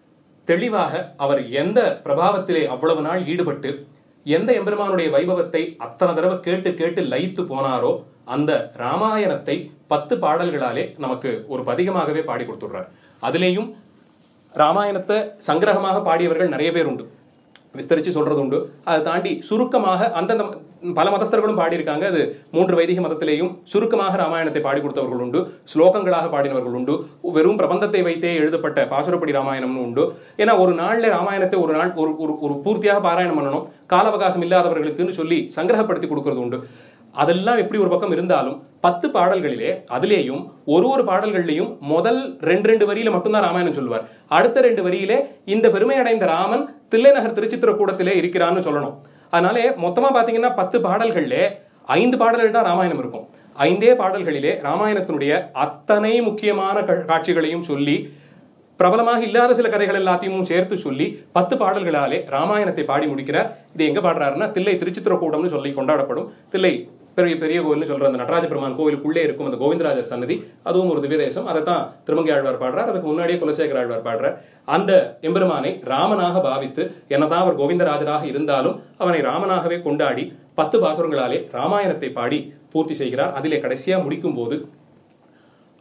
தெளிவாக அவர் எந்த பிரபாவத்திலே அவ்வளவு நாள் ஈடுபட்டு எந்த எம்பெருமானுடைய வைபவத்தை அத்தனை தடவை கேட்டு கேட்டு லயித்து போனாரோ அந்த ராமாயணத்தை பத்து பாடல்களாலே நமக்கு ஒரு பதிகமாகவே பாடி கொடுத்துடுறார் அதுலேயும் ராமாயணத்தை சங்கிரகமாக பாடியவர்கள் நிறைய பேர் உண்டு விஸ்தரிச்சு சொல்றது உண்டு அதை தாண்டி சுருக்கமாக அந்தந்த ம- பல மதஸ்தர்களும் பாடியிருக்காங்க அது மூன்று வைதிக மதத்திலேயும் சுருக்கமாக ராமாயணத்தை பாடி கொடுத்தவர்கள் உண்டு ஸ்லோகங்களாக பாடினவர்கள் உண்டு வெறும் பிரபந்தத்தை வைத்தே எழுதப்பட்ட பாசுரப்படி ராமாயணம்னு உண்டு ஏன்னா ஒரு நாள்ல ராமாயணத்தை ஒரு நாள் ஒரு ஒரு ஒரு பூர்த்தியாக பாராயணம் பண்ணணும் கால அவகாசம் இல்லாதவர்களுக்குன்னு சொல்லி சங்கிரகப்படுத்தி கொடுக்கறது உண்டு அதெல்லாம் எப்படி ஒரு பக்கம் இருந்தாலும் பத்து பாடல்களிலே அதுலேயும் ஒரு ஒரு பாடல்கள்லையும் முதல் ரெண்டு ரெண்டு வரியில மட்டும்தான் ராமாயணம் சொல்லுவார் அடுத்த ரெண்டு வரியிலே இந்த பெருமை அடைந்த ராமன் தில்லைநகர் திருச்சித்திரக்கூடத்திலே இருக்கிறான்னு சொல்லணும் அதனாலே மொத்தமா பாத்தீங்கன்னா பத்து பாடல்கள்ல ஐந்து பாடல்கள் தான் ராமாயணம் இருக்கும் ஐந்தே பாடல்களிலே ராமாயணத்தினுடைய அத்தனை முக்கியமான கா- காட்சிகளையும் சொல்லி பிரபலமாக இல்லாத சில கதைகள் எல்லாத்தையும் சேர்த்து சொல்லி பத்து பாடல்களாலே ராமாயணத்தை பாடி முடிக்கிறார் இது எங்க பாடுறாருன்னா தில்லை திருச்சித்திரக்கூடம்னு சொல்லி கொண்டாடப்படும் தில்லை பெரிய பெரிய கோயில்னு சொல்ற அந்த நடராஜ பெருமான் கோயிலுக்குள்ளே இருக்கும் அந்த கோவிந்தராஜர் சன்னதி அதுவும் ஒரு திவ்யதேசம் அதை தான் திருமங்கை ஆழ்வார் பாடுறார் அதுக்கு முன்னாடியே குலசேகர ஆழ்வார் பாடுறார் அந்த எம்பெருமானை ராமனாக பாவித்து என்னதான் அவர் கோவிந்தராஜராக இருந்தாலும் அவனை ராமனாகவே கொண்டாடி பத்து பாசுரங்களாலே ராமாயணத்தை பாடி பூர்த்தி செய்கிறார் அதிலே கடைசியா முடிக்கும் போது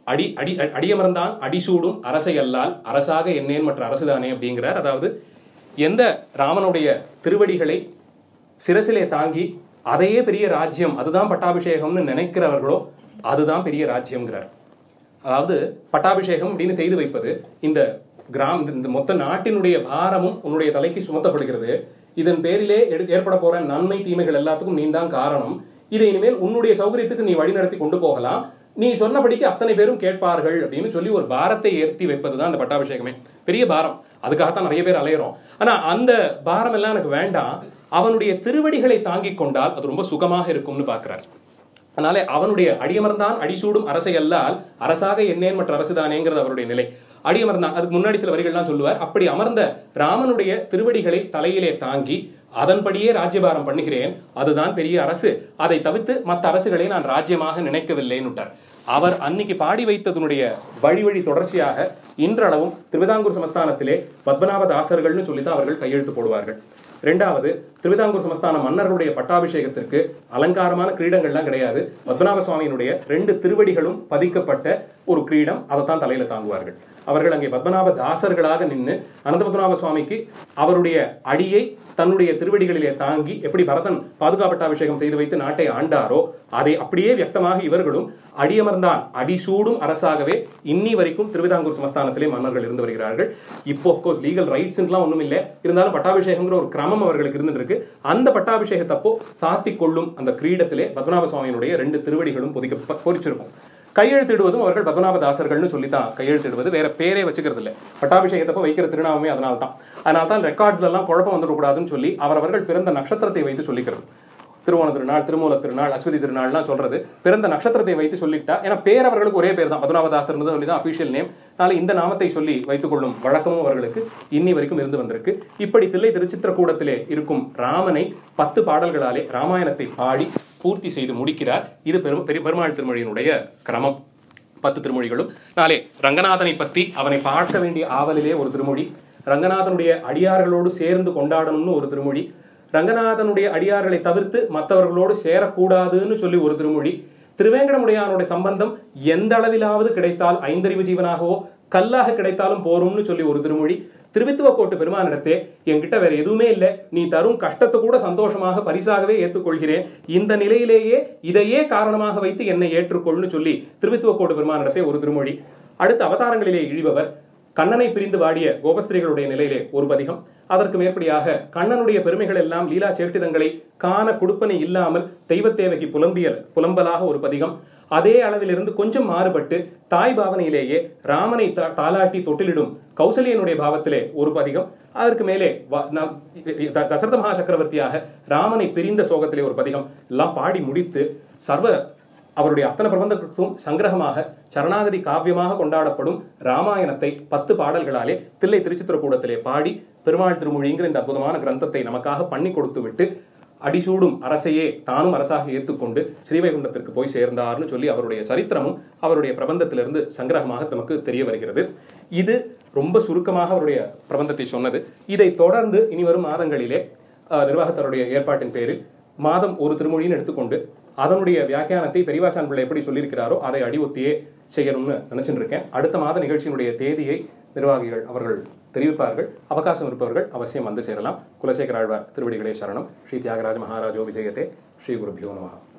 அடி அடி அ- அடியமர்ந்தான் அடிசூடும் அரசை அல்லால் அரசாக என்னேன் மற்ற அரசுதானே அப்படிங்கிறார் அதாவது எந்த ராமனுடைய திருவடிகளை சிரசிலே தாங்கி அதையே பெரிய ராஜ்யம் அதுதான் பட்டாபிஷேகம்னு நினைக்கிறவர்களோ அதுதான் பெரிய ராஜ்யம்ங்கிறார் அதாவது பட்டாபிஷேகம் அப்படின்னு செய்து வைப்பது இந்த கிராம் இந்த- இந்த மொத்த நாட்டினுடைய பாரமும் உன்னுடைய தலைக்கு சுமத்தப்படுகிறது இதன் பேரிலே எடு- ஏற்பட போற நன்மை தீமைகள் எல்லாத்துக்கும் நீ தான் காரணம் இதை இனிமேல் உன்னுடைய சௌகரியத்துக்கு நீ வழிநடத்தி கொண்டு போகலாம் நீ சொன்னபடிக்கு அத்தனை பேரும் கேட்பார்கள் அப்படின்னு சொல்லி ஒரு பாரத்தை ஏற்றி வைப்பதுதான் அந்த பட்டாபிஷேகமே பெரிய பாரம் அதுக்காகத்தான் நிறைய பேர் அலையிறோம் ஆனா அந்த பாரம் எல்லாம் எனக்கு வேண்டாம் அவனுடைய திருவடிகளை தாங்கிக் கொண்டால் அது ரொம்ப சுகமாக இருக்கும்னு பார்க்கிறார் அதனால அவனுடைய அடியமர்ந்தான் அடிசூடும் அரசை அல்லால் அரசாக என்னேன் மற்ற அரசுதானேங்கிறது அவருடைய நிலை அடியமர்ந்தான் அதுக்கு முன்னாடி சில வரிகள்லாம் சொல்லுவார் அப்படி அமர்ந்த ராமனுடைய திருவடிகளை தலையிலே தாங்கி அதன்படியே ராஜ்யபாரம் பண்ணுகிறேன் அதுதான் பெரிய அரசு அதை தவிர்த்து மற்ற அரசுகளை நான் ராஜ்யமாக நினைக்கவில்லைன்னு விட்டார் அவர் அன்னைக்கு பாடி வைத்ததனுடைய வழி வழி தொடர்ச்சியாக இன்றளவும் திருவிதாங்கூர் சமஸ்தானத்திலே பத்மநாப தாசர்கள்னு சொல்லித்தான் அவர்கள் கையெழுத்து போடுவார்கள் ரெண்டாவது திருவிதாங்கூர் சமஸ்தான மன்னர்களுடைய பட்டாபிஷேகத்திற்கு அலங்காரமான கிரீடங்கள்லாம் கிடையாது பத்மநாப சுவாமியினுடைய ரெண்டு திருவடிகளும் பதிக்கப்பட்ட ஒரு கிரீடம் அதைத்தான் தலையில தாங்குவார்கள் அவர்கள் அங்கே பத்மநாப தாசர்களாக நின்று அனந்த பத்மநாப சுவாமிக்கு அவருடைய அடியை தன்னுடைய திருவடிகளிலே தாங்கி எப்படி பரதன் பாதுகாப்பட்டாபிஷேகம் செய்து வைத்து நாட்டை ஆண்டாரோ அதை அப்படியே வியக்தமாக இவர்களும் அடியமர்ந்தான் அடிசூடும் அரசாகவே இன்னி வரைக்கும் திருவிதாங்கூர் சமஸ்தானத்திலே மன்னர்கள் இருந்து வருகிறார்கள் இப்போ கோர்ஸ் லீகல் ரைட்ஸ்லாம் ஒண்ணும் இல்லை இருந்தாலும் பட்டாபிஷேகங்கிற ஒரு கிரமம் அவர்களுக்கு இருந்துட்டு இருக்கு அந்த பட்டாபிஷேகத்தப்போ சாத்திக் கொள்ளும் அந்த கிரீடத்திலே பத்மநாப சுவாமியினுடைய ரெண்டு திருவடிகளும் பொதிக்க பொறிச்சிருக்கும் கையெழுத்திடுவதும் அவர்கள் பத்மநாப தாசர்கள்னு சொல்லித்தான் கையெழுத்திடுவது வேற பேரே வச்சுக்கிறது இல்லை பட்டாபிஷேகத்தப்ப வைக்கிற திருநாமமே அதனால தான் அதனால தான் ரெக்கார்ட்ஸ்ல எல்லாம் குழப்பம் வந்துடக்கூடாதுன்னு சொல்லி அவரவர்கள் பிறந்த நட்சத்திரத்தை வைத்து சொல்லிக்கிறது திருவோண திருநாள் திருமூல திருநாள் அஸ்வதி திருநாள்லாம் சொல்றது பிறந்த நட்சத்திரத்தை வைத்து சொல்லிட்டா ஏன்னா பேர் அவர்களுக்கு ஒரே பேர் தான் பத்மநாபதாசர் சொல்லி தான் அபிஷியல் நேம் அதனால இந்த நாமத்தை சொல்லி வைத்துக் கொள்ளும் வழக்கமும் அவர்களுக்கு இன்னி வரைக்கும் இருந்து வந்திருக்கு இப்படி தில்லை திருச்சித்திரக்கூடத்திலே இருக்கும் ராமனை பத்து பாடல்களாலே ராமாயணத்தை பாடி பூர்த்தி செய்து முடிக்கிறார் இது பெரும் பெரிய பெருமாள் திருமொழியினுடைய கிரமம் பத்து திருமொழிகளும் நாளே ரங்கநாதனை பற்றி அவனை பார்க்க வேண்டிய ஆவலிலே ஒரு திருமொழி ரங்கநாதனுடைய அடியார்களோடு சேர்ந்து கொண்டாடணும்னு ஒரு திருமொழி ரங்கநாதனுடைய அடியார்களை தவிர்த்து மற்றவர்களோடு சேரக்கூடாதுன்னு சொல்லி ஒரு திருமொழி திருவேங்கடமுடையானுடைய சம்பந்தம் எந்த அளவிலாவது கிடைத்தால் ஐந்தறிவு ஜீவனாகவோ கல்லாக கிடைத்தாலும் போரும்னு சொல்லி ஒரு திருமொழி திருவித்துவக்கோட்டு பெருமானிடத்தே என்கிட்ட வேற எதுவுமே இல்லை நீ தரும் கஷ்டத்தை கூட சந்தோஷமாக பரிசாகவே ஏற்றுக்கொள்கிறேன் இந்த நிலையிலேயே இதையே காரணமாக வைத்து என்னை ஏற்றுக்கொள்னு சொல்லி திருவித்துவக்கோட்டு பெருமானிடத்தே ஒரு திருமொழி அடுத்த அவதாரங்களிலே இழிபவர் கண்ணனை பிரிந்து வாடிய கோபஸ்திரிகளுடைய நிலையிலே ஒரு பதிகம் அதற்கு மேற்படியாக கண்ணனுடைய பெருமைகள் எல்லாம் லீலா சேஷ்டிதங்களை காண கொடுப்பனை இல்லாமல் தெய்வத்தேவகி புலம்பியல் புலம்பலாக ஒரு பதிகம் அதே அளவிலிருந்து கொஞ்சம் மாறுபட்டு தாய் பாவனையிலேயே ராமனை தா- தாலாட்டி தொட்டிலிடும் கௌசல்யனுடைய பாவத்திலே ஒரு பதிகம் அதற்கு மேலே வ- நம் த- தசரத மகா சக்கரவர்த்தியாக ராமனை பிரிந்த சோகத்திலே ஒரு பதிகம் எல்லாம் பாடி முடித்து சர்வ அவருடைய அத்தனை பிரபந்தங்களுக்கும் சங்கிரகமாக சரணாகதி காவியமாக கொண்டாடப்படும் ராமாயணத்தை பத்து பாடல்களாலே தில்லை திருச்சித்திரக்கூடத்திலே பாடி பெருமாள் திருமொழிங்கிற இந்த அற்புதமான கிரந்தத்தை நமக்காக பண்ணி கொடுத்து விட்டு அடிசூடும் அரசையே தானும் அரசாக ஏற்றுக்கொண்டு ஸ்ரீவைகுண்டத்திற்கு போய் சேர்ந்தார்னு சொல்லி அவருடைய சரித்திரமும் அவருடைய பிரபந்தத்திலிருந்து சங்கிரகமாக நமக்கு தெரிய வருகிறது இது ரொம்ப சுருக்கமாக அவருடைய பிரபந்தத்தை சொன்னது இதை தொடர்ந்து இனி வரும் மாதங்களிலே அஹ், நிர்வாகத்தருடைய ஏற்பாட்டின் பேரில் மாதம் ஒரு திருமொழின்னு எடுத்துக்கொண்டு அதனுடைய வியாக்கியானத்தை பெரியவாச்சான் பிள்ளை எப்படி சொல்லியிருக்கிறாரோ அதை அடிவொத்தியே செய்யணும்னு நினைச்சுட்டு இருக்கேன் அடுத்த மாத நிகழ்ச்சியினுடைய தேதியை நிர்வாகிகள் அவர்கள் தெரிவிப்பார்கள் அவகாசம் இருப்பவர்கள் அவசியம் வந்து சேரலாம் குலசேகர ஆழ்வார் திருவடிகளே சரணம் ஸ்ரீ தியாகராஜ மகாராஜோ விஜயத்தே ஸ்ரீ குருபியோ நமஹா